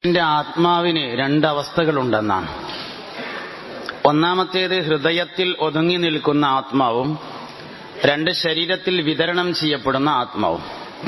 എന്റെ ആത്മാവിന് രണ്ടവസ്ഥകളുണ്ടെന്നാണ് ഒന്നാമത്തേത് ഹൃദയത്തിൽ ഒതുങ്ങി നിൽക്കുന്ന ആത്മാവും രണ്ട് ശരീരത്തിൽ വിതരണം ചെയ്യപ്പെടുന്ന ആത്മാവും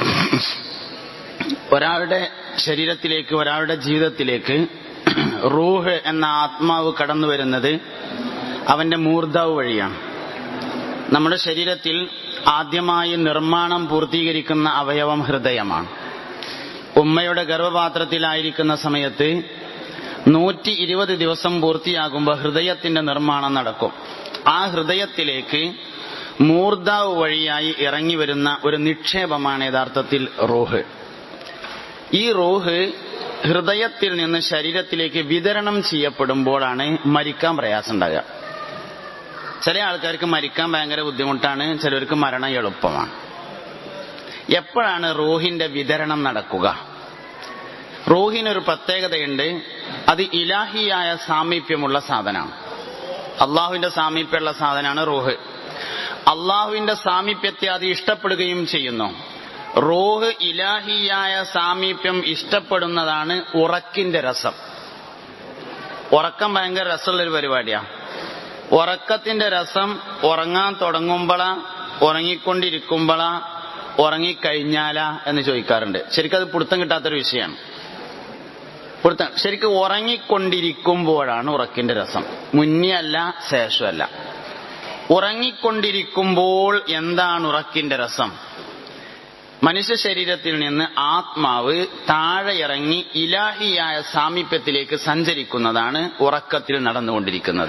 ഒരാളുടെ ശരീരത്തിലേക്ക് ഒരാളുടെ ജീവിതത്തിലേക്ക് റൂഹ് എന്ന ആത്മാവ് കടന്നു വരുന്നത് അവന്റെ മൂർധാവ് വഴിയാണ് നമ്മുടെ ശരീരത്തിൽ ആദ്യമായി നിർമ്മാണം പൂർത്തീകരിക്കുന്ന അവയവം ഹൃദയമാണ് ഉമ്മയുടെ ഗർഭപാത്രത്തിലായിരിക്കുന്ന സമയത്ത് നൂറ്റി ഇരുപത് ദിവസം പൂർത്തിയാകുമ്പോൾ ഹൃദയത്തിന്റെ നിർമ്മാണം നടക്കും ആ ഹൃദയത്തിലേക്ക് മൂർധാവ് വഴിയായി ഇറങ്ങി വരുന്ന ഒരു നിക്ഷേപമാണ് യഥാർത്ഥത്തിൽ റൂഹ് ഈ റൂഹ് ഹൃദയത്തിൽ നിന്ന് ശരീരത്തിലേക്ക് വിതരണം ചെയ്യപ്പെടുമ്പോഴാണ് മരിക്കാൻ പ്രയാസം ഉണ്ടാകുക ചില ആൾക്കാർക്ക് മരിക്കാൻ ഭയങ്കര ബുദ്ധിമുട്ടാണ് ചിലർക്ക് മരണം എളുപ്പമാണ് എപ്പോഴാണ് റൂഹിന്റെ വിതരണം നടക്കുക റൂഹിനൊരു പ്രത്യേകതയുണ്ട് അത് ഇലാഹിയായ സാമീപ്യമുള്ള സാധനമാണ് അള്ളാഹുവിന്റെ സാമീപ്യമുള്ള സാധനമാണ് റൂഹ് അള്ളാഹുവിന്റെ സാമീപ്യത്തെ അത് ഇഷ്ടപ്പെടുകയും ചെയ്യുന്നു റൂഹ് ഇലാഹിയായ സാമീപ്യം ഇഷ്ടപ്പെടുന്നതാണ് ഉറക്കിന്റെ രസം ഉറക്കം ഭയങ്കര രസമുള്ളൊരു പരിപാടിയാണ് ഉറക്കത്തിന്റെ രസം ഉറങ്ങാൻ തുടങ്ങുമ്പോഴാ ഉറങ്ങിക്കൊണ്ടിരിക്കുമ്പോഴാ ഉറങ്ങിക്കഴിഞ്ഞാലാ എന്ന് ചോദിക്കാറുണ്ട് ശരിക്കും അത് പിടുത്തം കിട്ടാത്തൊരു വിഷയമാണ് പിടുത്തം ശരിക്കും ഉറങ്ങിക്കൊണ്ടിരിക്കുമ്പോഴാണ് ഉറക്കിന്റെ രസം മുന്നേ അല്ല ശേഷമല്ല ഉറങ്ങിക്കൊണ്ടിരിക്കുമ്പോൾ എന്താണ് ഉറക്കിന്റെ രസം മനുഷ്യ ശരീരത്തിൽ നിന്ന് ആത്മാവ് താഴെ ഇറങ്ങി ഇലാഹിയായ സാമീപ്യത്തിലേക്ക് സഞ്ചരിക്കുന്നതാണ് ഉറക്കത്തിൽ നടന്നുകൊണ്ടിരിക്കുന്നത്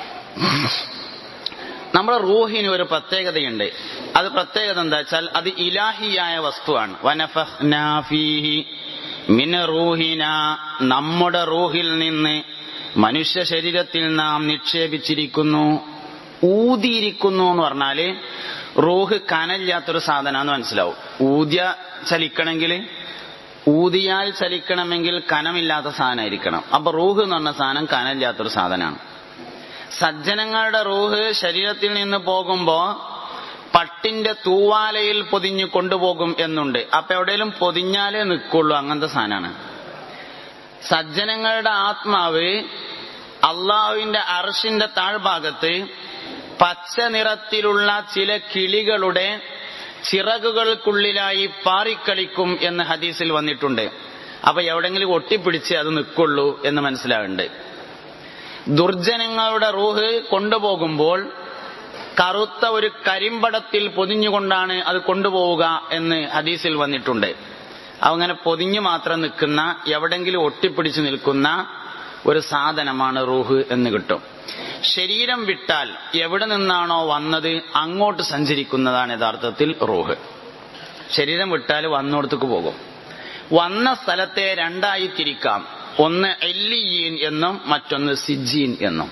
നമ്മുടെ റൂഹിന് ഒരു പ്രത്യേകതയുണ്ട് അത് പ്രത്യേകത എന്താ വെച്ചാൽ അത് ഇലാഹിയായ വസ്തുവാണ് വനഫീഹി മിന റൂഹിന നമ്മുടെ റൂഹിൽ നിന്ന് മനുഷ്യ ശരീരത്തിൽ നാം നിക്ഷേപിച്ചിരിക്കുന്നു ഊതിയിരിക്കുന്നു എന്ന് പറഞ്ഞാല് റൂഹ് കനല്ലാത്തൊരു സാധനമാണെന്ന് മനസ്സിലാവും ഊദ്യ ചലിക്കണമെങ്കിൽ ഊതിയാൽ ചലിക്കണമെങ്കിൽ കനമില്ലാത്ത സാധനമായിരിക്കണം അപ്പൊ റൂഹ് എന്ന് പറഞ്ഞ സാധനം കനല്ലാത്തൊരു സാധനമാണ് സജ്ജനങ്ങളുടെ റൂഹ് ശരീരത്തിൽ നിന്ന് പോകുമ്പോ പട്ടിന്റെ തൂവാലയിൽ പൊതിഞ്ഞു കൊണ്ടുപോകും എന്നുണ്ട് അപ്പൊ എവിടെയെങ്കിലും പൊതിഞ്ഞാലേ നിൽക്കുള്ളൂ അങ്ങനത്തെ സാധനമാണ് സജ്ജനങ്ങളുടെ ആത്മാവ് അള്ളാഹുവിന്റെ അർഷിന്റെ താഴ്ഭാഗത്ത് പച്ച നിറത്തിലുള്ള ചില കിളികളുടെ ചിറകുകൾക്കുള്ളിലായി പാറിക്കളിക്കും എന്ന് ഹദീസിൽ വന്നിട്ടുണ്ട് അപ്പൊ എവിടെങ്കിലും ഒട്ടിപ്പിടിച്ച് അത് നിൽക്കുള്ളൂ എന്ന് മനസ്സിലാവുന്നുണ്ട് ദുർജനങ്ങളുടെ റൂഹ് കൊണ്ടുപോകുമ്പോൾ കറുത്ത ഒരു കരിമ്പടത്തിൽ പൊതിഞ്ഞുകൊണ്ടാണ് അത് കൊണ്ടുപോവുക എന്ന് ഹദീസിൽ വന്നിട്ടുണ്ട് അങ്ങനെ പൊതിഞ്ഞു മാത്രം നിൽക്കുന്ന എവിടെങ്കിലും ഒട്ടിപ്പിടിച്ചു നിൽക്കുന്ന ഒരു സാധനമാണ് റൂഹ് എന്ന് കിട്ടും ശരീരം വിട്ടാൽ എവിടെ നിന്നാണോ വന്നത് അങ്ങോട്ട് സഞ്ചരിക്കുന്നതാണ് യഥാർത്ഥത്തിൽ റൂഹ് ശരീരം വിട്ടാൽ വന്നോടത്തേക്ക് പോകും വന്ന സ്ഥലത്തെ രണ്ടായി തിരിക്കാം ഒന്ന് എല്ലിയീൻ എന്നും മറ്റൊന്ന് സിജീൻ എന്നും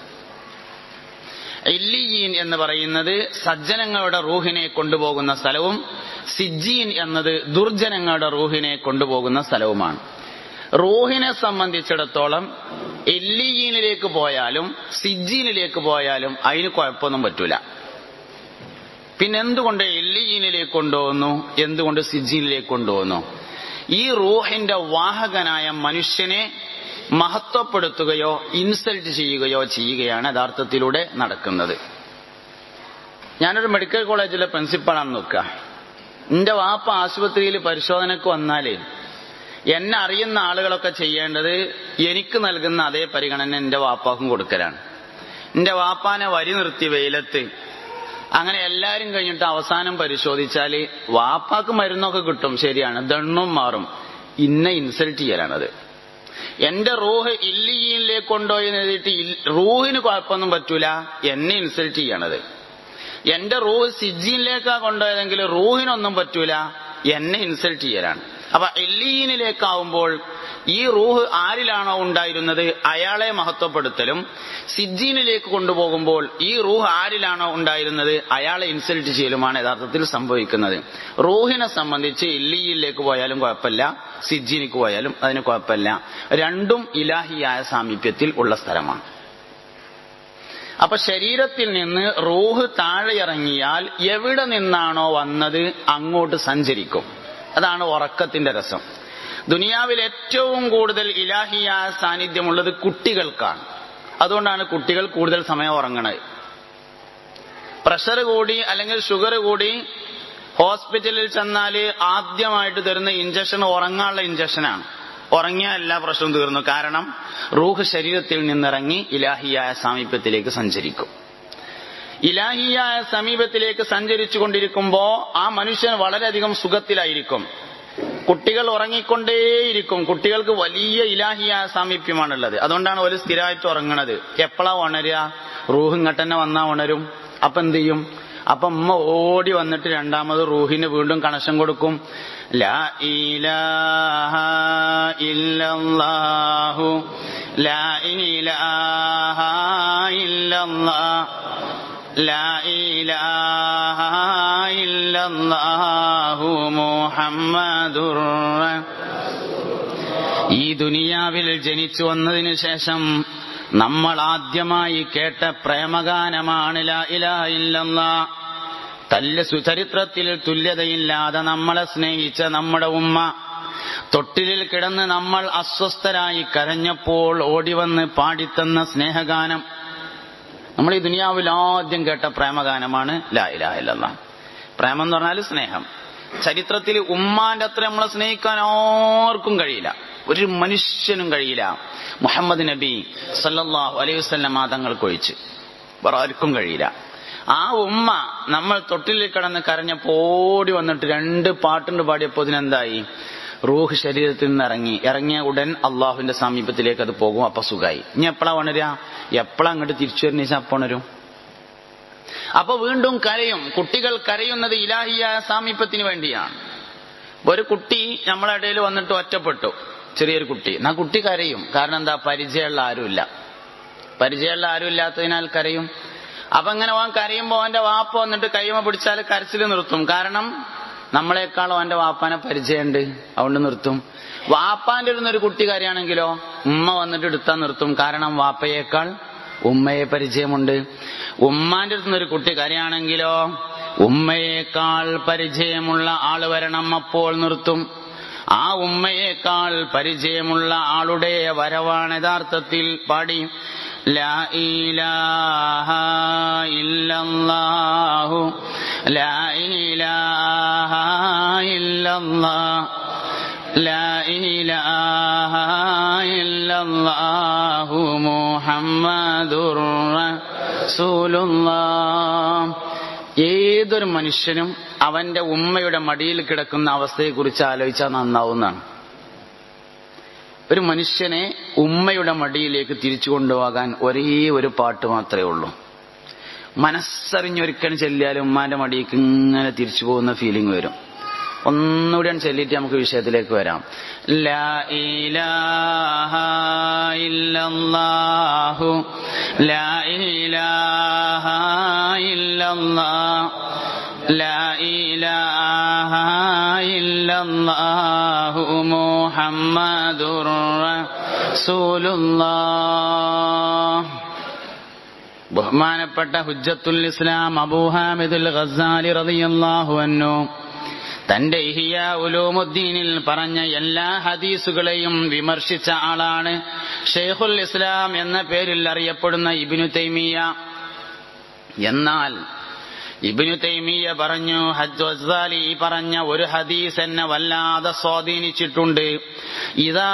എല്ലിയീൻ എന്ന് പറയുന്നത് സജ്ജനങ്ങളുടെ റൂഹിനെ കൊണ്ടുപോകുന്ന സ്ഥലവും സിജീൻ എന്നത് ദുർജനങ്ങളുടെ റൂഹിനെ കൊണ്ടുപോകുന്ന സ്ഥലവുമാണ് റൂഹിനെ സംബന്ധിച്ചിടത്തോളം എല്ലിയീനിലേക്ക് പോയാലും സിജീനിലേക്ക് പോയാലും അതിന് കുഴപ്പമൊന്നും പറ്റൂല പിന്നെ എന്തുകൊണ്ട് എല്ലിയീനിലേക്ക് കൊണ്ടുപോകുന്നു എന്തുകൊണ്ട് സിജീനിലേക്ക് കൊണ്ടുപോകുന്നു ഈ റൂഹിന്റെ വാഹകനായ മനുഷ്യനെ മഹത്വപ്പെടുത്തുകയോ ഇൻസൾട്ട് ചെയ്യുകയോ ചെയ്യുകയാണ് യഥാർത്ഥത്തിലൂടെ നടക്കുന്നത് ഞാനൊരു മെഡിക്കൽ കോളേജിലെ പ്രിൻസിപ്പളാണെന്ന് നോക്കുക എന്റെ വാപ്പ ആശുപത്രിയിൽ പരിശോധനക്ക് വന്നാലേ എന്നെ അറിയുന്ന ആളുകളൊക്കെ ചെയ്യേണ്ടത് എനിക്ക് നൽകുന്ന അതേ പരിഗണന എന്റെ വാപ്പാക്കും കൊടുക്കലാണ് എന്റെ വാപ്പാനെ വരി നിർത്തി വെയിലത്ത് അങ്ങനെ എല്ലാരും കഴിഞ്ഞിട്ട് അവസാനം പരിശോധിച്ചാല് വാപ്പാക്ക് മരുന്നൊക്കെ കിട്ടും ശരിയാണ് ദണ്ണും മാറും ഇന്നെ ഇൻസൾട്ട് ചെയ്യലാണത് എന്റെ റൂഹ് ഇല്ലിയിലേക്ക് കൊണ്ടുപോയി എഴുതിയിട്ട് റൂഹിന് കുഴപ്പമൊന്നും പറ്റൂല എന്നെ ഇൻസൾട്ട് ചെയ്യണത് എന്റെ റൂഹ് സിജീനിലേക്കാ കൊണ്ടുപോയതെങ്കിൽ റൂഹിനൊന്നും പറ്റൂല എന്നെ ഇൻസൾട്ട് ചെയ്യലാണ് അപ്പൊ എല്ലീനിലേക്കാവുമ്പോൾ ഈ റൂഹ് ആരിലാണോ ഉണ്ടായിരുന്നത് അയാളെ മഹത്വപ്പെടുത്തലും സിജീനിലേക്ക് കൊണ്ടുപോകുമ്പോൾ ഈ റൂഹ് ആരിലാണോ ഉണ്ടായിരുന്നത് അയാളെ ഇൻസൾട്ട് ചെയ്യലുമാണ് യഥാർത്ഥത്തിൽ സംഭവിക്കുന്നത് റൂഹിനെ സംബന്ധിച്ച് ഇല്ലിയിലേക്ക് പോയാലും കുഴപ്പമില്ല സിജീനിക്ക് പോയാലും അതിന് കുഴപ്പമില്ല രണ്ടും ഇലാഹിയായ സാമീപ്യത്തിൽ ഉള്ള സ്ഥലമാണ് അപ്പൊ ശരീരത്തിൽ നിന്ന് റൂഹ് താഴെ ഇറങ്ങിയാൽ എവിടെ നിന്നാണോ വന്നത് അങ്ങോട്ട് സഞ്ചരിക്കും അതാണ് ഉറക്കത്തിന്റെ രസം ദുനിയാവിൽ ഏറ്റവും കൂടുതൽ ഇലാഹിയായ സാന്നിധ്യമുള്ളത് കുട്ടികൾക്കാണ് അതുകൊണ്ടാണ് കുട്ടികൾ കൂടുതൽ സമയം ഉറങ്ങണത് പ്രഷർ കൂടി അല്ലെങ്കിൽ ഷുഗർ കൂടി ഹോസ്പിറ്റലിൽ ചെന്നാൽ ആദ്യമായിട്ട് തരുന്ന ഇഞ്ചക്ഷൻ ഉറങ്ങാനുള്ള ഇഞ്ചക്ഷനാണ് ഉറങ്ങിയ എല്ലാ പ്രശ്നവും തീർന്നു കാരണം റൂഹ് ശരീരത്തിൽ നിന്നിറങ്ങി ഇലാഹിയായ സാമീപ്യത്തിലേക്ക് സഞ്ചരിക്കും ഇലാഹിയായ സമീപത്തിലേക്ക് സഞ്ചരിച്ചു കൊണ്ടിരിക്കുമ്പോ ആ മനുഷ്യൻ വളരെയധികം സുഖത്തിലായിരിക്കും കുട്ടികൾ ഉറങ്ങിക്കൊണ്ടേയിരിക്കും കുട്ടികൾക്ക് വലിയ ഇലാഹിയായ സാമീപ്യമാണുള്ളത് അതുകൊണ്ടാണ് ഒരു സ്ഥിരമായിട്ട് ഉറങ്ങണത് എപ്പോഴാ ഉണരുക റൂഹ് ഇങ്ങോട്ട് വന്നാ ഉണരും അപ്പൊ എന്ത് ചെയ്യും അപ്പൊ ഉമ്മ ഓടി വന്നിട്ട് രണ്ടാമത് റൂഹിന് വീണ്ടും കണക്ഷൻ കൊടുക്കും ലാ ഇലാഹ ഇല്ലല്ലാഹു ലാ ഇലാഹ ഇല്ലല്ലാഹ് لا إله إلا الله محمد ഈ ദുനിയാവിൽ ജനിച്ചു വന്നതിനു ശേഷം നമ്മൾ ആദ്യമായി കേട്ട പ്രേമഗാനമാണ് ലാ ഇലാഹ ഇല്ലല്ലാ തല്ല് സുചരിത്രത്തിൽ തുല്യതയില്ലാതെ നമ്മളെ സ്നേഹിച്ച നമ്മുടെ ഉമ്മ തൊട്ടിലിൽ കിടന്ന് നമ്മൾ അസ്വസ്ഥരായി കരഞ്ഞപ്പോൾ ഓടിവന്ന് പാടിത്തന്ന സ്നേഹഗാനം നമ്മൾ ഈ ദുനിയാവിൽ ആദ്യം കേട്ട പ്രേമഗാനമാണ് ലാ ഇലാഹ ഇല്ലല്ലാ പ്രേമം എന്ന് പറഞ്ഞാൽ സ്നേഹം ചരിത്രത്തിൽ ഉമ്മാന്റെ അത്ര നമ്മളെ സ്നേഹിക്കാൻ ആർക്കും കഴിയില്ല ഒരു മനുഷ്യനും കഴിയില്ല മുഹമ്മദ് നബി സല്ലല്ലാഹു അലൈഹി വസല്ലം തങ്ങൾക്കൊഴിച്ച് വേറെ ആർക്കും കഴിയില്ല ആ ഉമ്മ നമ്മൾ തൊട്ടിലിൽ കിടന്ന് കരഞ്ഞപ്പോ ഓടി വന്നിട്ട് രണ്ട് പാട്ടുണ്ട് പാടിയപ്പോ ഇതിനെന്തായി റൂഹ് ശരീരത്തിൽ നിന്ന് ഇറങ്ങി ഇറങ്ങിയ ഉടൻ അള്ളാഹുവിന്റെ സമീപത്തിലേക്ക് അത് പോകും അപ്പൊ സുഖമായി ഇനി എപ്പോഴാ ഉണരുക എപ്പോഴാ അങ്ങോട്ട് തിരിച്ചു വരുന്ന അപ്പൊ ഉണരും അപ്പൊ വീണ്ടും കരയും കുട്ടികൾ കരയുന്നത് ഇലാഹിയായ സാമീപ്യത്തിന് വേണ്ടിയാണ് ഒരു കുട്ടി നമ്മളെ ഇടയിൽ വന്നിട്ട് ഒറ്റപ്പെട്ടു ചെറിയൊരു കുട്ടി എന്നാ കുട്ടി കരയും കാരണം എന്താ പരിചയമുള്ള ആരുമില്ല പരിചയമുള്ള ആരും ഇല്ലാത്തതിനാൽ കരയും അപ്പൊ അങ്ങനെ അവൻ കരയുമ്പോ അവന്റെ വാപ്പ വന്നിട്ട് കൈമ പിടിച്ചാൽ കരച്ചിൽ നിർത്തും കാരണം നമ്മളെക്കാളും അവന്റെ വാപ്പാനെ പരിചയമുണ്ട് അതുകൊണ്ട് നിർത്തും വാപ്പാന്റെ ഇരുന്ന് ഒരു കുട്ടി കരയാണെങ്കിലോ ഉമ്മ വന്നിട്ട് എടുത്താൽ നിർത്തും കാരണം വാപ്പയേക്കാൾ ഉമ്മയെ പരിചയമുണ്ട് ഉമ്മാന്റെ അടുത്ത് ഒരു കുട്ടി കരയാണെങ്കിലോ ഉമ്മയേക്കാൾ പരിചയമുള്ള ആള് വരണം അപ്പോൾ നിർത്തും ആ ഉമ്മയേക്കാൾ പരിചയമുള്ള ആളുടെ വരവാണ് യഥാർത്ഥത്തിൽ പാടി ലാ ഇലാഹ ഇല്ലല്ലാഹു ലാ ഇലാഹ ഇല്ലല്ലാഹ് لا إله إلا الله محمد رسول الله ഏതൊരു മനുഷ്യനും അവന്റെ ഉമ്മയുടെ മടിയിൽ കിടക്കുന്ന അവസ്ഥയെക്കുറിച്ച് ആലോചിച്ചാൽ നന്നാവുന്നതാണ് ഒരു മനുഷ്യനെ ഉമ്മയുടെ മടിയിലേക്ക് തിരിച്ചു കൊണ്ടുപോകാൻ ഒരേ ഒരു പാട്ട് മാത്രമേ ഉള്ളൂ മനസ്സറിഞ്ഞൊരിക്കലും ചെല്ലിയാലും ഉമ്മാന്റെ മടിയിലേക്ക് ഇങ്ങനെ തിരിച്ചു പോകുന്ന ഫീലിംഗ് വരും ഒന്നുകൂടി ചൊല്ലിയിട്ട് നമുക്ക് വിഷയത്തിലേക്ക് വരാം ലാ ഇലാഹ ഇല്ലല്ലാഹു ലാ ഇലാഹ ഇല്ലല്ലാഹ് ലാ ഇലാഹ ഇല്ലല്ലാഹു മുഹമ്മദുർ റസൂലുള്ളാഹ് ബഹുമാനപ്പെട്ട ഹുജ്ജത്തുൽ ഇസ്ലാം അബൂഹാമിദുൽ ഖസാലി റളിയല്ലാഹു അൻഹു തന്റെ ഇഹിയ ഉലൂമുദ്ദീനിൽ പറഞ്ഞ എല്ലാ ഹദീസുകളെയും വിമർശിച്ച ആളാണ് ഷെയ്ഖുൽ ഇസ്ലാം എന്ന പേരിൽ അറിയപ്പെടുന്ന ഇബിനു തൈമിയ എന്നാൽ ഇബിനു തൈമിയ പറഞ്ഞു ഹജ്ജാലി പറഞ്ഞ ഒരു ഹദീസ് എന്നെ വല്ലാതെ സ്വാധീനിച്ചിട്ടുണ്ട് ഇതാ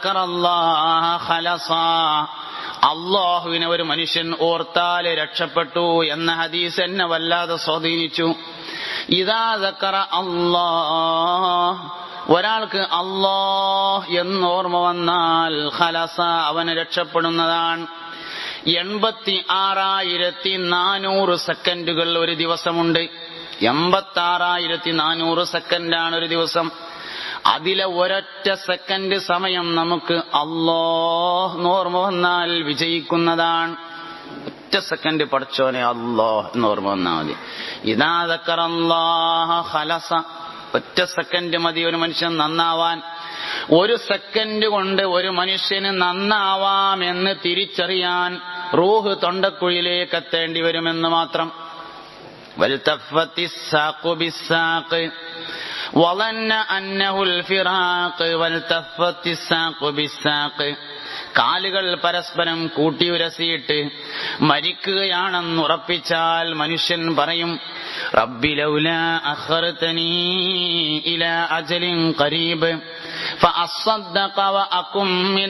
അള്ളാഹുവിനെ ഒരു മനുഷ്യൻ ഓർത്താല് രക്ഷപ്പെട്ടു എന്ന ഹദീസ് എന്നെ വല്ലാതെ സ്വാധീനിച്ചു ഇതാ ദക്കറ അള്ളാഹ് ഒരാൾക്ക് അള്ളാഹ് എന്നോർമ്മ വന്നാൽ ഖലസ അവന് രക്ഷപ്പെടുന്നതാണ് എൺപത്തി ആറായിരത്തി നാനൂറ് സെക്കൻഡുകൾ ഒരു ദിവസമുണ്ട് എൺപത്തി ആറായിരത്തി നാനൂറ് സെക്കൻഡാണ് ഒരു ദിവസം അതിലെ ഒരൊറ്റ സെക്കൻഡ് സമയം നമുക്ക് അള്ളാഹ് ഓർമ്മ വന്നാൽ വിജയിക്കുന്നതാണ് ഒറ്റ സെക്കൻഡ് പഠിച്ചോനെ അള്ളാഹ് എന്ന് ഓർമ്മ വന്നാൽ മതി ഇതാ ഖലസ ഒറ്റ സെക്കൻഡ് മതി ഒരു മനുഷ്യൻ നന്നാവാൻ ഒരു സെക്കൻഡ് കൊണ്ട് ഒരു മനുഷ്യന് നന്നാവാം എന്ന് തിരിച്ചറിയാൻ റൂഹ് തൊണ്ടക്കുഴിയിലേക്ക് എത്തേണ്ടി വരുമെന്ന് മാത്രം وظن أنه الفراق والتفت الساق بالساق കാലുകൾ പരസ്പരം കൂട്ടിയുരസിയിട്ട് മരിക്കുകയാണെന്നുറപ്പിച്ചാൽ മനുഷ്യൻ പറയും റബ്ബിലൗല അഖർതനീ ഇല അജലിൻ ഖരീബ് فأصدق وأكن من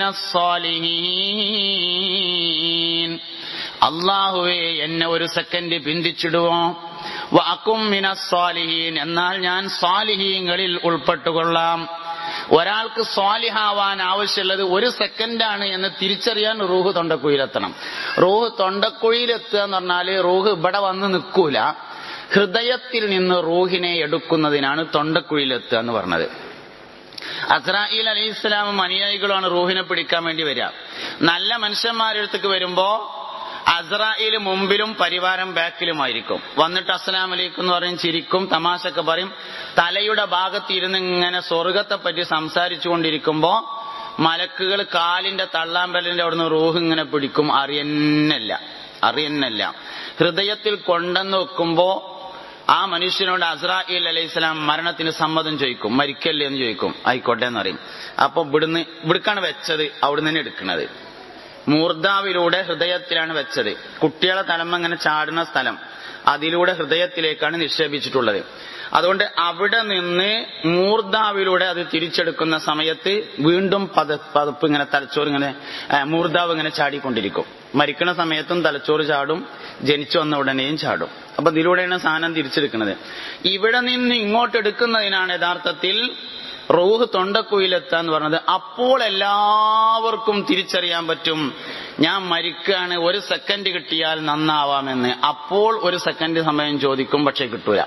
الصالحين അള്ളാഹുവേ എന്നെ ഒരു സെക്കൻഡ് പിന്തിച്ചിടുവോ വാക്കും മിനസ്വാലിഹീൻ എന്നാൽ ഞാൻ സ്വാലിഹീങ്ങളിൽ ഉൾപ്പെട്ടുകൊള്ളാം ഒരാൾക്ക് സ്വാലിഹാവാൻ ആവശ്യമുള്ളത് ഒരു സെക്കൻഡാണ് എന്ന് തിരിച്ചറിയാൻ റൂഹ് തൊണ്ടക്കുഴിയിലെത്തണം റൂഹ് തൊണ്ടക്കുഴിയിലെത്തുക എന്ന് പറഞ്ഞാല് റൂഹ് ഇവിടെ വന്ന് നിൽക്കൂല ഹൃദയത്തിൽ നിന്ന് റൂഹിനെ എടുക്കുന്നതിനാണ് തൊണ്ടക്കുഴിയിലെത്തുക എന്ന് പറഞ്ഞത് അസ്രായിൽ അലി ഇസ്ലാമും അനുയായികളുമാണ് റൂഹിനെ പിടിക്കാൻ വേണ്ടി വരിക നല്ല മനുഷ്യന്മാരുടെ അടുത്തേക്ക് വരുമ്പോ അസ്രായിൽ മുമ്പിലും പരിവാരം ബാക്കിലുമായിരിക്കും വന്നിട്ട് അസ്സലാം അലൈക്കും എന്ന് പറയും ചിരിക്കും തമാശക്ക് പറയും തലയുടെ ഭാഗത്ത് ഇരുന്ന് ഇങ്ങനെ സ്വർഗത്തെ പറ്റി സംസാരിച്ചു കൊണ്ടിരിക്കുമ്പോ മലക്കുകൾ കാലിന്റെ തള്ളാമ്പലിന്റെ അവിടുന്ന് റൂഹ് ഇങ്ങനെ പിടിക്കും അറിയന്നല്ല അറിയന്നല്ല ഹൃദയത്തിൽ കൊണ്ടെന്ന് വെക്കുമ്പോ ആ മനുഷ്യനോട് അസ്രായിൽ അലൈഹി സ്വലാം മരണത്തിന് സമ്മതം ചോദിക്കും മരിക്കല്ലേ എന്ന് ചോദിക്കും ആയിക്കോട്ടെ എന്ന് പറയും അപ്പൊ ഇവിടുന്ന് ഇവിടുക്കാണ് വെച്ചത് അവിടുന്ന് തന്നെ എടുക്കുന്നത് മൂർധാവിലൂടെ ഹൃദയത്തിലാണ് വെച്ചത് കുട്ടികളെ തലമ്മ ഇങ്ങനെ ചാടുന്ന സ്ഥലം അതിലൂടെ ഹൃദയത്തിലേക്കാണ് നിക്ഷേപിച്ചിട്ടുള്ളത് അതുകൊണ്ട് അവിടെ നിന്ന് മൂർധാവിലൂടെ അത് തിരിച്ചെടുക്കുന്ന സമയത്ത് വീണ്ടും പത പതപ്പ് ഇങ്ങനെ തലച്ചോറ് ഇങ്ങനെ ആ, മൂർധാവ് ഇങ്ങനെ ചാടിക്കൊണ്ടിരിക്കും മരിക്കണ സമയത്തും തലച്ചോറ് ചാടും ജനിച്ചു വന്ന ഉടനെയും ചാടും അപ്പൊ ഇതിലൂടെയാണ് സാധനം തിരിച്ചെടുക്കുന്നത് ഇവിടെ നിന്ന് ഇങ്ങോട്ട് എടുക്കുന്നതിനാണ് യഥാർത്ഥത്തിൽ റൂഹ് തൊണ്ടക്കുയിലെത്താന്ന് പറഞ്ഞത് അപ്പോൾ എല്ലാവർക്കും തിരിച്ചറിയാൻ പറ്റും ഞാൻ മരിക്കുകയാണ് ഒരു സെക്കൻഡ് കിട്ടിയാൽ നന്നാവാമെന്ന് അപ്പോൾ ഒരു സെക്കൻഡ് സമയം ചോദിക്കും പക്ഷെ കിട്ടൂല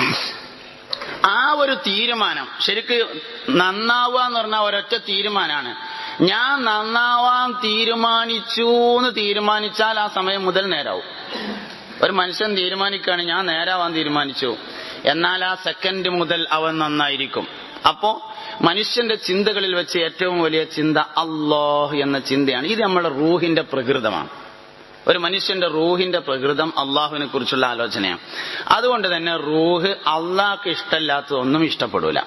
ആ ഒരു തീരുമാനം ശരിക്ക് നന്നാവുക എന്ന് പറഞ്ഞാൽ ഒരൊറ്റ തീരുമാനമാണ് ഞാൻ നന്നാവാൻ തീരുമാനിച്ചു എന്ന് തീരുമാനിച്ചാൽ ആ സമയം മുതൽ നേരാവും ഒരു മനുഷ്യൻ തീരുമാനിക്കുകയാണ് ഞാൻ നേരാവാൻ തീരുമാനിച്ചു എന്നാൽ ആ സെക്കൻഡ് മുതൽ അവൻ നന്നായിരിക്കും അപ്പോ മനുഷ്യന്റെ ചിന്തകളിൽ വെച്ച് ഏറ്റവും വലിയ ചിന്ത അള്ളാഹ് എന്ന ചിന്തയാണ് ഇത് നമ്മുടെ റൂഹിന്റെ പ്രകൃതമാണ് ഒരു മനുഷ്യന്റെ റൂഹിന്റെ പ്രകൃതം അള്ളാഹുവിനെ കുറിച്ചുള്ള ആലോചനയാണ് അതുകൊണ്ട് തന്നെ റൂഹ് അള്ളാഹ്ക്ക് ഇഷ്ടമില്ലാത്തതൊന്നും ഇഷ്ടപ്പെടൂല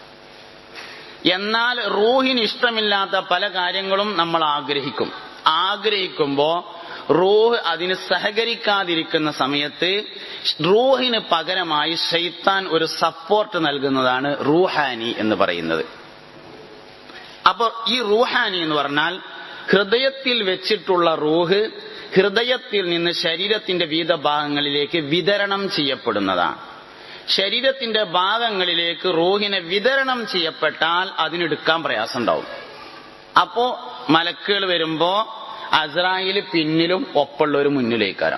എന്നാൽ റൂഹിന് ഇഷ്ടമില്ലാത്ത പല കാര്യങ്ങളും നമ്മൾ ആഗ്രഹിക്കും ആഗ്രഹിക്കുമ്പോ റൂഹ് അതിന് സഹകരിക്കാതിരിക്കുന്ന സമയത്ത് റൂഹിന് പകരമായി ഷെയ്ത്താൻ ഒരു സപ്പോർട്ട് നൽകുന്നതാണ് റൂഹാനി എന്ന് പറയുന്നത് അപ്പോൾ ഈ റൂഹാനി എന്ന് പറഞ്ഞാൽ ഹൃദയത്തിൽ വെച്ചിട്ടുള്ള റൂഹ് ഹൃദയത്തിൽ നിന്ന് ശരീരത്തിന്റെ വിവിധ ഭാഗങ്ങളിലേക്ക് വിതരണം ചെയ്യപ്പെടുന്നതാണ് ശരീരത്തിന്റെ ഭാഗങ്ങളിലേക്ക് റൂഹിനെ വിതരണം ചെയ്യപ്പെട്ടാൽ അതിനെടുക്കാൻ പ്രയാസം ഉണ്ടാവും അപ്പോ മലക്കുകൾ വരുമ്പോ അസ്രായിൽ പിന്നിലും ഒപ്പുള്ളവർ മുന്നിലേക്കാരം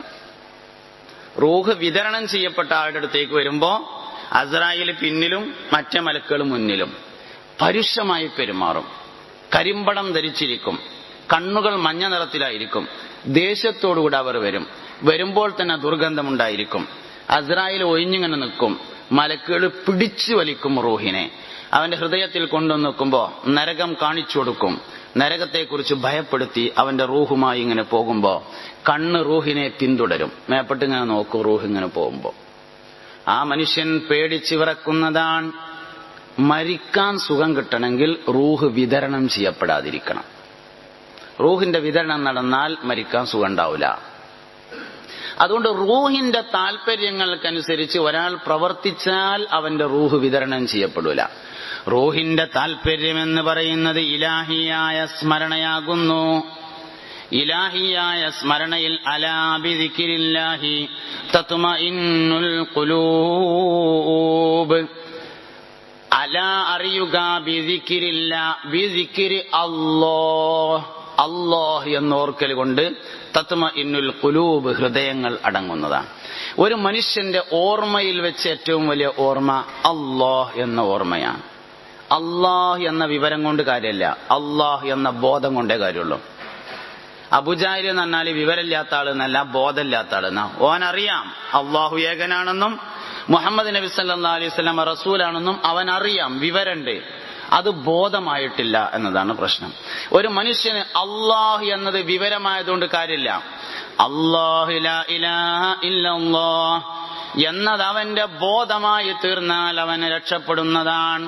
റൂഹ് വിതരണം ചെയ്യപ്പെട്ട ആളുടെ അടുത്തേക്ക് വരുമ്പോ അസ്രായിൽ പിന്നിലും മറ്റേ മലക്കുകൾ മുന്നിലും പരുഷമായി പെരുമാറും കരിമ്പടം ധരിച്ചിരിക്കും കണ്ണുകൾ മഞ്ഞ നിറത്തിലായിരിക്കും ദേഷ്യത്തോടുകൂടെ അവർ വരും വരുമ്പോൾ തന്നെ ദുർഗന്ധമുണ്ടായിരിക്കും അസ്രായിൽ ഒഴിഞ്ഞിങ്ങനെ നിൽക്കും മലക്കുകൾ പിടിച്ചു വലിക്കും റൂഹിനെ അവന്റെ ഹൃദയത്തിൽ കൊണ്ടുവന്ന് നിൽക്കുമ്പോ നരകം കാണിച്ചു കൊടുക്കും നരകത്തെക്കുറിച്ച് ഭയപ്പെടുത്തി അവന്റെ റൂഹുമായി ഇങ്ങനെ പോകുമ്പോ കണ്ണ് റൂഹിനെ പിന്തുടരും മേപ്പെട്ട് ഇങ്ങനെ നോക്കും റൂഹ് ഇങ്ങനെ പോകുമ്പോ ആ മനുഷ്യൻ പേടിച്ച് വിറക്കുന്നതാണ് മരിക്കാൻ സുഖം കിട്ടണമെങ്കിൽ റൂഹ് വിതരണം ചെയ്യപ്പെടാതിരിക്കണം റൂഹിന്റെ വിതരണം നടന്നാൽ മരിക്കാൻ സുഖം ഉണ്ടാവില്ല അതുകൊണ്ട് റൂഹിന്റെ താല്പര്യങ്ങൾക്കനുസരിച്ച് ഒരാൾ പ്രവർത്തിച്ചാൽ അവന്റെ റൂഹ് വിതരണം ചെയ്യപ്പെടൂല റൂഹിന്റെ താല്പര്യമെന്ന് പറയുന്നത് ഇലാഹിയായ സ്മരണയാകുന്നു ഇലാഹിയായ സ്മരണയിൽ അലാബിദിക്കിരില്ലാഹി തത്മ ഇന്നുൽ കുലൂബ് അല അറിയുക ബിദിക്കിരില്ല ബിദിക്കിരി അല്ലാഹ് അല്ലാഹ് എന്നോർക്കൽ കൊണ്ട് തത്മ ഇന്നുൽ കുലൂബ് ഹൃദയങ്ങൾ അടങ്ങുന്നതാണ് ഒരു മനുഷ്യന്റെ ഓർമ്മയിൽ വെച്ച് ഏറ്റവും വലിയ ഓർമ്മ അല്ലാഹ് എന്ന ഓർമ്മയാണ് അല്ലാഹ് എന്ന വിവരം കൊണ്ട് കാര്യമല്ല അല്ലാഹ് എന്ന ബോധം കൊണ്ടേ കാര്യമുള്ളൂ അബുജാരി എന്ന് പറഞ്ഞാൽ വിവരമില്ലാത്ത ആളെന്നല്ല ബോധമില്ലാത്ത ആളെന്ന ഓനറിയാം അള്ളാഹു ഏകനാണെന്നും മുഹമ്മദ് നബി സല്ലാ അലൈഹി സ്വലാം റസൂലാണെന്നും അവൻ അറിയാം വിവരണ്ട് അത് ബോധമായിട്ടില്ല എന്നതാണ് പ്രശ്നം ഒരു മനുഷ്യന് അള്ളാഹ് എന്നത് വിവരമായതുകൊണ്ട് കാര്യമില്ല അള്ളാഹു ലാ ഇലാഹ ഇല്ലല്ലാഹ് എന്നത് അവന്റെ ബോധമായി തീർന്നാൽ അവന് രക്ഷപ്പെടുന്നതാണ്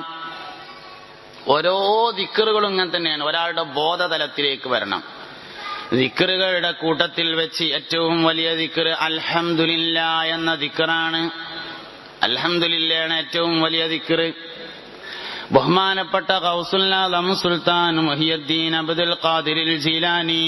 ഓരോ ദിക്കറുകളും ഇങ്ങനെ തന്നെയാണ് ഒരാളുടെ ബോധതലത്തിലേക്ക് വരണം ദിക്കറുകളുടെ കൂട്ടത്തിൽ വെച്ച് ഏറ്റവും വലിയ ദിക്കറ് അൽഹംദുലില്ല എന്ന ദിക്കറാണ് അൽഹംദുലില്ലയാണ് ഏറ്റവും വലിയ ദിക്കറ് ബഹുമാനപ്പെട്ട കൗസുല്ലാദം സുൽത്താൻ മുഹിയുദ്ദീൻ അബ്ദുൽ ഖാദിരിൽ ജീലാനി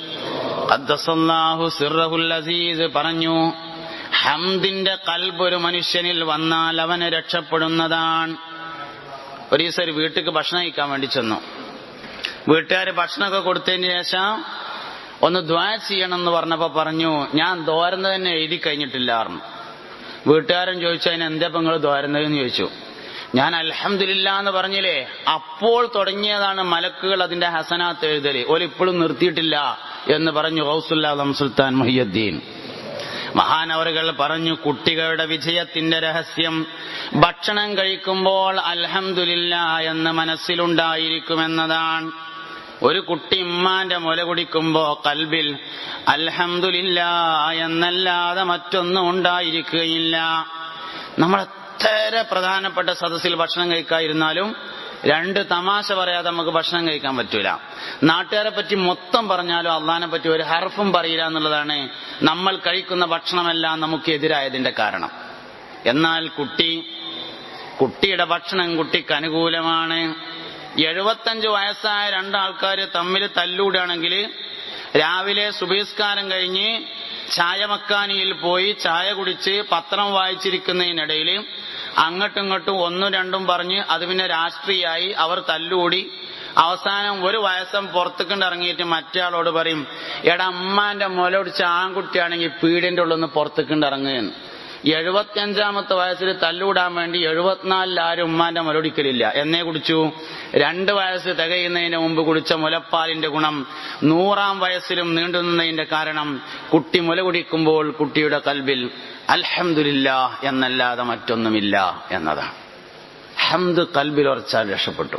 ഖദ്ദസല്ലാഹു സിർറഹുൽ അസീസ് പറഞ്ഞു ഹംദിന്റെ കൽബ് ഒരു മനുഷ്യനിൽ വന്നാൽ അവന് രക്ഷപ്പെടുന്നതാണ് ഒരു ദിവസം ഒരു വീട്ടിക്ക് ഭക്ഷണം കഴിക്കാൻ വേണ്ടി ചെന്നു വീട്ടുകാർ ഭക്ഷണമൊക്കെ കൊടുത്തതിന് ശേഷം ഒന്ന് ദ്വാ ചെയ്യണം എന്ന് പറഞ്ഞപ്പോ പറഞ്ഞു ഞാൻ ദ്വാരുന്നത് തന്നെ എഴുതി കഴിഞ്ഞിട്ടില്ലായിരുന്നു വീട്ടുകാരൻ ചോദിച്ചു അതിന് എന്താ നിങ്ങൾ ദ്വാരുന്നതെന്ന് ചോദിച്ചു ഞാൻ അൽഹംദുലില്ല എന്ന് പറഞ്ഞില്ലേ അപ്പോൾ തുടങ്ങിയതാണ് മലക്കുകൾ അതിന്റെ ഹസനാത്ത് എഴുതല് ഓല് ഇപ്പോഴും നിർത്തിയിട്ടില്ല എന്ന് പറഞ്ഞു ഹൗസുല്ലാദം സുൽത്താൻ മുഹിയുദ്ദീൻ മഹാനവറുകൾ പറഞ്ഞു കുട്ടികളുടെ വിജയത്തിന്റെ രഹസ്യം ഭക്ഷണം കഴിക്കുമ്പോൾ അൽഹംദുലില്ല എന്ന് മനസ്സിലുണ്ടായിരിക്കുമെന്നതാണ് ഒരു കുട്ടി ഉമ്മാന്റെ മുല കുടിക്കുമ്പോ കൽബിൽ അൽഹംദുലില്ല എന്നല്ലാതെ മറ്റൊന്നും ഉണ്ടായിരിക്കുകയില്ല നമ്മൾ എത്ര പ്രധാനപ്പെട്ട സദസ്സിൽ ഭക്ഷണം കഴിക്കാതിരുന്നാലും രണ്ട് തമാശ പറയാതെ നമുക്ക് ഭക്ഷണം കഴിക്കാൻ പറ്റൂല നാട്ടുകാരെ പറ്റി മൊത്തം പറഞ്ഞാലും അള്ളഹാനെ പറ്റി ഒരു ഹർഫും പറയില്ല എന്നുള്ളതാണ് നമ്മൾ കഴിക്കുന്ന ഭക്ഷണമെല്ലാം നമുക്ക് എതിരായതിന്റെ കാരണം എന്നാൽ കുട്ടി കുട്ടിയുടെ ഭക്ഷണം കുട്ടിക്ക് അനുകൂലമാണ് എഴുപത്തഞ്ച് വയസ്സായ രണ്ടാൾക്കാർ തമ്മിൽ തല്ലൂടാണെങ്കിൽ രാവിലെ സുബീസ്കാരം കഴിഞ്ഞ് ചായമക്കാനിയിൽ പോയി ചായ കുടിച്ച് പത്രം വായിച്ചിരിക്കുന്നതിനിടയിൽ അങ്ങോട്ടും ഇങ്ങോട്ടും ഒന്നും രണ്ടും പറഞ്ഞ് അത് പിന്നെ രാഷ്ട്രീയായി അവർ തല്ലുകൂടി അവസാനം ഒരു വയസ്സം പുറത്തേക്കൊണ്ട് ഇറങ്ങിയിട്ട് മറ്റേ പറയും എടാ അമ്മാന്റെ മുലൊടിച്ച ആൺകുട്ടിയാണെങ്കിൽ പീടിന്റെ ഉള്ളിൽ നിന്ന് പുറത്തേക്കൊണ്ട് ഇറങ്ങുകയെന്ന് എഴുപത്തിയഞ്ചാമത്തെ വയസ്സിൽ തല്ലൂടാൻ വേണ്ടി എഴുപത്തിനാലിൽ ആരും ഉമ്മാന്റെ മുലൊടിക്കലില്ല എന്നേ കുടിച്ചു രണ്ട് വയസ്സ് തികയുന്നതിന് മുമ്പ് കുടിച്ച മുലപ്പാലിന്റെ ഗുണം നൂറാം വയസ്സിലും നീണ്ടുനിന്നതിന്റെ കാരണം കുട്ടി മുല കുടിക്കുമ്പോൾ കുട്ടിയുടെ കൽബിൽ അൽഹംദുലില്ല എന്നല്ലാതെ മറ്റൊന്നുമില്ല എന്നതാണ് ഹംദ് കൽബിൽ ഉറച്ചാൽ രക്ഷപ്പെട്ടു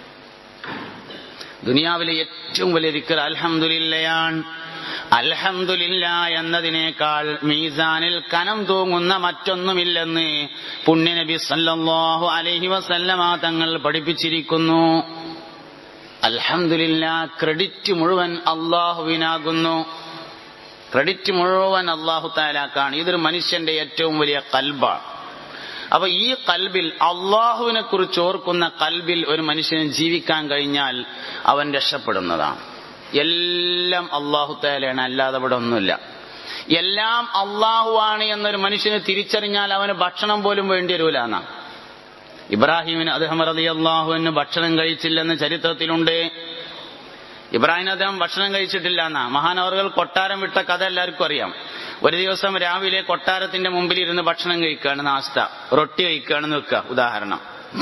ദുനിയാവിലെ ഏറ്റവും വലിയ ദിക്കർ അൽഹംദുലില്ലയാണ് അൽഹംദുലില്ല എന്നതിനേക്കാൾ മീസാനിൽ കനം തൂങ്ങുന്ന മറ്റൊന്നുമില്ലെന്ന് പുണ്യനബി സല്ലല്ലാഹു അലൈഹി വസല്ലമ തങ്ങൾ പഠിപ്പിച്ചിരിക്കുന്നു അൽഹംദുലില്ല ക്രെഡിറ്റ് മുഴുവൻ അള്ളാഹുവിനാകുന്നു ക്രെഡിറ്റ് മുഴുവൻ അള്ളാഹു താലാക്കാണ് ഇതൊരു മനുഷ്യന്റെ ഏറ്റവും വലിയ കൽബാണ് അപ്പൊ ഈ കൽബിൽ അള്ളാഹുവിനെ കുറിച്ച് ഓർക്കുന്ന കൽബിൽ ഒരു മനുഷ്യന് ജീവിക്കാൻ കഴിഞ്ഞാൽ അവൻ രക്ഷപ്പെടുന്നതാണ് എല്ലാം അള്ളാഹു താലയാണ് അല്ലാതെ ഇവിടെ ഒന്നുമില്ല എല്ലാം അള്ളാഹു ആണ് എന്നൊരു മനുഷ്യന് തിരിച്ചറിഞ്ഞാൽ അവന് ഭക്ഷണം പോലും വേണ്ടി വരൂല എന്നാ ഇബ്രാഹിമിന് അദ്ദേഹം റതി അള്ളാഹുവിന് ഭക്ഷണം കഴിച്ചില്ലെന്ന് ചരിത്രത്തിലുണ്ട് ഇബ്രാഹിം അദ്ദേഹം ഭക്ഷണം കഴിച്ചിട്ടില്ല എന്നാ മഹാനവറുകൾ കൊട്ടാരം വിട്ട കഥ എല്ലാവർക്കും അറിയാം ഒരു ദിവസം രാവിലെ കൊട്ടാരത്തിന്റെ മുമ്പിൽ ഇരുന്ന് ഭക്ഷണം കഴിക്കുകയാണ് നാസ്ത റൊട്ടി കഴിക്കുകയാണെന്ന് വെക്കുക ഉദാഹരണം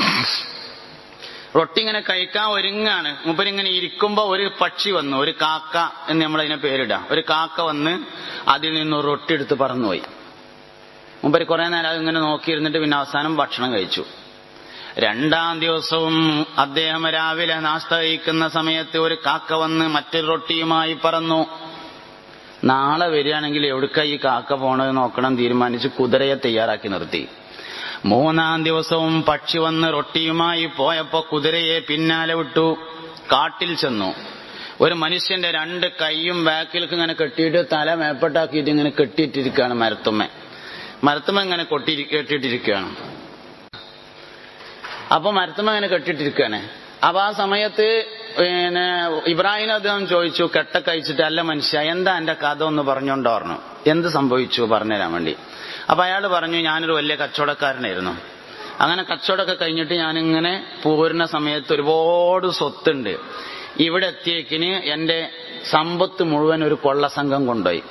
റൊട്ടി ഇങ്ങനെ കഴിക്കാൻ ഒരുങ്ങാണ് മൂപ്പരിങ്ങനെ ഇരിക്കുമ്പോ ഒരു പക്ഷി വന്നു ഒരു കാക്ക എന്ന് നമ്മൾ അതിനെ പേരിടാം ഒരു കാക്ക വന്ന് അതിൽ നിന്ന് ഒരു റൊട്ടി എടുത്ത് പറന്നുപോയി മൂപ്പര് കുറെ നേരം അതിങ്ങനെ നോക്കിയിരുന്നിട്ട് പിന്നെ അവസാനം ഭക്ഷണം കഴിച്ചു രണ്ടാം ദിവസവും അദ്ദേഹം രാവിലെ നാസ്ത കഴിക്കുന്ന സമയത്ത് ഒരു കാക്ക വന്ന് മറ്റൊരു റൊട്ടിയുമായി പറന്നു നാളെ വരികയാണെങ്കിൽ എവിടുക്ക ഈ കാക്ക പോണത് നോക്കണം തീരുമാനിച്ച് കുതിരയെ തയ്യാറാക്കി നിർത്തി മൂന്നാം ദിവസവും പക്ഷി വന്ന് റൊട്ടിയുമായി പോയപ്പോ കുതിരയെ പിന്നാലെ വിട്ടു കാട്ടിൽ ചെന്നു ഒരു മനുഷ്യന്റെ രണ്ട് കൈയും ബാക്കിലേക്ക് ഇങ്ങനെ കെട്ടിയിട്ട് തല മേപ്പെട്ടാക്കിയിട്ട് ഇങ്ങനെ കെട്ടിയിട്ടിരിക്കുകയാണ് മരത്തുമ്മ മരത്തുമ്മ ഇങ്ങനെ കൊട്ടി കെട്ടിയിട്ടിരിക്കുകയാണ് അപ്പൊ മരത്തുമ്മ ഇങ്ങനെ കെട്ടിയിട്ടിരിക്കുകയാണ് അപ്പൊ ആ സമയത്ത് പിന്നെ ഇബ്രാഹിം അദ്ദേഹം ചോദിച്ചു കെട്ട കഴിച്ചിട്ട് അല്ല മനുഷ്യ എന്താ എന്റെ കഥ ഒന്ന് പറഞ്ഞോണ്ടോ പറഞ്ഞു എന്ത് സംഭവിച്ചു പറഞ്ഞുതരാൻ വേണ്ടി അപ്പൊ അയാൾ പറഞ്ഞു ഞാനൊരു വലിയ കച്ചവടക്കാരനായിരുന്നു അങ്ങനെ കച്ചവടമൊക്കെ കഴിഞ്ഞിട്ട് ഞാനിങ്ങനെ പോരുന്ന സമയത്ത് ഒരുപാട് സ്വത്തുണ്ട് ഇവിടെ എത്തിയേക്കിന് എന്റെ സമ്പത്ത് മുഴുവൻ ഒരു കൊള്ള സംഘം കൊണ്ടുപോയി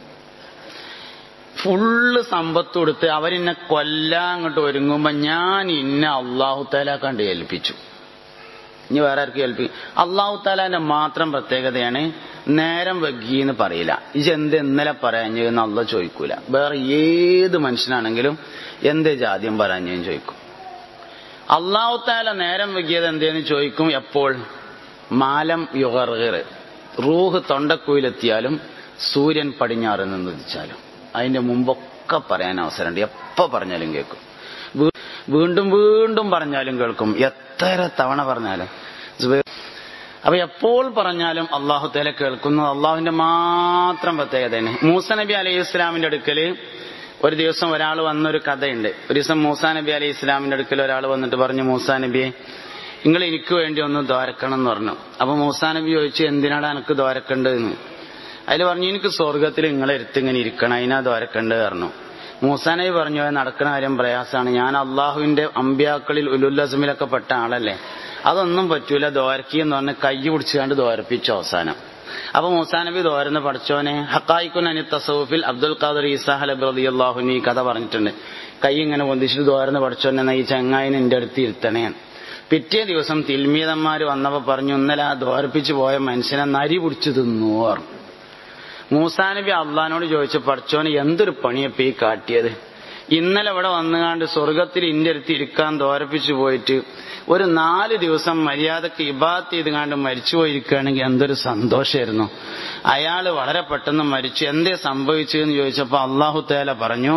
ഫുള്ള് സമ്പത്ത് കൊടുത്ത് അവരെന്നെ കൊല്ലാൻ അങ്ങോട്ട് ഒരുങ്ങുമ്പോ ഞാൻ ഇന്ന അള്ളാഹു താല കണ്ട് ഏൽപ്പിച്ചു ഇനി വേറെ ആർക്കും ഏൽപ്പിക്കും അള്ളാഹു താലാന്റെ മാത്രം പ്രത്യേകതയാണ് നേരം വൈകിന്ന് പറയില്ല ഇജ് എന്ത് ഇന്നലെ പറയാഞ്ഞെന്ന് അള്ള ചോദിക്കൂല വേറെ ഏത് മനുഷ്യനാണെങ്കിലും എന്ത് ജാദ്യം പറയാഞ്ഞെന്ന് ചോദിക്കും അള്ളാഹു താല നേരം വൈകിയത് എന്തേന്ന് ചോദിക്കും എപ്പോൾ മാലം യുഗർ റൂഹ് തൊണ്ടക്കുയിലെത്തിയാലും സൂര്യൻ പടിഞ്ഞാറ് നിന്ന് ഉദിച്ചാലും അതിന്റെ മുമ്പൊക്കെ പറയാൻ അവസരമുണ്ട് എപ്പോ പറഞ്ഞാലും കേൾക്കും വീ- വീണ്ടും വീണ്ടും പറഞ്ഞാലും കേൾക്കും എത്ര തവണ പറഞ്ഞാലും സുബൈർ അപ്പൊ എപ്പോൾ പറഞ്ഞാലും അള്ളാഹു തല കേൾക്കുന്നത് അള്ളാഹുവിന്റെ മാത്രം പ്രത്യേകതയാണ് മൂസ നബി അലൈഹി ഇസ്ലാമിന്റെ അടുക്കല് ഒരു ദിവസം ഒരാൾ വന്നൊരു കഥയുണ്ട് ഒരു ദിവസം മൂസാ നബി അലൈഹി ഇസ്ലാമിന്റെ അടുക്കൽ ഒരാൾ വന്നിട്ട് പറഞ്ഞു മൂസാ നബിയെ നിങ്ങൾ എനിക്ക് വേണ്ടി ഒന്ന് ദ്വാരക്കണം എന്ന് പറഞ്ഞു അപ്പൊ മൂസാ നബി ചോദിച്ചു എന്തിനാണ് എനിക്ക് ദ്വാരക്കേണ്ടതെന്ന് അതിൽ പറഞ്ഞു എനിക്ക് സ്വർഗത്തിൽ നിങ്ങളെ എടുത്ത് ഇങ്ങനെ ഇരിക്കണം അതിനാ ദ്വാരക്കേണ്ടത് പറഞ്ഞു മൂസാ നബി പറഞ്ഞു "അത് നടക്കണ കാര്യം പ്രയാസമാണ് ഞാൻ അള്ളാഹുവിന്റെ അമ്പ്യാക്കളിൽ ഉലുല്ലസമിലൊക്കെ പെട്ട ആളല്ലേ അതൊന്നും പറ്റൂല ദ്വാരക്കി എന്ന് പറഞ്ഞ് കൈ പിടിച്ചുകൊണ്ട് ദ്വാരപ്പിച്ചു അവസാനം അപ്പൊ മൂസാ നബി ദ്വാരുന്ന പഠിച്ചോനെ ഹക്കായിക്കുൻ അനി തസൗഫിൽ അബ്ദുൽ ഖാദർ ഈസാ ഹലബ് റലി അള്ളാഹുനി ഈ കഥ പറഞ്ഞിട്ടുണ്ട് കൈ ഇങ്ങനെ പൊന്തിച്ചിട്ട് ദ്വാരുന്ന പഠിച്ചോനെ എന്നാ ഈ ചങ്ങായിനെ എന്റെ അടുത്ത് ഇരുത്തണേ പിറ്റേ ദിവസം തിൽമീതന്മാര് വന്നപ്പോ പറഞ്ഞു ഇന്നലെ ആ ദ്വാരപ്പിച്ചു പോയ മനുഷ്യനെ നരി പിടിച്ചു തിന്നു പറഞ്ഞു മൂസാ നബി അള്ളഹാനോട് ചോദിച്ചു പഠിച്ചോന് എന്തൊരു പണിയപ്പ ഈ കാട്ടിയത് ഇന്നലെ ഇവിടെ വന്നുകാണ്ട് സ്വർഗത്തിൽ ഇന്റെ അടുത്ത് ഇരിക്കാൻ തോരപ്പിച്ചു പോയിട്ട് ഒരു നാല് ദിവസം മര്യാദക്ക് ഇബാത്ത് ചെയ്തുകാണ്ട് മരിച്ചു പോയിരിക്കുകയാണെങ്കിൽ എന്തൊരു സന്തോഷമായിരുന്നു അയാള് വളരെ പെട്ടെന്ന് മരിച്ചു എന്തേ സംഭവിച്ചു എന്ന് ചോദിച്ചപ്പോ അള്ളാഹു തേല പറഞ്ഞു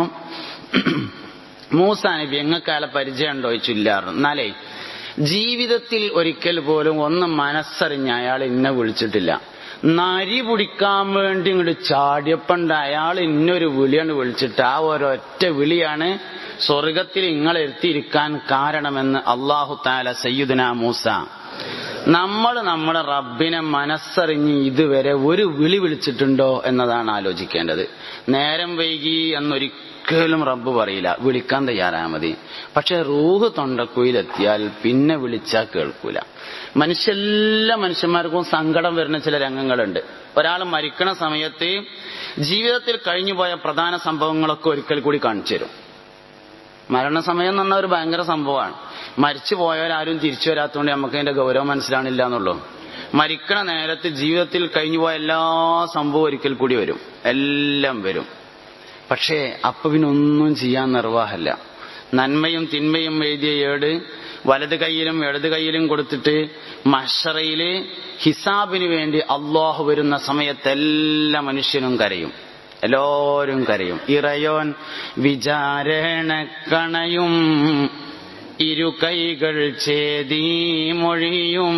മൂസാ നബി എങ്ങൾക്ക് അയാളെ പരിചയം ഉണ്ടോ ചോദിച്ചില്ലായിരുന്നു എന്നാലേ ജീവിതത്തിൽ ഒരിക്കൽ പോലും ഒന്ന് മനസ്സറിഞ്ഞ് അയാൾ ഇന്നെ വിളിച്ചിട്ടില്ല നരി പിടിക്കാൻ വേണ്ടി ഇങ്ങോട്ട് ചാടിയപ്പണ്ട് അയാൾ ഇന്നൊരു വിളിയാണ് വിളിച്ചിട്ട് ആ ഒരൊറ്റ വിളിയാണ് സ്വർഗത്തിൽ ഇങ്ങളെത്തിയിരിക്കാൻ കാരണമെന്ന് അള്ളാഹു താല സയ്യുദന മൂസ നമ്മൾ നമ്മുടെ റബ്ബിനെ മനസ്സറിഞ്ഞ് ഇതുവരെ ഒരു വിളി വിളിച്ചിട്ടുണ്ടോ എന്നതാണ് ആലോചിക്കേണ്ടത് നേരം വൈകി എന്നൊരിക്കലും റബ്ബ് പറയില്ല വിളിക്കാൻ തയ്യാറായാൽ മതി പക്ഷെ റൂഹ് തൊണ്ടക്കുയിലെത്തിയാൽ പിന്നെ വിളിച്ചാൽ കേൾക്കൂല മനുഷ്യ എല്ലാ മനുഷ്യന്മാർക്കും സങ്കടം വരുന്ന ചില രംഗങ്ങളുണ്ട് ഒരാൾ മരിക്കണ സമയത്ത് ജീവിതത്തിൽ കഴിഞ്ഞുപോയ പ്രധാന സംഭവങ്ങളൊക്കെ ഒരിക്കൽ കൂടി കാണിച്ചു തരും മരണസമയം എന്ന് പറഞ്ഞാൽ ഒരു ഭയങ്കര സംഭവമാണ് മരിച്ചു പോയവരാരും തിരിച്ചു വരാത്തതുകൊണ്ട് നമുക്ക് അതിന്റെ ഗൗരവം മനസ്സിലാണില്ല എന്നുള്ളൂ മരിക്കണ നേരത്ത് ജീവിതത്തിൽ കഴിഞ്ഞുപോയ എല്ലാ സംഭവവും ഒരിക്കൽ കൂടി വരും എല്ലാം വരും പക്ഷേ അപ്പൊ പിന്നൊന്നും ചെയ്യാൻ നിർവാഹമല്ല നന്മയും തിന്മയും എഴുതിയ ഏട് വലത് കൈയിലും ഇടത് കൈയിലും കൊടുത്തിട്ട് മഷറയില് ഹിസാബിന് വേണ്ടി അള്ളാഹു വരുന്ന സമയത്ത് എല്ലാ മനുഷ്യനും കരയും എല്ലാവരും കരയും ഇറയോൻ വിചാരണ കണയും ഇരു കൈകൾ ചേതി മൊഴിയും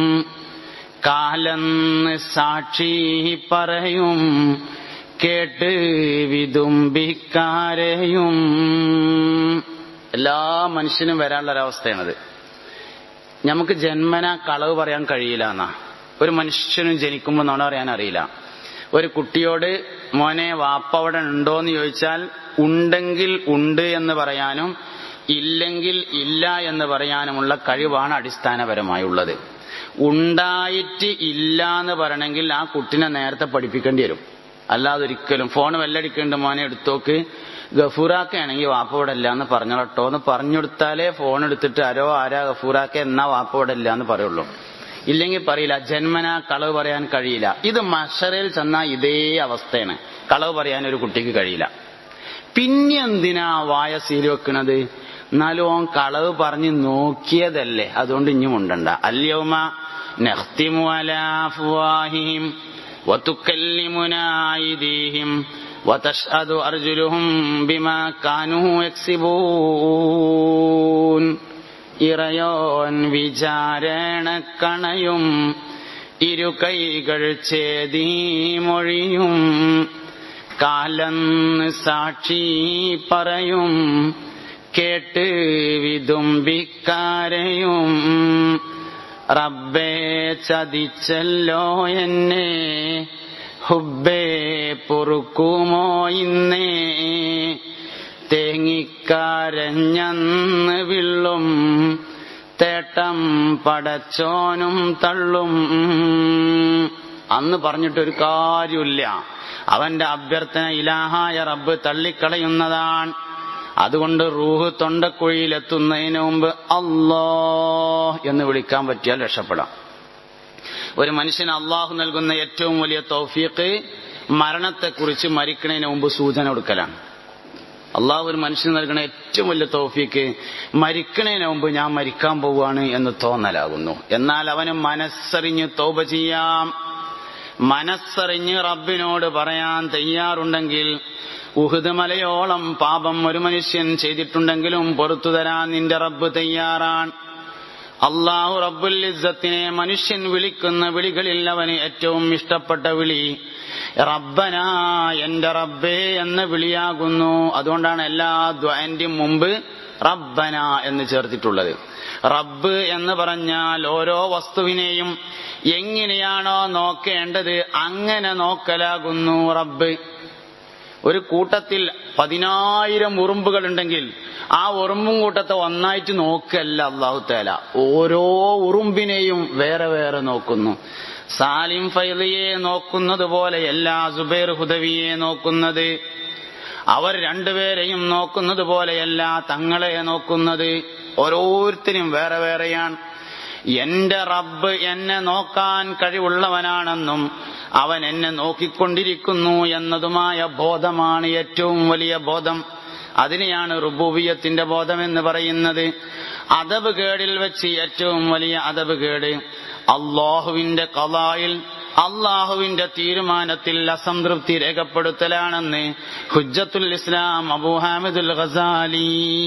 കാലന്ന് സാക്ഷി പറയും കേട്ട് വിതുമ്പിക്കാരെയും എല്ലാ മനുഷ്യനും വരാനുള്ള ഒരവസ്ഥയാണത് നമുക്ക് ജന്മന കളവ് പറയാൻ കഴിയില്ല എന്നാ ഒരു മനുഷ്യനും ജനിക്കുമ്പോൾ നുണ പറയാൻ അറിയില്ല ഒരു കുട്ടിയോട് മോനെ വാപ്പ അവിടെ ഉണ്ടോ എന്ന് ചോദിച്ചാൽ ഉണ്ടെങ്കിൽ ഉണ്ട് എന്ന് പറയാനും ഇല്ലെങ്കിൽ ഇല്ല എന്ന് പറയാനുമുള്ള കഴിവാണ് അടിസ്ഥാനപരമായുള്ളത് ഉണ്ടായിട്ട് ഇല്ല എന്ന് പറയണമെങ്കിൽ ആ കുട്ടിനെ നേരത്തെ പഠിപ്പിക്കേണ്ടി വരും അല്ലാതെ ഒരിക്കലും ഫോൺ വെല്ലടിക്കേണ്ട മോനെ എടുത്തോക്ക് ഗഫൂറാക്കയാണെങ്കിൽ വാപ്പ ഇവിടെ ഇല്ല എന്ന് പറഞ്ഞോട്ടോ എന്ന് പറഞ്ഞെടുത്താലേ ഫോൺ എടുത്തിട്ട് ആരോ ആരാ ഗഫൂറാക്ക എന്നാ വാപ്പ ഇവിടെ ഇല്ല എന്ന് പറയുള്ളൂ ഇല്ലെങ്കിൽ പറയില്ല ജന്മന കളവ് പറയാൻ കഴിയില്ല ഇത് മഷറയിൽ ചെന്നാൽ ഇതേ അവസ്ഥയാണ് കളവ് പറയാൻ ഒരു കുട്ടിക്ക് കഴിയില്ല പിന്നെ എന്തിനാ വായ സീൽ വെക്കണത് എന്നാലും ഓൻ കളവ് പറഞ്ഞ് നോക്കിയതല്ലേ അതുകൊണ്ട് ഇനിയും ഉണ്ടണ്ട അല്യവുമ നഖ്തിമു അലാ അഫ്വാഹിഹിം وتكلمنا أيديهم وتشهد أرجلهم بما كانوا يكسبون ഇറയോൻ വിചാരണ കണയും ഇരു കൈകൾ ചേതി മൊഴിയും കാലന്ന് സാക്ഷി പറയും കേട്ട് വിതുമ്പിക്കാരെയും റബ്ബേ ചതിച്ചല്ലോ എന്നെ ഹുബേ പൊറുക്കുമോ ഇന്നേ തേങ്ങിക്കരഞ്ഞന്ന് വിള്ളും തേട്ടം പടച്ചോനും തള്ളും അന്ന് പറഞ്ഞിട്ടൊരു കാര്യമില്ല അവന്റെ അഭ്യർത്ഥന ഇലാഹായ റബ്ബ് തള്ളിക്കളയുന്നതാണ് അതുകൊണ്ട് റൂഹ് തൊണ്ടക്കുഴിയിലെത്തുന്നതിന് മുമ്പ് അല്ലോ എന്ന് വിളിക്കാൻ പറ്റിയാൽ രക്ഷപ്പെടാം ഒരു മനുഷ്യന് അള്ളാഹു നൽകുന്ന ഏറ്റവും വലിയ തൗഫീഖ് മരണത്തെക്കുറിച്ച് മരിക്കണതിന് മുമ്പ് സൂചന കൊടുക്കലാണ് അള്ളാഹു ഒരു മനുഷ്യന് നൽകുന്ന ഏറ്റവും വലിയ തോഫിക്ക് മരിക്കണതിന് മുമ്പ് ഞാൻ മരിക്കാൻ പോവുകയാണ് എന്ന് തോന്നലാകുന്നു എന്നാൽ അവന് മനസ്സറിഞ്ഞ് തോപ ചെയ്യാം മനസ്സറിഞ്ഞ് റബ്ബിനോട് പറയാൻ തയ്യാറുണ്ടെങ്കിൽ ഉഹുദ് മലയോളം പാപം ഒരു മനുഷ്യൻ ചെയ്തിട്ടുണ്ടെങ്കിലും പുറത്തു തരാൻ നിന്റെ റബ്ബ് തയ്യാറാണ് അള്ളാഹു റബ്ബുൽ ഇസ്സത്തിനെ മനുഷ്യൻ വിളിക്കുന്ന വിളികളിൽ അവന് ഏറ്റവും ഇഷ്ടപ്പെട്ട വിളി റബ്ബന എന്റെ റബ്ബേ എന്ന വിളിയാകുന്നു അതുകൊണ്ടാണ് എല്ലാ ദ്വാന്റെയും മുമ്പ് റബ്ബന എന്ന് ചേർത്തിട്ടുള്ളത് റബ്ബ് എന്ന് പറഞ്ഞാൽ ഓരോ വസ്തുവിനെയും എങ്ങനെയാണോ നോക്കേണ്ടത് അങ്ങനെ നോക്കലാകുന്നു റബ്ബ് ഒരു കൂട്ടത്തിൽ പതിനായിരം ഉറുമ്പുകൾ ഉണ്ടെങ്കിൽ ആ ഉറുമ്പും കൂട്ടത്തെ ഒന്നായിട്ട് നോക്കല്ല അള്ളാഹു തേല ഓരോ ഉറുമ്പിനെയും വേറെ വേറെ നോക്കുന്നു സാലിം ഫൈലിയെ നോക്കുന്നത് പോലെയല്ല സുബൈർ ഹുദവിയെ നോക്കുന്നത് അവർ രണ്ടുപേരെയും നോക്കുന്നത് പോലെയല്ല തങ്ങളെ നോക്കുന്നത് ഓരോരുത്തരും വേറെ വേറെയാണ് എന്റെ റബ്ബ് എന്നെ നോക്കാൻ കഴിവുള്ളവനാണെന്നും അവൻ എന്നെ നോക്കിക്കൊണ്ടിരിക്കുന്നു എന്നതുമായ ബോധമാണ് ഏറ്റവും വലിയ ബോധം അതിനെയാണ് റുബൂബിയത്തിന്റെ ബോധം എന്ന് പറയുന്നത് അതബ് കേടിൽ വെച്ച് ഏറ്റവും വലിയ അതബ് കേട് അള്ളാഹുവിന്റെ കലായിൽ അള്ളാഹുവിന്റെ തീരുമാനത്തിൽ അസംതൃപ്തി രേഖപ്പെടുത്തലാണെന്ന് ഹുജ്ജത്തുൽ ഇസ്ലാം അബൂ ഹാമിദുൽ ഖസാലി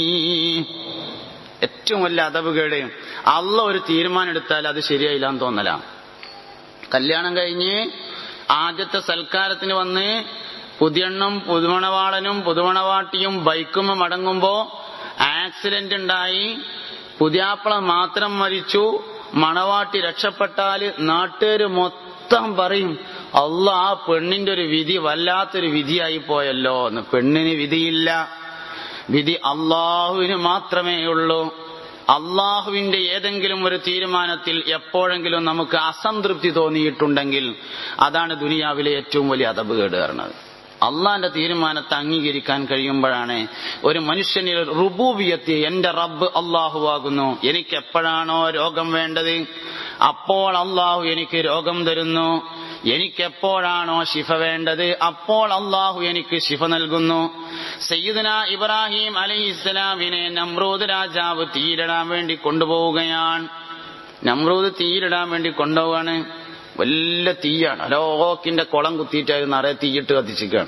ഏറ്റവും വലിയ അതബ് കേട് അള്ള ഒരു തീരുമാനം എടുത്താൽ അത് ശരിയായില്ല എന്ന് തോന്നല കല്യാണം കഴിഞ്ഞ് ആദ്യത്തെ സൽക്കാരത്തിന് വന്ന് പുതിയണ്ണും പുതുമണവാളനും പുതുമണവാട്ടിയും ബൈക്കും മടങ്ങുമ്പോ ആക്സിഡന്റ് ഉണ്ടായി പുതിയാപ്പള മാത്രം മരിച്ചു മണവാട്ടി രക്ഷപ്പെട്ടാല് നാട്ടുകാര് മൊത്തം പറയും അല്ല ആ പെണ്ണിന്റെ ഒരു വിധി വല്ലാത്തൊരു വിധിയായി പോയല്ലോ എന്ന് പെണ്ണിന് വിധിയില്ല വിധി അള്ളാഹുവിന് മാത്രമേ ഉള്ളൂ അള്ളാഹുവിന്റെ ഏതെങ്കിലും ഒരു തീരുമാനത്തിൽ എപ്പോഴെങ്കിലും നമുക്ക് അസംതൃപ്തി തോന്നിയിട്ടുണ്ടെങ്കിൽ അതാണ് ദുനിയാവിലെ ഏറ്റവും വലിയ അതബ് കേട് കാരണം അള്ളാന്റെ തീരുമാനത്തെ അംഗീകരിക്കാൻ കഴിയുമ്പോഴാണ് ഒരു മനുഷ്യനിൽ റുബൂബിയത്തി എന്റെ റബ്ബ് അള്ളാഹുവാകുന്നു എനിക്ക് എപ്പോഴാണോ രോഗം വേണ്ടത് അപ്പോൾ അള്ളാഹു എനിക്ക് രോഗം തരുന്നു എനിക്കെപ്പോഴാണോ ശിഫ വേണ്ടത് അപ്പോൾ അള്ളാഹു എനിക്ക് ശിഫ നൽകുന്നു സയ്യിദന ഇബ്രാഹിം അലൈഹി ഇസ്ലാമിനെ നമ്രൂദ് രാജാവ് തീരിടാൻ വേണ്ടി കൊണ്ടുപോവുകയാണ് നമ്രൂദ് തീരിടാൻ വേണ്ടി കൊണ്ടുപോവാണ് വലിയ തീയാണ് അലോക്കിന്റെ കുളം കുത്തിയിട്ടായിരുന്നു നിറയെ തീയിട്ട് കത്തിച്ചിരിക്കുകയാണ്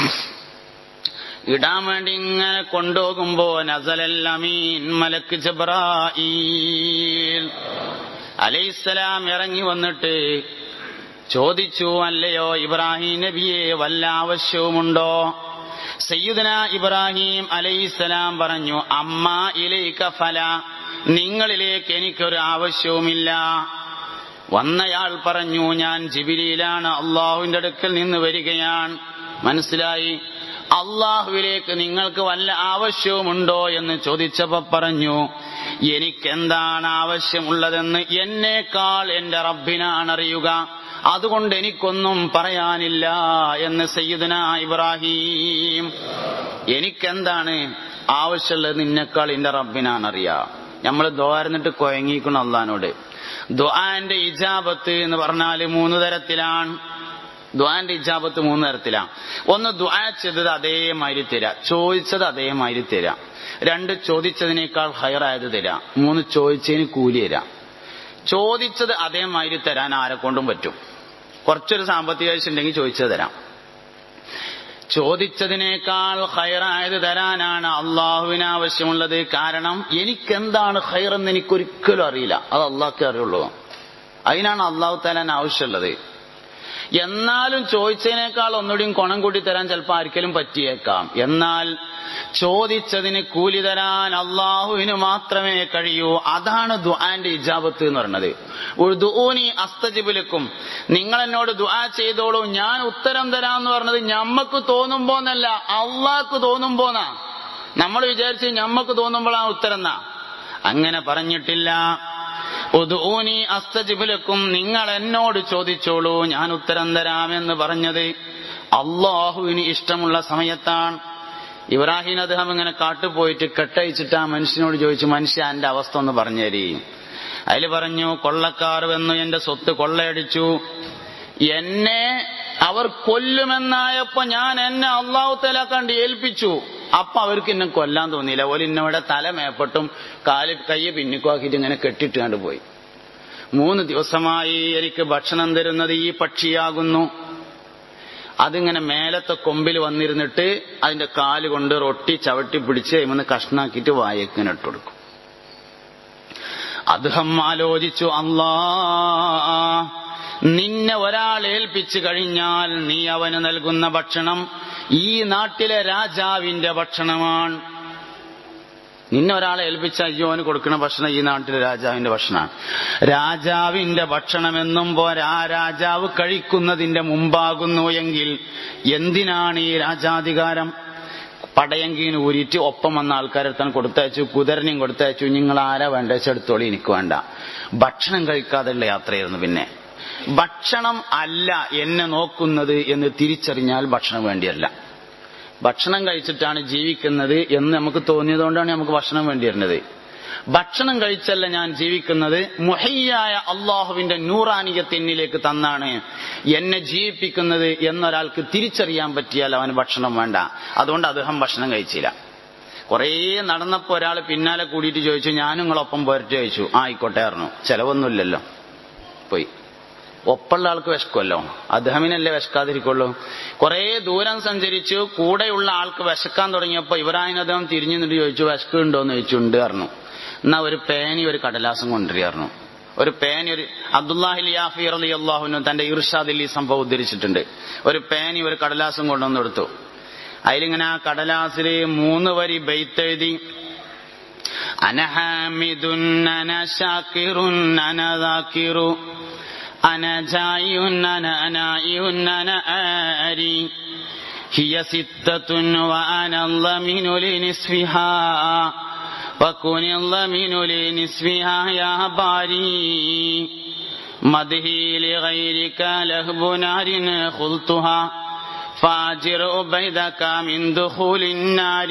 ഇടാൻ വേണ്ടി ഇങ്ങനെ കൊണ്ടുപോകുമ്പോ നസലല്ലമീൻ മലക്ക് ജബ്രായിൽ അലൈസലാം ഇറങ്ങി വന്നിട്ട് ചോദിച്ചു അല്ലയോ ഇബ്രാഹിം നബിയെ വല്ല ആവശ്യവുമുണ്ടോ സയ്യിദന ഇബ്രാഹിം അലൈസലാം പറഞ്ഞു അമ്മ ഇലൈക ഫല നിങ്ങളിലേക്ക് എനിക്കൊരു ആവശ്യവുമില്ല വന്നയാൾ പറഞ്ഞു ഞാൻ ജിബിലിയിലാണ് അള്ളാഹുവിന്റെ അടുക്കൽ നിന്ന് വരികയാണ് മനസ്സിലായി അള്ളാഹുവിലേക്ക് നിങ്ങൾക്ക് വല്ല ആവശ്യവുമുണ്ടോ എന്ന് ചോദിച്ചപ്പോ പറഞ്ഞു എനിക്കെന്താണ് ആവശ്യമുള്ളതെന്ന് എന്നേക്കാൾ എന്റെ റബ്ബിനാണ് അറിയുക അതുകൊണ്ട് എനിക്കൊന്നും പറയാനില്ല എന്ന് സയ്യിദന ഇബ്രാഹിം എനിക്കെന്താണ് ആവശ്യമുള്ളത് നിന്നെക്കാൾ എന്റെ റബ്ബിനാണ് അറിയാ നമ്മൾ ദ്വാരന്നിട്ട് കൊയങ്ങിക്കണം അള്ളഹാനോട് ദ്വാന്റെ ഇജാബത്ത് എന്ന് പറഞ്ഞാൽ മൂന്ന് തരത്തിലാണ് ദ്വാന്റെ ഇജാബത്ത് മൂന്ന് തരത്തിലാണ് ഒന്ന് ദ്വാ ചെയ്തത് അതേമാതിരി തരാം ചോദിച്ചത് അതേമാതിരി തരാം രണ്ട് ചോദിച്ചതിനേക്കാൾ ഹയറായത് തരാം മൂന്ന് ചോദിച്ചതിന് കൂലി തരാം ചോദിച്ചത് അതേമാതിരി തരാൻ ആരെ കൊണ്ടും പറ്റും കുറച്ചൊരു സാമ്പത്തിക ആവശ്യം ഉണ്ടെങ്കിൽ ചോദിച്ചത് തരാം ചോദിച്ചതിനേക്കാൾ ഹൈറായത് തരാനാണ് അള്ളാഹുവിന് ആവശ്യമുള്ളത് കാരണം എനിക്കെന്താണ് ഹൈറെന്ന് എനിക്കൊരിക്കലും അറിയില്ല അത് അള്ളാഹ്ക്ക് അറിയുള്ളൂ അതിനാണ് അള്ളാഹു തരാൻ ആവശ്യമുള്ളത് എന്നാലും ചോദിച്ചതിനേക്കാൾ ഒന്നുകൂടിയും കുണം കൂട്ടി തരാൻ ചിലപ്പോൾ ആർക്കെങ്കിലും പറ്റിയേക്കാം എന്നാൽ ചോദിച്ചതിന് കൂലി തരാൻ അള്ളാഹുവിന് മാത്രമേ കഴിയൂ അതാണ് ദുആന്റെ ഇജാബത്ത് എന്ന് പറയുന്നത് ദുഊനി അസ്തജിബുലക്കും നിങ്ങൾ എന്നോട് ദുആ ചെയ്തോളൂ ഞാൻ ഉത്തരം തരാന്ന് പറഞ്ഞത് ഞമ്മക്ക് തോന്നുമ്പോന്നല്ല അള്ളാഹ്ക്ക് തോന്നുമ്പോന്നാ നമ്മൾ വിചാരിച്ച് ഞമ്മക്ക് തോന്നുമ്പോഴാണ് ഉത്തരം എന്നാ അങ്ങനെ പറഞ്ഞിട്ടില്ല ഉദൂനി അസ്തജിബുലക്കും നിങ്ങൾ എന്നോട് ചോദിച്ചോളൂ ഞാൻ ഉത്തരം തരാമെന്ന് പറഞ്ഞത് അള്ളാഹുവിന് ഇഷ്ടമുള്ള സമയത്താണ് ഇബ്രാഹിം അദ്ദേഹം ഇങ്ങനെ കാട്ടുപോയിട്ട് കെട്ടയച്ചിട്ട് ആ മനുഷ്യനോട് ചോദിച്ചു മനുഷ്യ എന്റെ അവസ്ഥ ഒന്ന് പറഞ്ഞു തരീ അതിൽ പറഞ്ഞു കൊള്ളക്കാർ വന്നു എന്റെ സ്വത്ത് കൊള്ളയടിച്ചു എന്നെ അവർ കൊല്ലുമെന്നായപ്പോ ഞാൻ എന്നെ അള്ളാഹു തല കണ്ട് ഏൽപ്പിച്ചു അപ്പൊ അവർക്ക് എന്നെ കൊല്ലാൻ തോന്നിയില്ല ഓല് ഇന്നവിടെ തല മേപ്പട്ടും കാല് കയ്യെ പിന്നിക്കുവാക്കിയിട്ട് ഇങ്ങനെ കെട്ടിട്ട് കണ്ട് പോയി മൂന്ന് ദിവസമായി എനിക്ക് ഭക്ഷണം തരുന്നത് ഈ പക്ഷിയാകുന്നു അതിങ്ങനെ മേലത്തെ കൊമ്പിൽ വന്നിരുന്നിട്ട് അതിന്റെ കാല് കൊണ്ട് റൊട്ടി ചവിട്ടി പിടിച്ച് അതിമന്ന് കഷ്ണാക്കിയിട്ട് വായക്കിങ്ങനെ ഇട്ട് കൊടുക്കും അദ്ദേഹം ആലോചിച്ചു അല്ലാ നിന്നെ ഒരാൾ ഏൽപ്പിച്ചു കഴിഞ്ഞാൽ നീ അവന് നൽകുന്ന ഭക്ഷണം ഈ നാട്ടിലെ രാജാവിന്റെ ഭക്ഷണമാണ് നിന്നെ ഒരാളെ ഏൽപ്പിച്ച അയ്യോന് കൊടുക്കുന്ന ഭക്ഷണം ഈ നാട്ടിലെ രാജാവിന്റെ ഭക്ഷണമാണ് രാജാവിന്റെ ഭക്ഷണമെന്നും പോരാ രാജാവ് കഴിക്കുന്നതിന്റെ മുമ്പാകുന്നു എങ്കിൽ എന്തിനാണ് ഈ രാജാധികാരം പടയങ്കീന് ഊരിയിട്ട് ഒപ്പം വന്ന ആൾക്കാരെടുത്താണ് കൊടുത്തയച്ചു കുതിരനെയും കൊടുത്തയച്ചു നിങ്ങൾ ആരാ വേണ്ട വെച്ചെടുത്തോളി എനിക്ക് വേണ്ട ഭക്ഷണം കഴിക്കാതെയുള്ള യാത്രയായിരുന്നു പിന്നെ ഭക്ഷണം അല്ല എന്നെ നോക്കുന്നത് എന്ന് തിരിച്ചറിഞ്ഞാൽ ഭക്ഷണം വേണ്ടിയല്ല ഭക്ഷണം കഴിച്ചിട്ടാണ് ജീവിക്കുന്നത് എന്ന് നമുക്ക് തോന്നിയതുകൊണ്ടാണ് നമുക്ക് ഭക്ഷണം വേണ്ടി വരുന്നത് ഭക്ഷണം കഴിച്ചല്ല ഞാൻ ജീവിക്കുന്നത് മുഹയ്യായ അള്ളാഹുവിന്റെ നൂറാനിയത്ത് എന്നിലേക്ക് തന്നാണ് എന്നെ ജീവിപ്പിക്കുന്നത് എന്നൊരാൾക്ക് തിരിച്ചറിയാൻ പറ്റിയാൽ അവന് ഭക്ഷണം വേണ്ട അതുകൊണ്ട് അദ്ദേഹം ഭക്ഷണം കഴിച്ചില്ല കുറേ നടന്നപ്പോ ഒരാൾ പിന്നാലെ കൂടിയിട്ട് ചോദിച്ചു ഞാനും നിങ്ങളൊപ്പം പോരട്ടെ ചോദിച്ചു ആ ആയിക്കോട്ടെ പറഞ്ഞു ചെലവൊന്നുമില്ലല്ലോ പോയി ഒപ്പുള്ള ആൾക്ക് വിശക്കുമല്ലോ അദ്ദേഹമിനല്ലേ വിശക്കാതിരിക്കുള്ളൂ കുറേ ദൂരം സഞ്ചരിച്ചു കൂടെയുള്ള ആൾക്ക് വിശക്കാൻ തുടങ്ങിയപ്പോ ഇബ്രാഹിം അദ്ദേഹം തിരിഞ്ഞു നിന്നിട്ട് ചോദിച്ചു വിശക്കുണ്ടോന്ന് ചോദിച്ചു ഉണ്ട് പറഞ്ഞു എന്നാ ഒരു പേനി ഒരു കടലാസം കൊണ്ടുവരികയായിരുന്നു ഒരു പേനി ഒരു അബ്ദുല്ലാഹി യാഫി അലി അള്ളാഹുനും തന്റെ ഇർഷാദിൽ ഈ സംഭവം ഉദ്ധരിച്ചിട്ടുണ്ട് ഒരു പേനി ഒരു കടലാസം കൊണ്ടുവന്ന് കൊടുത്തു അതിലിങ്ങനെ ആ കടലാസിൽ മൂന്ന് വരി ബെയ്ത്തെഴുതി അനഹാമിദുൻ അന ഷാക്കിറുൻ അന ദാക്കിറു أنا جاي أنا أنائي أنا آري هي ستة وأنا الضمين لنصفها وكن الضمين لنصفها يا باري مدهي لغيرك لهب نار خلطها فاجر بيدك من دخول النار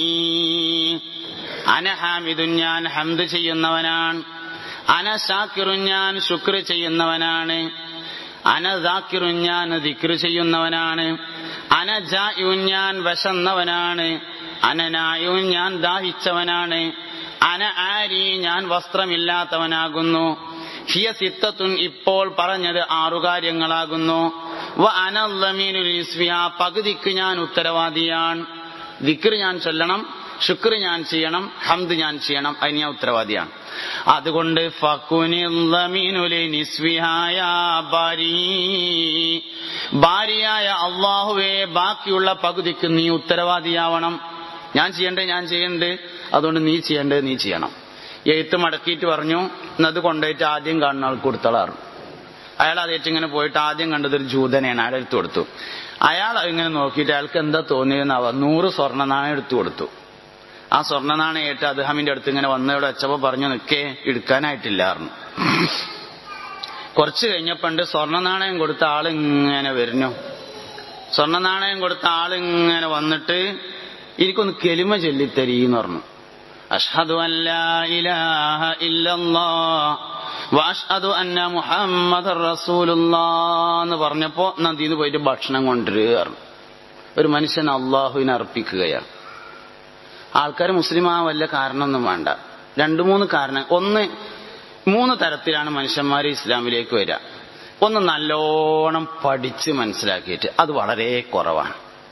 أنا حامد ഞാൻ ഹംദ് ചെയ്യുന്നവനാണ് അന ഷാക്കിറുൻ ഞാൻ ശുക്ർ ചെയ്യുന്നവനാണ് അന ദാക്കിറുൻ ഞാൻ ദിക്ർ ചെയ്യുന്നവനാണ് അന ജായുൻ ഞാൻ വശന്നവനാണ് അനനായുൻ ഞാൻ ദാഹിച്ചവനാണ് അന ആരി ഞാൻ വസ്ത്രമില്ലാത്തവനാകുന്നു ഹിയ സിത്തത്തുൻ ഇപ്പോൾ പറഞ്ഞത് ആറു കാര്യങ്ങളാകുന്നു വ അനല്ലമീനുൽ ഇസ്വിഹ പകുതിക്ക് ഞാൻ ഉത്തരവാദിയാണ് ദിക്ർ ഞാൻ ചൊല്ലണം ശുക്ർ ഞാൻ ചെയ്യണം ഹംദ് ഞാൻ ചെയ്യണം അതിന് ഞാൻ ഉത്തരവാദിയാണ് അതുകൊണ്ട് ഭാര്യയായ അള്ളാഹുവെ ബാക്കിയുള്ള പകുതിക്ക് നീ ഉത്തരവാദിയാവണം ഞാൻ ചെയ്യണ്ടേ ഞാൻ ചെയ്യണ്ട് അതുകൊണ്ട് നീ ചെയ്യണ്ടേ നീ ചെയ്യണം എഴുത്ത് മടക്കിയിട്ട് പറഞ്ഞു എന്നത് കൊണ്ടുപോയിട്ട് ആദ്യം കാണുന്ന ആൾക്ക് കൊടുത്തോളാറ് അയാൾ അതേറ്റ് ഇങ്ങനെ പോയിട്ട് ആദ്യം കണ്ടത് ഒരു ജൂതനെയാണ് അയാൾ എടുത്തു കൊടുത്തു അയാൾ ഇങ്ങനെ നോക്കിയിട്ട് അയാൾക്ക് എന്താ തോന്നിയെന്നാവ നൂറ് സ്വർണ്ണ നാണയം എടുത്തു കൊടുത്തു ആ സ്വർണ്ണ നാണയേറ്റ് അദ്ദേഹമിന്റെ അടുത്ത് ഇങ്ങനെ വന്നവിടെ വെച്ചപ്പോ പറഞ്ഞു നിൽക്കേ എടുക്കാനായിട്ടില്ലായിരുന്നു കുറച്ച് കഴിഞ്ഞപ്പണ്ട് സ്വർണ്ണ നാണയം കൊടുത്ത ആള് ഇങ്ങനെ വരുന്നു സ്വർണ്ണ നാണയം കൊടുത്ത ആള് ഇങ്ങനെ വന്നിട്ട് എനിക്കൊന്ന് കെലിമ ചൊല്ലിത്തരീന്ന് പറഞ്ഞു അഷ്ഹദു അല്ലാ ഇലാഹ ഇല്ലല്ലാ വാഷ്ഹദു അന്ന മുഹമ്മദ് റസൂലുള്ളാന്ന് പറഞ്ഞപ്പോ നദിന്ന് പോയിട്ട് ഭക്ഷണം കൊണ്ടുവരിക ഒരു മനുഷ്യൻ അള്ളാഹുവിനെ അർപ്പിക്കുകയാണ് ആൾക്കാർ മുസ്ലിം ആ വല്ല കാരണമൊന്നും വേണ്ട രണ്ടു മൂന്ന് കാരണം ഒന്ന് മൂന്ന് തരത്തിലാണ് മനുഷ്യന്മാർ ഇസ്ലാമിലേക്ക് വരിക ഒന്ന് നല്ലോണം പഠിച്ച് മനസ്സിലാക്കിയിട്ട് അത് വളരെ കുറവാണ്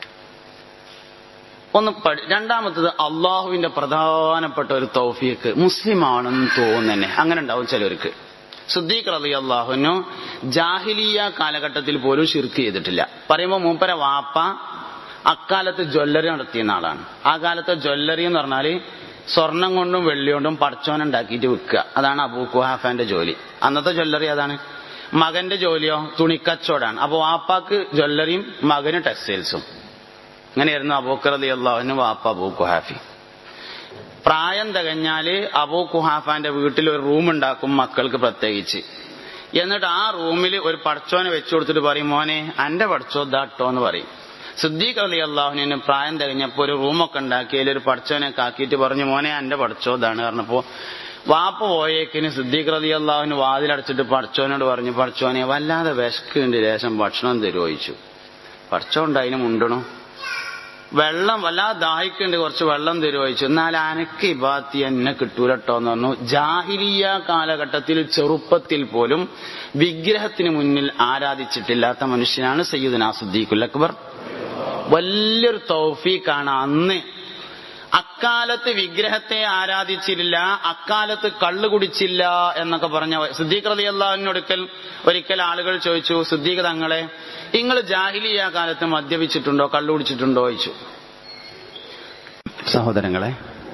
ഒന്ന് രണ്ടാമത്തത് അള്ളാഹുവിന്റെ പ്രധാനപ്പെട്ട ഒരു തൗഫീക്ക് മുസ്ലിം ആണെന്ന് തോന്നുന്നെ അങ്ങനെ ഉണ്ടാവും ചിലർക്ക് സുദ്ദീഖ് റലി അള്ളാഹുനു ജാഹിലിയ കാലഘട്ടത്തിൽ പോലും ഷിർക്ക് ചെയ്തിട്ടില്ല പറയുമ്പോൾ മൂപ്പര വാപ്പ അക്കാലത്ത് ജ്വല്ലറി നടത്തിയുന്ന ആളാണ് ആ കാലത്തെ ജ്വല്ലറി എന്ന് പറഞ്ഞാൽ സ്വർണം കൊണ്ടും വെള്ളി കൊണ്ടും പടച്ചോനുണ്ടാക്കിയിട്ട് വിൽക്കുക അതാണ് അബൂ കുഹാഫാന്റെ ജോലി അന്നത്തെ ജ്വല്ലറി അതാണ് മകന്റെ ജോലിയോ തുണിക്കച്ചവടാണ് അപ്പൊ വാപ്പാക്ക് ജ്വല്ലറിയും മകന് ടെക്സ്റ്റൈൽസും അങ്ങനെയായിരുന്നു അബൂക്കർ അലി അള്ളാഹുവിന് വാപ്പ അബൂ കുഹാഫി പ്രായം തികഞ്ഞാല് അബൂ കുഹാഫാന്റെ വീട്ടിൽ ഒരു റൂം ഉണ്ടാക്കും മക്കൾക്ക് പ്രത്യേകിച്ച് എന്നിട്ട് ആ റൂമിൽ ഒരു പടച്ചോനെ വെച്ചു കൊടുത്തിട്ട് പറയും മോനെ അന്റെ പടച്ചോ ദാട്ടോ എന്ന് പറയും സിദ്ദീഖ് അലി അള്ളാഹുവിന് പ്രായം തികഞ്ഞപ്പോ ഒരു റൂമൊക്കെ ഉണ്ടാക്കി അതിലൊരു പടച്ചോനെ കാക്കിയിട്ട് പറഞ്ഞു മോനെ എന്റെ പടച്ചോ ഇതാണ് പറഞ്ഞപ്പോ വാപ്പ പോയേക്കിന് സിദ്ദീഖ് അലി അള്ളാഹുവിന് വാതിലടച്ചിട്ട് പടച്ചോനോട് പറഞ്ഞു പടച്ചോനെ വല്ലാതെ വിശക്കുണ്ട് ലേശം ഭക്ഷണം തരുമോയിച്ചു പടച്ചോണ്ട് അതിന് മുണ്ടണോ വെള്ളം വല്ലാതെ ദാഹിക്കുന്നുണ്ട് കുറച്ച് വെള്ളം തരുമോ ചോദിച്ചു എന്നാൽ അനക്ക് ഇബാത്തി എന്നെ കിട്ടൂലട്ടോ എന്ന് പറഞ്ഞു ജാഹിലിയ കാലഘട്ടത്തിൽ ചെറുപ്പത്തിൽ പോലും വിഗ്രഹത്തിന് മുന്നിൽ ആരാധിച്ചിട്ടില്ലാത്ത മനുഷ്യനാണ് സയ്യിദ് സുദ്ദീഖുൽ അക്ബർ വലിയൊരു തൗഫീഖാണ് അന്ന് അക്കാലത്ത് വിഗ്രഹത്തെ ആരാധിച്ചില്ല അക്കാലത്ത് കള്ളു കുടിച്ചില്ല എന്നൊക്കെ പറഞ്ഞ സിദ്ദീഖ് റതി അള്ളാഹിനൊടുക്കൽ ഒരിക്കൽ ആളുകൾ ചോദിച്ചു സിദ്ദീഖ് തങ്ങളെ നിങ്ങൾ ജാഹിലിയ കാലത്ത് മദ്യപിച്ചിട്ടുണ്ടോ കള്ളു കുടിച്ചിട്ടുണ്ടോ ചോദിച്ചു സഹോദരങ്ങളെ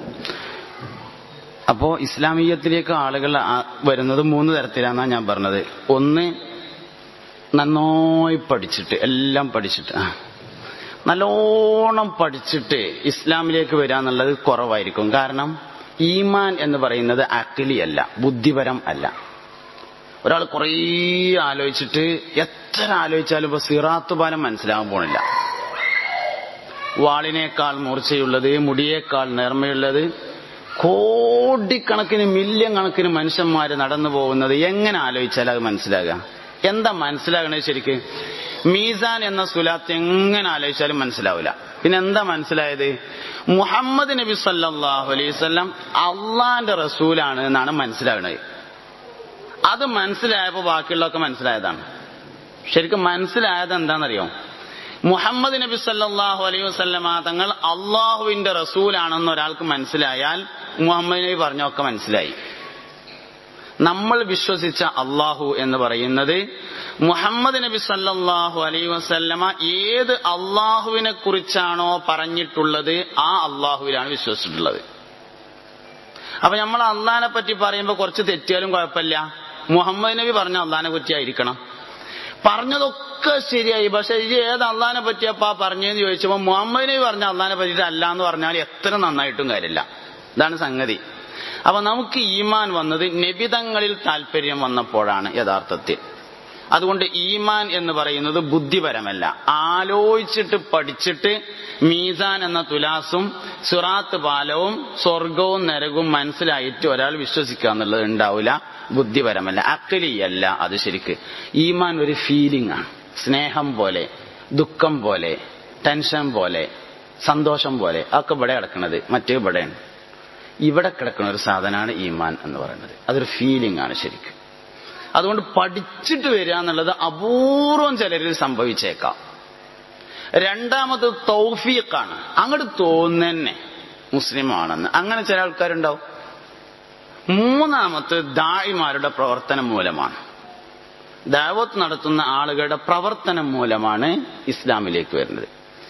അപ്പോ ഇസ്ലാമീയത്തിലേക്ക് ആളുകൾ വരുന്നത് മൂന്ന് തരത്തിലാണെന്നാണ് ഞാൻ പറഞ്ഞത് ഒന്ന് നന്നായി പഠിച്ചിട്ട് എല്ലാം പഠിച്ചിട്ട് ആ നല്ലോണം പഠിച്ചിട്ട് ഇസ്ലാമിലേക്ക് വരിക എന്നുള്ളത് കുറവായിരിക്കും കാരണം ഈമാൻ എന്ന് പറയുന്നത് അക്കിലിയല്ല ബുദ്ധിപരം അല്ല ഒരാൾ കുറേ ആലോചിച്ചിട്ട് എത്ര ആലോചിച്ചാലും ഇപ്പൊ സിറാത്ത് പാലം മനസ്സിലാകാൻ പോണില്ല വാളിനേക്കാൾ മൂർച്ചയുള്ളത് മുടിയേക്കാൾ നേർമയുള്ളത് കോടിക്കണക്കിന് മില്യൺ കണക്കിന് മനുഷ്യന്മാര് നടന്നു പോകുന്നത് എങ്ങനെ ആലോചിച്ചാൽ അത് മനസ്സിലാകുക എന്താ മനസ്സിലാകണത് ശരിക്ക് മീസാൻ എന്ന സുലാത്ത് എങ്ങനെ ആലോചിച്ചാലും മനസ്സിലാവില്ല പിന്നെ എന്താ മനസ്സിലായത് മുഹമ്മദ് നബി സല്ലാഹു അലൈവല്ലം അള്ളാന്റെ റസൂലാണ് എന്നാണ് മനസ്സിലാകുന്നത് അത് മനസ്സിലായപ്പോ ബാക്കിയുള്ളതൊക്കെ മനസ്സിലായതാണ് ശരിക്കും മനസ്സിലായത് എന്താണെന്നറിയോ മുഹമ്മദ് നബി സല്ലാഹു അലൈഹി വസ്ലമ തങ്ങൾ അള്ളാഹുവിന്റെ റസൂലാണെന്ന് ഒരാൾക്ക് മനസ്സിലായാൽ മുഹമ്മദ് നബി പറഞ്ഞൊക്കെ മനസ്സിലായി നമ്മൾ വിശ്വസിച്ച അള്ളാഹു എന്ന് പറയുന്നത് മുഹമ്മദ് നബി സല്ലാഹു അലൈ വസല്ലമ ഏത് അള്ളാഹുവിനെ കുറിച്ചാണോ പറഞ്ഞിട്ടുള്ളത് ആ അള്ളാഹുവിലാണ് വിശ്വസിച്ചിട്ടുള്ളത് അപ്പൊ നമ്മൾ അള്ളഹാനെ പറ്റി പറയുമ്പോൾ കുറച്ച് തെറ്റിയാലും കുഴപ്പമില്ല മുഹമ്മദ് നബി പറഞ്ഞ അള്ളഹാനെ പറ്റി ആയിരിക്കണം പറഞ്ഞതൊക്കെ ശരിയായി പക്ഷെ ഇത് ഏത് അള്ളഹാനെ പറ്റിയപ്പാ പറഞ്ഞതെന്ന് ചോദിച്ചപ്പോൾ മുഹമ്മദ് നബി പറഞ്ഞ അള്ളഹാനെ പറ്റിയിട്ട് അല്ല എന്ന് പറഞ്ഞാൽ എത്ര നന്നായിട്ടും കാര്യമില്ല ഇതാണ് സംഗതി അപ്പൊ നമുക്ക് ഈമാൻ വന്നത് നബിതങ്ങളിൽ താല്പര്യം വന്നപ്പോഴാണ് യഥാർത്ഥത്തിൽ അതുകൊണ്ട് ഈമാൻ എന്ന് പറയുന്നത് ബുദ്ധിപരമല്ല ആലോചിച്ചിട്ട് പഠിച്ചിട്ട് മീസാൻ എന്ന തുലാസും സുറാത്ത് പാലവും സ്വർഗവും നരകവും മനസ്സിലായിട്ട് ഒരാൾ വിശ്വസിക്കുക എന്നുള്ളത് ഉണ്ടാവില്ല ബുദ്ധിപരമല്ല അക്കലിയല്ല അത് ശരിക്ക് ഈമാൻ ഒരു ഫീലിംഗ് ആണ് സ്നേഹം പോലെ ദുഃഖം പോലെ ടെൻഷൻ പോലെ സന്തോഷം പോലെ അതൊക്കെ ഇവിടെ കിടക്കുന്നത് മറ്റേ ഇവിടെയാണ് ഇവിടെ കിടക്കുന്ന ഒരു സാധനമാണ് ഈമാൻ എന്ന് പറയുന്നത് അതൊരു ഫീലിംഗ് ആണ് ശരിക്കും അതുകൊണ്ട് പഠിച്ചിട്ട് വരിക എന്നുള്ളത് അപൂർവം ചിലരിൽ സംഭവിച്ചേക്കാം രണ്ടാമത് തൗഫീഖാണ് അങ്ങോട്ട് തോന്നുന്നെ മുസ്ലിമാണെന്ന് അങ്ങനെ ചില ആൾക്കാരുണ്ടാവും മൂന്നാമത് ദായിമാരുടെ പ്രവർത്തനം മൂലമാണ് ദാവത്ത് നടത്തുന്ന ആളുകളുടെ പ്രവർത്തനം മൂലമാണ് ഇസ്ലാമിലേക്ക് വരുന്നത്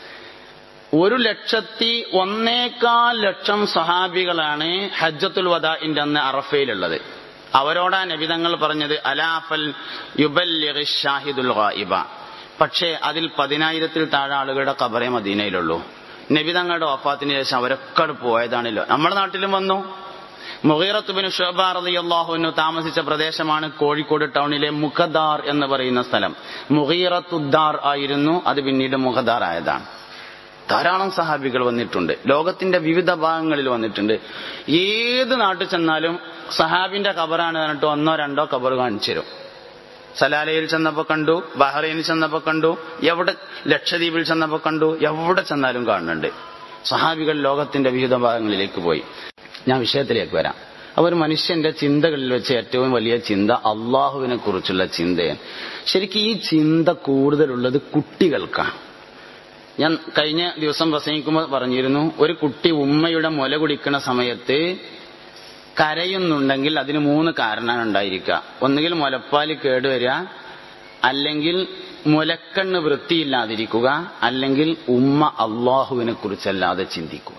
ഒരു ലക്ഷത്തി ഒന്നേകാൽ ലക്ഷം സഹാബികളാണ് ഹജ്ജത്തുൽ വദാഇന്റെ അന്ന് അറഫയിലുള്ളത് അവരോടാ നബിതങ്ങൾ പറഞ്ഞത് അലാഫൽ യുബല്ലിഗ് ഷാഹിദുൽ ഗായിബ പക്ഷേ അതിൽ പതിനായിരത്തിൽ താഴെ ആളുകളുടെ കബറേ മദീനയിലുള്ളൂ നബിതങ്ങളുടെ വഫാത്തിന് ശേഷം അവരൊക്കെ പോയതാണല്ലോ നമ്മുടെ നാട്ടിലും വന്നു മുഹീറത്തുബിന് ഷോബാർ അലി അള്ളാഹുവിനു താമസിച്ച പ്രദേശമാണ് കോഴിക്കോട് ടൗണിലെ മുഖദാർ എന്ന് പറയുന്ന സ്ഥലം മുഹീറത്തുദ്ദാർ ആയിരുന്നു അത് പിന്നീട് മുഖദാർ ആയതാണ് ധാരാളം സഹാബികൾ വന്നിട്ടുണ്ട് ലോകത്തിന്റെ വിവിധ ഭാഗങ്ങളിൽ വന്നിട്ടുണ്ട് ഏത് നാട്ടിൽ ചെന്നാലും സഹാബിന്റെ കബറാണ് പറഞ്ഞിട്ട് ഒന്നോ രണ്ടോ കബർ കാണിച്ചു തരും സലാലയിൽ ചെന്നപ്പോ കണ്ടു ബഹ്റൈനിൽ ചെന്നപ്പോ കണ്ടു എവിടെ ലക്ഷദ്വീപിൽ ചെന്നപ്പോ കണ്ടു എവിടെ ചെന്നാലും കാണുന്നുണ്ട് സഹാബികൾ ലോകത്തിന്റെ വിവിധ ഭാഗങ്ങളിലേക്ക് പോയി ഞാൻ വിഷയത്തിലേക്ക് വരാം അപ്പൊ ഒരു മനുഷ്യന്റെ ചിന്തകളിൽ വെച്ച് ഏറ്റവും വലിയ ചിന്ത അള്ളാഹുവിനെ കുറിച്ചുള്ള ചിന്തയാണ് ശരിക്കും ഈ ചിന്ത കൂടുതലുള്ളത് കുട്ടികൾക്കാണ് ഞാൻ കഴിഞ്ഞ ദിവസം പ്രസംഗിക്കുമ്പോൾ പറഞ്ഞിരുന്നു ഒരു കുട്ടി ഉമ്മയുടെ മുല കുടിക്കുന്ന സമയത്ത് കരയുന്നുണ്ടെങ്കിൽ അതിന് മൂന്ന് കാരണമാണ് ഉണ്ടായിരിക്കുക ഒന്നുകിൽ മുലപ്പാല് കേടുവരിക അല്ലെങ്കിൽ മുലക്കണ്ണ് വൃത്തിയില്ലാതിരിക്കുക അല്ലെങ്കിൽ ഉമ്മ അള്ളാഹുവിനെ കുറിച്ചല്ലാതെ ചിന്തിക്കുക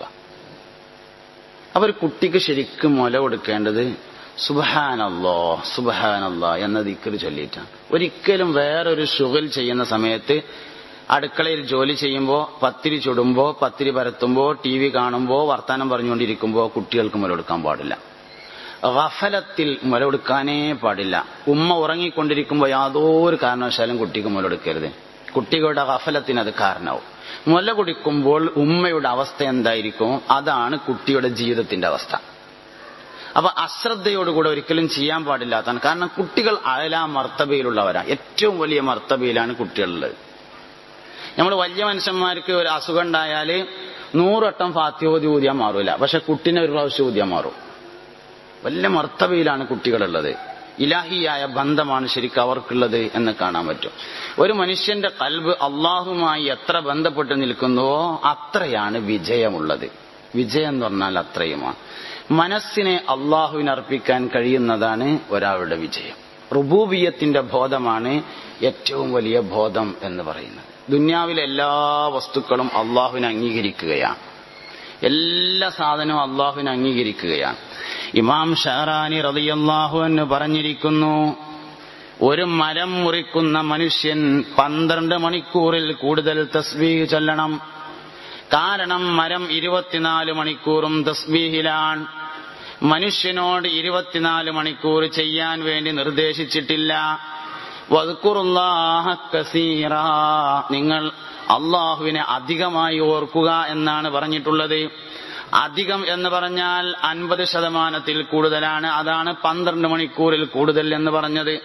അപ്പൊ ഒരു കുട്ടിക്ക് ശരിക്കും മുല കൊടുക്കേണ്ടത് സുബഹാനല്ലോ സുബഹാനല്ലോ എന്ന ദിക്കറ് ചൊല്ലിയിട്ടാണ് ഒരിക്കലും വേറൊരു ഷുഗൽ ചെയ്യുന്ന സമയത്ത് അടുക്കളയിൽ ജോലി ചെയ്യുമ്പോൾ പത്തിരി ചുടുമ്പോൾ പത്തിരി പരത്തുമ്പോൾ ടി വി കാണുമ്പോൾ വർത്താനം പറഞ്ഞുകൊണ്ടിരിക്കുമ്പോൾ കുട്ടികൾക്ക് മുലകൊടുക്കാൻ പാടില്ല ഗഫലത്തിൽ മുലകൊടുക്കാനേ പാടില്ല ഉമ്മ ഉറങ്ങിക്കൊണ്ടിരിക്കുമ്പോൾ യാതൊരു കാരണവശാലും കുട്ടിക്ക് മുലകൊടുക്കരുത് കുട്ടികളുടെ ഗഫലത്തിന് അത് കാരണമാവും മുല കുടിക്കുമ്പോൾ ഉമ്മയുടെ അവസ്ഥ എന്തായിരിക്കും അതാണ് കുട്ടിയുടെ ജീവിതത്തിന്റെ അവസ്ഥ അപ്പൊ അശ്രദ്ധയോടുകൂടെ ഒരിക്കലും ചെയ്യാൻ പാടില്ലാത്തതാണ് കാരണം കുട്ടികൾ അയലാ മർത്തബയിലുള്ളവരാ ഏറ്റവും വലിയ മർത്തബയിലാണ് കുട്ടികളുള്ളത് നമ്മൾ വലിയ മനുഷ്യന്മാർക്ക് ഒരു അസുഖം ഉണ്ടായാൽ നൂറട്ടം ഫാത്യോതി ഊതിയാൽ മാറൂല പക്ഷെ കുട്ടിനെ ഒരു പ്രാവശ്യം ഊതിയാൽ മാറും വലിയ മർത്തവയിലാണ് കുട്ടികളുള്ളത് ഇലാഹിയായ ബന്ധമാണ് ശരിക്കും അവർക്കുള്ളത് എന്ന് കാണാൻ പറ്റും ഒരു മനുഷ്യന്റെ കൽബ് അള്ളാഹുമായി എത്ര ബന്ധപ്പെട്ട് നിൽക്കുന്നുവോ അത്രയാണ് വിജയമുള്ളത് വിജയം എന്ന് പറഞ്ഞാൽ അത്രയുമാണ് മനസ്സിനെ അള്ളാഹുവിന് അർപ്പിക്കാൻ കഴിയുന്നതാണ് ഒരാളുടെ വിജയം റുബൂബിയത്തിന്റെ ബോധമാണ് ഏറ്റവും വലിയ ബോധം എന്ന് പറയുന്നത് ദുന്യാവിലെ എല്ലാ വസ്തുക്കളും അള്ളാഹുവിനെ അംഗീകരിക്കുകയാണ് എല്ലാ സാധനവും അള്ളാഹുവിനെ അംഗീകരിക്കുകയാണ് ഇമാം ഷഹറാനി റളിയല്ലാഹു എന്ന് പറഞ്ഞിരിക്കുന്നു ഒരു മരം മുറിക്കുന്ന മനുഷ്യൻ പന്ത്രണ്ട് മണിക്കൂറിൽ കൂടുതൽ തസ്ബീഹ് ചൊല്ലണം കാരണം മരം ഇരുപത്തിനാല് മണിക്കൂറും തസ്ബീഹിലാണ് മനുഷ്യനോട് ഇരുപത്തിനാല് മണിക്കൂർ ചെയ്യാൻ വേണ്ടി നിർദ്ദേശിച്ചിട്ടില്ല വദ്കുറുല്ലാഹ കസീറ നിങ്ങൾ അള്ളാഹുവിനെ അധികമായി ഓർക്കുക എന്നാണ് പറഞ്ഞിട്ടുള്ളത് അധികം എന്ന് പറഞ്ഞാൽ അൻപത് ശതമാനത്തിൽ കൂടുതലാണ് അതാണ് പന്ത്രണ്ട് മണിക്കൂറിൽ കൂടുതൽ എന്ന് പറഞ്ഞത്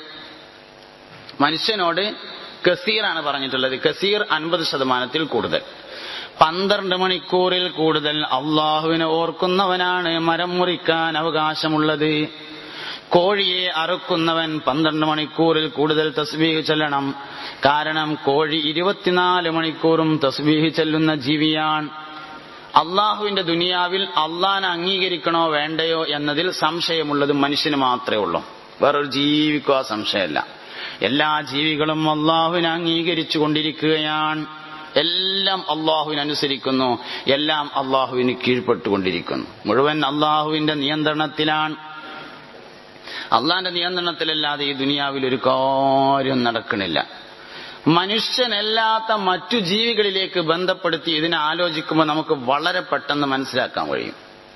മനുഷ്യനോട് കസീറാണ് പറഞ്ഞിട്ടുള്ളത് കസീർ അൻപത് ശതമാനത്തിൽ കൂടുതൽ പന്ത്രണ്ട് മണിക്കൂറിൽ കൂടുതൽ അള്ളാഹുവിനെ ഓർക്കുന്നവനാണ് മരം മുറിക്കാൻ അവകാശമുള്ളത് കോഴിയെ അറുക്കുന്നവൻ പന്ത്രണ്ട് മണിക്കൂറിൽ കൂടുതൽ തസ്ബീഹ് ചെല്ലണം കാരണം കോഴി ഇരുപത്തിനാല് മണിക്കൂറും തസ്ബീഹ് ചെല്ലുന്ന ജീവിയാണ് അള്ളാഹുവിന്റെ ദുനിയാവിൽ അള്ളാഹിനെ അംഗീകരിക്കണോ വേണ്ടയോ എന്നതിൽ സംശയമുള്ളത് മനുഷ്യന് മാത്രമേ ഉള്ളൂ വേറൊരു ജീവിക്കോ ആ സംശയമല്ല എല്ലാ ജീവികളും അള്ളാഹുവിനെ അംഗീകരിച്ചു കൊണ്ടിരിക്കുകയാണ് എല്ലാം അള്ളാഹുവിനനുസരിക്കുന്നു എല്ലാം അള്ളാഹുവിന് കീഴ്പ്പെട്ടുകൊണ്ടിരിക്കുന്നു മുഴുവൻ അള്ളാഹുവിന്റെ നിയന്ത്രണത്തിലാണ് അള്ളാന്റെ നിയന്ത്രണത്തിലല്ലാതെ ഈ ദുനിയാവിൽ ഒരു കാര്യം നടക്കണില്ല മനുഷ്യനല്ലാത്ത മറ്റു ജീവികളിലേക്ക് ബന്ധപ്പെടുത്തി ഇതിനെ ആലോചിക്കുമ്പോൾ നമുക്ക് വളരെ പെട്ടെന്ന് മനസ്സിലാക്കാൻ കഴിയും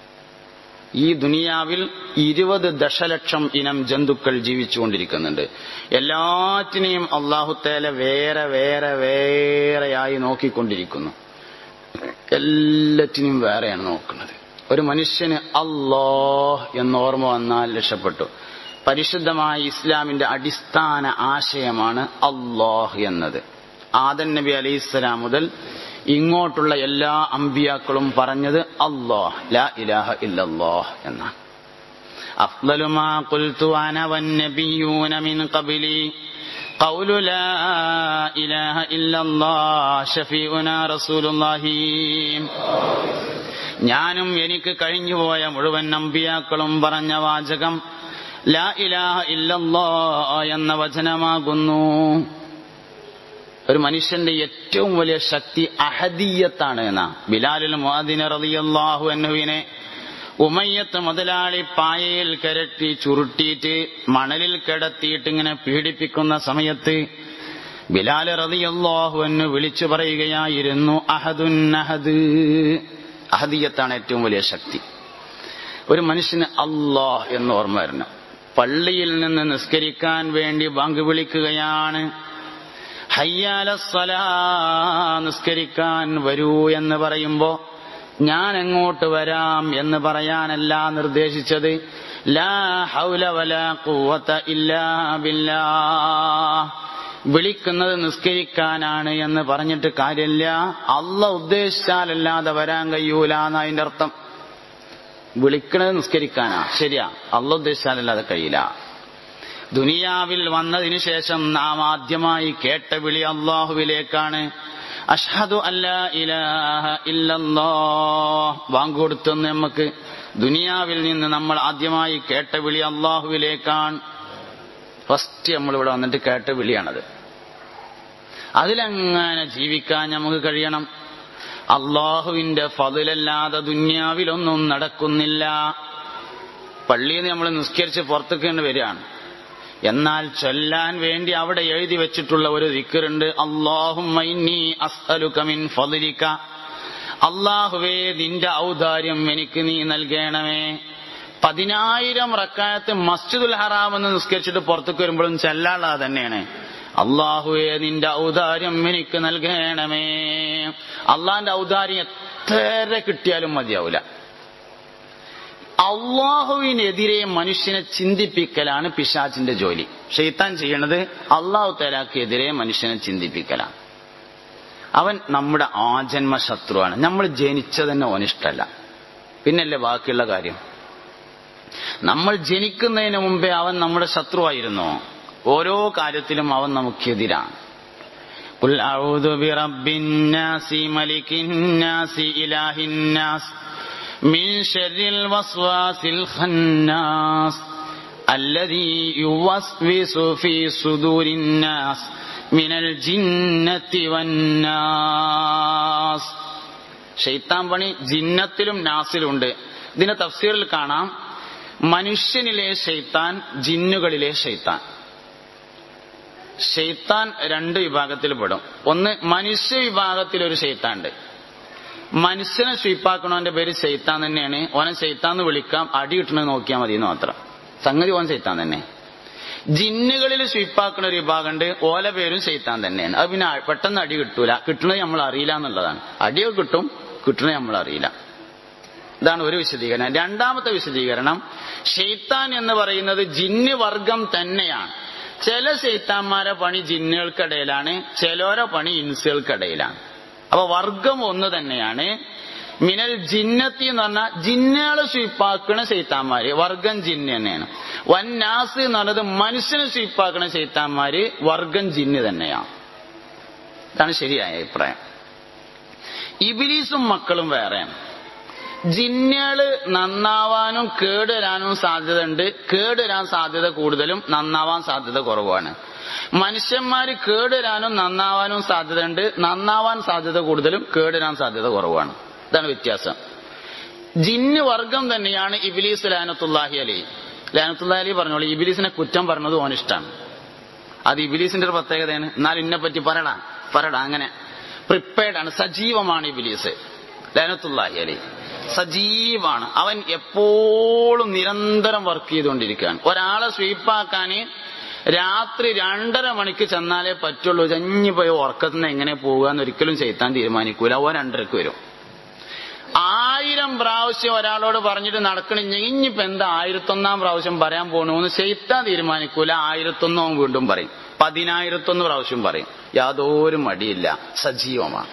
ഈ ദുനിയാവിൽ ഇരുപത് ദശലക്ഷം ഇനം ജന്തുക്കൾ ജീവിച്ചുകൊണ്ടിരിക്കുന്നുണ്ട് എല്ലാറ്റിനെയും അള്ളാഹുത്തേല വേറെ വേറെ വേറെയായി നോക്കിക്കൊണ്ടിരിക്കുന്നു എല്ലാറ്റിനെയും വേറെയാണ് നോക്കുന്നത് ഒരു മനുഷ്യന് അള്ളാഹ് എന്ന് ഓർമ്മ വന്നാൽ രക്ഷപ്പെട്ടു പരിശുദ്ധമായ ഇസ്ലാമിന്റെ അടിസ്ഥാന ആശയമാണ് അള്ളാഹ് എന്നത് ആദൻ നബി അലൈഹിസ്സലാം മുതൽ ഇങ്ങോട്ടുള്ള എല്ലാ അമ്പിയാക്കളും പറഞ്ഞത് അള്ളാഹ് ലാ ഇലാഹ ഇല്ലല്ലാഹ് എന്നാണ് أفضل ما قلت أنا والنبيون من قبلي قول لا إله إلا الله شفيعنا رسول الله ഞാനും എനിക്ക് കഴിഞ്ഞുപോയ മുഴുവൻ നമ്പിയാക്കളും പറഞ്ഞ വാചകം ലാ ഇലാഹ ഇല്ലല്ലാ എന്ന വചനമാകുന്നു ഒരു മനുഷ്യന്റെ ഏറ്റവും വലിയ ശക്തി അഹദീയത്താണ് എന്നാ ബിലാലുൽ മുഅദിന റളിയല്ലാഹു അൻഹുവിനെ ഉമയ്യത്ത് മുതലാളി പായയിൽ കരട്ടി ചുരുട്ടിയിട്ട് മണലിൽ കിടത്തിയിട്ട് ഇങ്ങനെ പീഡിപ്പിക്കുന്ന സമയത്ത് ബിലാൽ റളിയല്ലാഹു അൻഹു വിളിച്ചു പറയുകയായിരുന്നു അഹദുൻ അഹദ് അഹദീയത്താണ് ഏറ്റവും വലിയ ശക്തി ഒരു മനുഷ്യന് അള്ളാഹ് എന്ന് ഓർമ്മ വരണം പള്ളിയിൽ നിന്ന് നിസ്കരിക്കാൻ വേണ്ടി ബാങ്ക് വിളിക്കുകയാണ് ഹയ്യാലസ്വലാ നിസ്കരിക്കാൻ വരൂ എന്ന് പറയുമ്പോ ഞാൻ എങ്ങോട്ട് വരാം എന്ന് പറയാനല്ല നിർദ്ദേശിച്ചത് ലാ ഹൗല വലാ ഖുവത ഇല്ലാ ബില്ലാ വിളിക്കുന്നത് നിസ്കരിക്കാനാണ് എന്ന് പറഞ്ഞിട്ട് കാര്യമില്ല അല്ല ഉദ്ദേശിച്ചാലല്ലാതെ വരാൻ കഴിയൂല എന്ന് അതിന്റെ അർത്ഥം വിളിക്കണത് നിസ്കരിക്കാനാ ശരിയാ അല്ല ഉദ്ദേശിച്ചാലല്ലാതെ കഴിയില്ല ദുനിയാവിൽ വന്നതിനു ശേഷം നാം ആദ്യമായി കേട്ട വിളി അള്ളാഹുവിലേക്കാണ് അഷ്ഹദു അല്ല ഇലാഹ ഇല്ലല്ലോ വാങ്കൊടുത്തെന്ന് നമുക്ക് ദുനിയാവിൽ നിന്ന് നമ്മൾ ആദ്യമായി കേട്ട വിളി അള്ളാഹുവിലേക്കാണ് ഫസ്റ്റ് നമ്മളിവിടെ വന്നിട്ട് കേട്ട വിളിയാണത് അതിലെങ്ങനെ ജീവിക്കാൻ നമുക്ക് കഴിയണം അള്ളാഹുവിന്റെ ഫതിലല്ലാതെ ദുന്യാവിലൊന്നും നടക്കുന്നില്ല പള്ളിയിൽ നമ്മൾ നിസ്കരിച്ച് പുറത്തേക്കേണ്ടി വരികയാണ് എന്നാൽ ചൊല്ലാൻ വേണ്ടി അവിടെ എഴുതി വെച്ചിട്ടുള്ള ഒരു ദിക്കറുണ്ട് അള്ളാഹും ഫതിലിക്ക അള്ളാഹുവേ നിന്റെ ഔദാര്യം എനിക്ക് നീ നൽകണമേ പതിനായിരം റക്കായത്ത് മസ്ജിദുൽ ഹറാം എന്ന് നിസ്കരിച്ചിട്ട് പുറത്തേക്ക് വരുമ്പോഴും ചെല്ലാള തന്നെയാണ് അള്ളാഹുവേ നിന്റെ ഔദാര്യം എനിക്ക് നൽകണമേ അള്ളാന്റെ ഔദാര്യം എത്ര കിട്ടിയാലും മതിയാവില്ല അള്ളാഹുവിനെതിരെ മനുഷ്യനെ ചിന്തിപ്പിക്കലാണ് പിശാച്ചിന്റെ ജോലി ഷെയ്ത്താൻ ചെയ്യണത് അള്ളാഹു തലാക്കെതിരെ മനുഷ്യനെ ചിന്തിപ്പിക്കലാണ് അവൻ നമ്മുടെ ആജന്മ ശത്രുവാണ് നമ്മൾ ജനിച്ചതന്നെ ഓനിഷ്ടല്ല പിന്നല്ലേ ബാക്കിയുള്ള കാര്യം നമ്മൾ ജനിക്കുന്നതിന് മുമ്പേ അവൻ നമ്മുടെ ശത്രുവായിരുന്നു ഓരോ കാര്യത്തിലും അവൻ നമുക്കെതിരാണ് قل أعوذ برب الناس ملك الناس إله الناس من شر الوسواس الخناس الذي يوسوس في صدور الناس من الجنة والناس ഷെയ്ത്താൻ പണി ജിന്നത്തിലും നാസിലുണ്ട് ഇതിന്റെ തഫ്സീറിൽ കാണാം മനുഷ്യനിലെ ഷെയ്ത്താൻ ജിന്നുകളിലെ ഷെയ്ത്താൻ ഷെയ്ത്താൻ രണ്ട് വിഭാഗത്തിൽ പെടും ഒന്ന് മനുഷ്യ വിഭാഗത്തിൽ ഒരു ഷെയ്ത്താൻ ഉണ്ട് മനുഷ്യനെ സ്വീപ്പാക്കണവന്റെ പേര് ഷെയ്ത്താൻ തന്നെയാണ് ഓനെ ഷെയ്ത്താൻ എന്ന് വിളിക്കാം അടി കിട്ടണത് നോക്കിയാൽ മതി എന്ന് മാത്രം സംഗതി ഓൻ ഷെയ്ത്താൻ തന്നെ ജിന്നുകളിൽ സ്വീപ്പാക്കുന്ന ഒരു വിഭാഗമുണ്ട് ഓല പേരും ഷെയ്ത്താൻ തന്നെയാണ് അത് പിന്നെ പെട്ടെന്ന് അടി കിട്ടൂല കിട്ടണത് നമ്മൾ അറിയില്ല എന്നുള്ളതാണ് അടിയൊക്കെ കിട്ടും കിട്ടണത് നമ്മൾ അറിയില്ല ഇതാണ് ഒരു വിശദീകരണം രണ്ടാമത്തെ വിശദീകരണം ഷെയ്ത്താൻ എന്ന് പറയുന്നത് ജിന്ന് വർഗം തന്നെയാണ് ചില ഷെയ്ത്താന്മാരെ പണി ജിന്നുകൾക്കിടയിലാണ് ചിലോരെ പണി ഇൻസുകൾക്കിടയിലാണ് അപ്പൊ വർഗം ഒന്ന് തന്നെയാണ് മിനൽ ജിന്നത്തി എന്ന് പറഞ്ഞാൽ ജിന്നുകളെ സ്വീപ്പാക്കണ ഷെയ്ത്താന്മാര് വർഗം ജിന്ന് തന്നെയാണ് വന്നാസ് എന്ന് പറഞ്ഞത് മനുഷ്യനെ സ്വീപ്പാക്കണ ഷെയ്ത്താന്മാര് വർഗം ജിന്ന് തന്നെയാണ് ഇതാണ് ശരിയായ അഭിപ്രായം ഇബിലീസും മക്കളും വേറെയാണ് ജിന്നുകള് നന്നാവാനും കേടുവരാനും സാധ്യതയുണ്ട് കേടുവരാൻ സാധ്യത കൂടുതലും നന്നാവാൻ സാധ്യത കുറവാണ് മനുഷ്യന്മാര് കേടുവരാനും നന്നാവാനും സാധ്യതയുണ്ട് നന്നാവാൻ സാധ്യത കൂടുതലും കേടുവരാൻ സാധ്യത കുറവാണ് ഇതാണ് വ്യത്യാസം ജിന്ന് വർഗം തന്നെയാണ് ഇബിലീസ് ലാനത്തുല്ലാഹി അലി ലാനത്തുല്ലാഹി അലി പറഞ്ഞോളൂ ഇബിലീസിനെ കുറ്റം പറഞ്ഞത് ഓനിഷ്ടാണ് അത് ഇബിലീസിന്റെ ഒരു പ്രത്യേകതയാണ് എന്നാൽ ഇന്നെ പറ്റി പറടാ പറടാ അങ്ങനെ പ്രിപ്പയർഡ് ആണ് സജീവമാണ് ഇബിലീസ് ലാനത്തുല്ലാഹി അലി സജീവാണ് അവൻ എപ്പോഴും നിരന്തരം വർക്ക് ചെയ്തുകൊണ്ടിരിക്കുകയാണ് ഒരാളെ സ്വീപ്പാക്കാന് രാത്രി രണ്ടര മണിക്ക് ചെന്നാലേ പറ്റുള്ളൂ ചഞ്ഞു പോയി ഉറക്കത്തിൽ നിന്ന് എങ്ങനെ പോകുക എന്ന് ഒരിക്കലും ചെയ്ത്താൻ തീരുമാനിക്കൂല ഓ രണ്ടരക്ക് വരും ആയിരം പ്രാവശ്യം ഒരാളോട് പറഞ്ഞിട്ട് നടക്കണില്ല ഇനിയിപ്പോ എന്താ ആയിരത്തൊന്നാം പ്രാവശ്യം പറയാൻ പോകണമെന്ന് ചെയ്ത്താൻ തീരുമാനിക്കൂല ആയിരത്തൊന്നും വീണ്ടും പറയും പതിനായിരത്തൊന്ന് പ്രാവശ്യം പറയും യാതൊരു മടിയില്ല സജീവമാണ്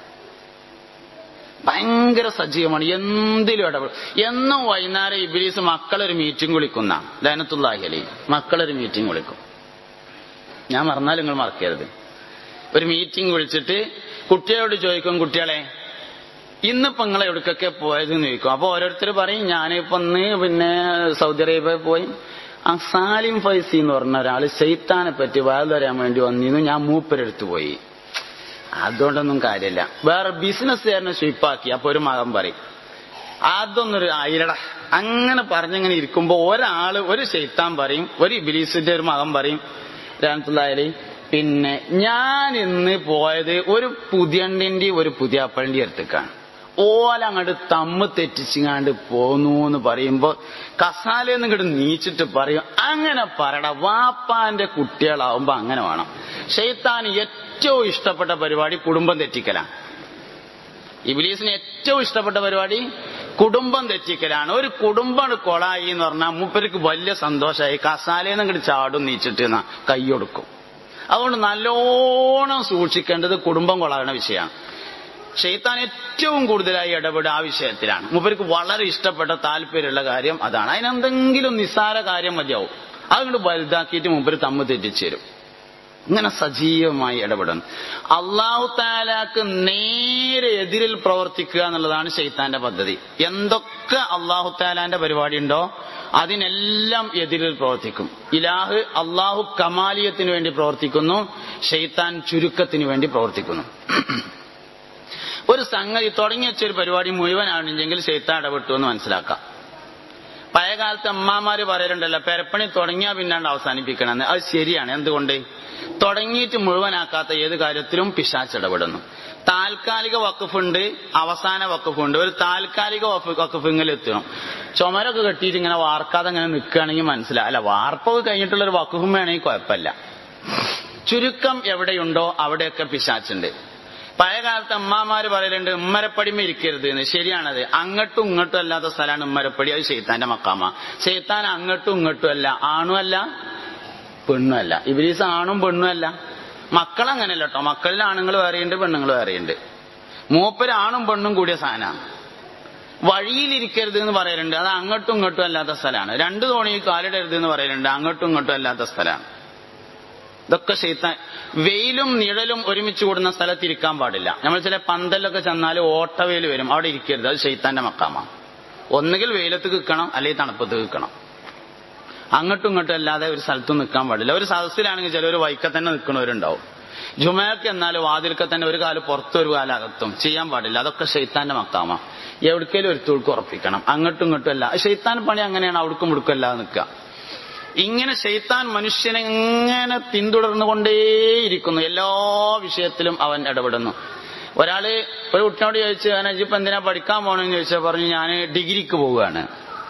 ഭയങ്കര സജീവമാണ് എന്തിലും ഇടപെടും എന്നും വൈകുന്നേരം ഇബിലീസ് മക്കളൊരു മീറ്റിംഗ് വിളിക്കുന്ന ലനത്തുല്ലാഹി അലി മക്കളൊരു മീറ്റിംഗ് വിളിക്കും ഞാൻ മറന്നാലും നിങ്ങൾ മറക്കരുത് ഒരു മീറ്റിംഗ് വിളിച്ചിട്ട് കുട്ടികളോട് ചോദിക്കും കുട്ടികളെ ഇന്നിപ്പോ നിങ്ങൾ എവിടേക്കൊക്കെ പോയതെന്ന് ചോദിക്കും അപ്പൊ ഓരോരുത്തർ പറയും ഞാനിപ്പോ ഇന്ന് പിന്നെ സൗദി അറേബ്യ പോയി ആ സാലിം ഫൈസി എന്ന് പറഞ്ഞ ഒരാൾ ശൈത്താനെ പറ്റി വാൽ തരാൻ വേണ്ടി വന്നിരുന്നു ഞാൻ മൂപ്പരെടുത്ത് പോയി അതുകൊണ്ടൊന്നും കാര്യമില്ല വേറെ ബിസിനസ്സുകാരനെ സ്വീപ്പാക്കി അപ്പൊ ഒരു മകൻ പറയും അതൊന്നൊരു ആയിരട അങ്ങനെ പറഞ്ഞങ്ങനെ ഇരിക്കുമ്പോ ഒരാള് ഒരു ശൈത്താൻ പറയും ഒരു ഇബിലീസിന്റെ ഒരു മകൻ പറയും രാമത്തുള്ളായാലി പിന്നെ ഞാൻ ഇന്ന് പോയത് ഒരു പുതിയണ്ടിന്റെ ഒരു പുതിയ അപ്പഴന്റെ അടുത്തേക്കാണ് ഓല അങ്ങോട്ട് തമ്മ് തെറ്റിച്ചിങ്ങാണ്ട് പോന്നു എന്ന് പറയുമ്പോ കസാലെന്ന് ഇങ്ങോട്ട് നീച്ചിട്ട് പറയും അങ്ങനെ പറയട വാപ്പാന്റെ കുട്ടികളാവുമ്പോ അങ്ങനെ വേണം ഷെയ്ത്താൻ ഏറ്റവും ഇഷ്ടപ്പെട്ട പരിപാടി കുടുംബം തെറ്റിക്കലാണ് ഇബിലീസിന് ഏറ്റവും ഇഷ്ടപ്പെട്ട പരിപാടി കുടുംബം തെറ്റിക്കലാണ് ഒരു കുടുംബം കൊളായി എന്ന് പറഞ്ഞാൽ മൂപ്പർക്ക് വലിയ സന്തോഷമായി കസാലേന്ന് ഇങ്ങോട്ട് ചാടും നീച്ചിട്ട് എന്നാ കൈയൊടുക്കും അതുകൊണ്ട് നല്ലോണം സൂക്ഷിക്കേണ്ടത് കുടുംബം കൊളാകുന്ന വിഷയമാണ് ഷെയ്ത്താൻ ഏറ്റവും കൂടുതലായി ഇടപെടുക ആ വിഷയത്തിലാണ് മൂപ്പർക്ക് വളരെ ഇഷ്ടപ്പെട്ട താല്പര്യമുള്ള കാര്യം അതാണ് അതിനെന്തെങ്കിലും നിസ്സാര കാര്യം മതിയാവും അതുകൊണ്ട് വലുതാക്കിയിട്ട് മൂപ്പര് തമ്മ് തെറ്റിച്ചു തരും ഇങ്ങനെ സജീവമായി ഇടപെടുന്നു അള്ളാഹു താലാക്ക് നേരെ എതിരിൽ പ്രവർത്തിക്കുക എന്നുള്ളതാണ് ഷെയ്ത്താന്റെ പദ്ധതി എന്തൊക്കെ അള്ളാഹു താലാന്റെ പരിപാടി ഉണ്ടോ അതിനെല്ലാം എതിരിൽ പ്രവർത്തിക്കും ഇലാഹ് അള്ളാഹു കമാലിയത്തിന് വേണ്ടി പ്രവർത്തിക്കുന്നു ഷെയ്ത്താൻ ചുരുക്കത്തിന് വേണ്ടി പ്രവർത്തിക്കുന്നു ഒരു സംഗതി തുടങ്ങി വെച്ചൊരു പരിപാടി മുഴുവനാണെങ്കിൽ ഷെയ്ത്താൻ ഇടപെട്ടു എന്ന് മനസ്സിലാക്കാം പഴയ കാലത്ത് അമ്മാമാര് പറയലുണ്ടല്ലോ പെരപ്പണി തുടങ്ങിയാൽ പിന്നാണ്ട് അവസാനിപ്പിക്കണമെന്ന് അത് ശരിയാണ് എന്തുകൊണ്ട് തുടങ്ങിയിട്ട് മുഴുവനാക്കാത്ത ഏത് കാര്യത്തിലും പിശാച്ച് ഇടപെടുന്നു താൽക്കാലിക വക്കുഫുണ്ട് അവസാന വക്കുഫുണ്ട് ഒരു താൽക്കാലിക വക്കുഫിങ്ങിൽ എത്തണം ചുമരൊക്കെ കെട്ടിയിട്ട് ഇങ്ങനെ വാർക്കാതെ ഇങ്ങനെ നിൽക്കുകയാണെങ്കിൽ മനസ്സിലാവും അല്ല വാർപ്പൊക്കെ കഴിഞ്ഞിട്ടുള്ള ഒരു വക്കുഫും വേണമെങ്കിൽ കുഴപ്പമില്ല ചുരുക്കം എവിടെയുണ്ടോ അവിടെയൊക്കെ പിശാച്ചുണ്ട് പഴയ കാലത്ത് അമ്മാമാര് പറയലുണ്ട് ഉമ്മരപ്പടിമ ഇരിക്കരുത് എന്ന് ശരിയാണത് അങ്ങോട്ടും ഇങ്ങോട്ടും അല്ലാത്ത സ്ഥലമാണ് ഉമ്മരപ്പടി അത് ചെയ്ത്താന്റെ മക്കാമ ചെയ്ത്താൻ അങ്ങോട്ടും ഇങ്ങോട്ടും അല്ല ആണും അല്ല പെണ്ണുമല്ല ഇബിലീസ് ആണും പെണ്ണും അല്ല മക്കളങ്ങനെയല്ല കേട്ടോ മക്കളിൽ ആണുങ്ങൾ വേറെയുണ്ട് പെണ്ണുങ്ങൾ വേറെയുണ്ട് മൂപ്പര് ആണും പെണ്ണും കൂടിയ സാധനമാണ് വഴിയിലിരിക്കരുത് എന്ന് പറയലുണ്ട് അത് അങ്ങോട്ടും ഇങ്ങോട്ടും അല്ലാത്ത സ്ഥലമാണ് രണ്ടു തോണിയിൽ കാലിടരുത് എന്ന് പറയലുണ്ട് അങ്ങോട്ടും ഇങ്ങോട്ടും അല്ലാത്ത സ്ഥലമാണ് ഇതൊക്കെ ഷെയ്ത്താൻ വെയിലും നിഴലും ഒരുമിച്ച് കൂടുന്ന സ്ഥലത്ത് ഇരിക്കാൻ പാടില്ല നമ്മൾ ചില പന്തലൊക്കെ ചെന്നാൽ ഓട്ടവെയിൽ വരും അവിടെ ഇരിക്കരുത് അത് ഷെയ്ത്താന്റെ മക്കാമാണ് ഒന്നുകിൽ വെയിലത്ത് നിൽക്കണം അല്ലെങ്കിൽ തണുപ്പത്ത് നിൽക്കണം അങ്ങോട്ടും ഇങ്ങോട്ടും അല്ലാതെ ഒരു സ്ഥലത്തും നിൽക്കാൻ പാടില്ല ഒരു സദസ്സിലാണെങ്കിൽ ചിലർ വൈക്ക തന്നെ നിൽക്കുന്നവരുണ്ടാവും ജുമയൊക്കെ എന്നാൽ വാതിൽക്കെ തന്നെ ഒരു കാല് പുറത്തും ഒരു കാലം അകത്തും ചെയ്യാൻ പാടില്ല അതൊക്കെ ഷെയ്ത്താന്റെ മക്കാമ എവിടേക്കേലും ഒരു തൂൾക്ക് ഉറപ്പിക്കണം അങ്ങോട്ടും ഇങ്ങോട്ടും അല്ല ഷെയ്ത്താൻ പണി അങ്ങനെയാണ് അവിടേക്കും ഇവിടേക്കും അല്ലാതെ നിൽക്കുക ഇങ്ങനെ ഷെയ്ത്താൻ മനുഷ്യനെ ഇങ്ങനെ പിന്തുടർന്നുകൊണ്ടേയിരിക്കുന്നു എല്ലാ വിഷയത്തിലും അവൻ ഇടപെടുന്നു ഒരാള് ഒരു കുട്ടിനോട് ചോദിച്ചു അനജിപ്പ് എന്തിനാ പഠിക്കാൻ പോകണമെന്ന് ചോദിച്ചാൽ പറഞ്ഞു ഞാൻ ഡിഗ്രിക്ക് പോവുകയാണ്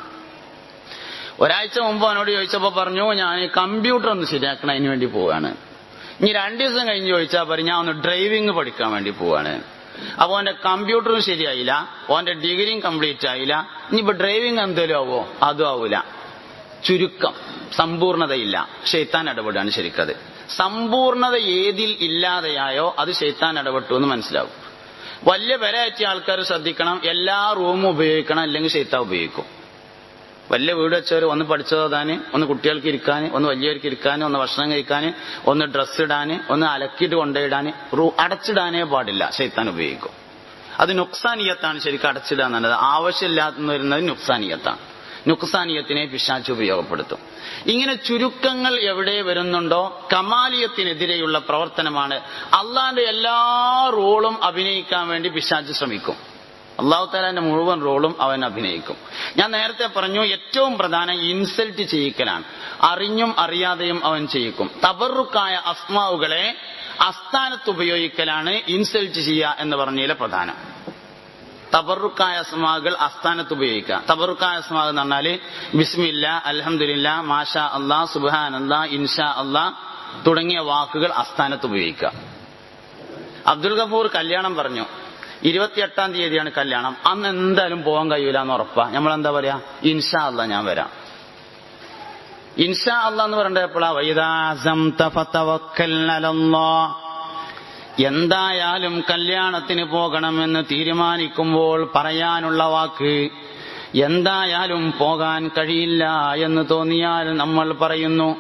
ഒരാഴ്ച മുമ്പ് അവനോട് ചോദിച്ചപ്പോ പറഞ്ഞു ഞാൻ കമ്പ്യൂട്ടർ ഒന്ന് ശരിയാക്കണം അതിന് വേണ്ടി പോവാണ് ഇനി രണ്ടു ദിവസം കഴിഞ്ഞ് ചോദിച്ചാൽ പറഞ്ഞു ഞാൻ ഒന്ന് ഡ്രൈവിംഗ് പഠിക്കാൻ വേണ്ടി പോവാണ് അപ്പൊ അവന്റെ കമ്പ്യൂട്ടറും ശരിയായില്ല അവന്റെ ഡിഗ്രിയും കംപ്ലീറ്റ് ആയില്ല ഇനിയിപ്പോ ഡ്രൈവിംഗ് എന്തേലും ആവോ അതും ആവൂല ചുരുക്കം സമ്പൂർണതയില്ല ഷെയ്ത്താൻ ഇടപെടുകയാണ് ശരിക്കത് സമ്പൂർണത ഏതിൽ ഇല്ലാതെയായോ അത് ഷെയ്ത്താൻ ഇടപെട്ടു എന്ന് മനസ്സിലാവും വലിയ വിലയറ്റിയ ആൾക്കാർ ശ്രദ്ധിക്കണം എല്ലാ റൂമും ഉപയോഗിക്കണം അല്ലെങ്കിൽ ഷെയ്ത്താൻ ഉപയോഗിക്കും വലിയ വീട് വെച്ചവർ ഒന്ന് പഠിച്ചതാന് ഒന്ന് കുട്ടികൾക്ക് ഇരിക്കാൻ ഒന്ന് വലിയവർക്ക് ഇരിക്കാൻ ഒന്ന് ഭക്ഷണം കഴിക്കാൻ ഒന്ന് ഡ്രസ്സ് ഇടാൻ ഒന്ന് അലക്കിയിട്ട് കൊണ്ടുപോയിടാൻ റൂ അടച്ചിടാനേ പാടില്ല ഷെയ്ത്താൻ ഉപയോഗിക്കും അത് നുക്സാനിയത്താണ് ശരിക്കും അടച്ചിടുക എന്നുള്ളത് ആവശ്യമില്ലാത്ത വരുന്നത് നുക്സാനിയത്താണ് നുക്സാനിയത്തിനെ പിശാച്ച് ഉപയോഗപ്പെടുത്തും ഇങ്ങനെ ചുരുക്കങ്ങൾ എവിടെ വരുന്നുണ്ടോ കമാലിയത്തിനെതിരെയുള്ള പ്രവർത്തനമാണ് അള്ളാന്റെ എല്ലാ റോളും അഭിനയിക്കാൻ വേണ്ടി പിശാച്ച് ശ്രമിക്കും അള്ളാഹു താലാന്റെ മുഴുവൻ റോളും അവൻ അഭിനയിക്കും ഞാൻ നേരത്തെ പറഞ്ഞു ഏറ്റവും പ്രധാനം ഇൻസൾട്ട് ചെയ്യിക്കലാണ് അറിഞ്ഞും അറിയാതെയും അവൻ ചെയ്യിക്കും തബറുക്കായ അസ്മാവുകളെ അസ്ഥാനത്ത് ഉപയോഗിക്കലാണ് ഇൻസൾട്ട് ചെയ്യുക എന്ന് പറഞ്ഞതിലെ പ്രധാനം തബറുക്കായ അസ്മാകൾ അസ്ഥാനത്ത് ഉപയോഗിക്കുക തബറുക്കായ അസ്മാ എന്ന് പറഞ്ഞാല് ബിസ്മില്ല അലഹമില്ല മാഷ അള്ളാ സുബാൻ അള്ളാ ഇൻഷാ അള്ളാ തുടങ്ങിയ വാക്കുകൾ അസ്ഥാനത്ത് ഉപയോഗിക്കുക അബ്ദുൽ ഗഫൂർ കല്യാണം പറഞ്ഞു ഇരുപത്തിയെട്ടാം തീയതിയാണ് കല്യാണം അന്ന് എന്തായാലും പോകാൻ കഴിയൂല എന്ന് ഉറപ്പാ നമ്മൾ എന്താ പറയാ ഇൻഷാ അല്ല ഞാൻ വരാം ഇൻഷാ അല്ല എന്ന് പറഞ്ഞ എപ്പോഴാ എന്തായാലും കല്യാണത്തിന് പോകണമെന്ന് തീരുമാനിക്കുമ്പോൾ പറയാനുള്ള വാക്ക് എന്തായാലും പോകാൻ കഴിയില്ല എന്ന് തോന്നിയാൽ നമ്മൾ പറയുന്നു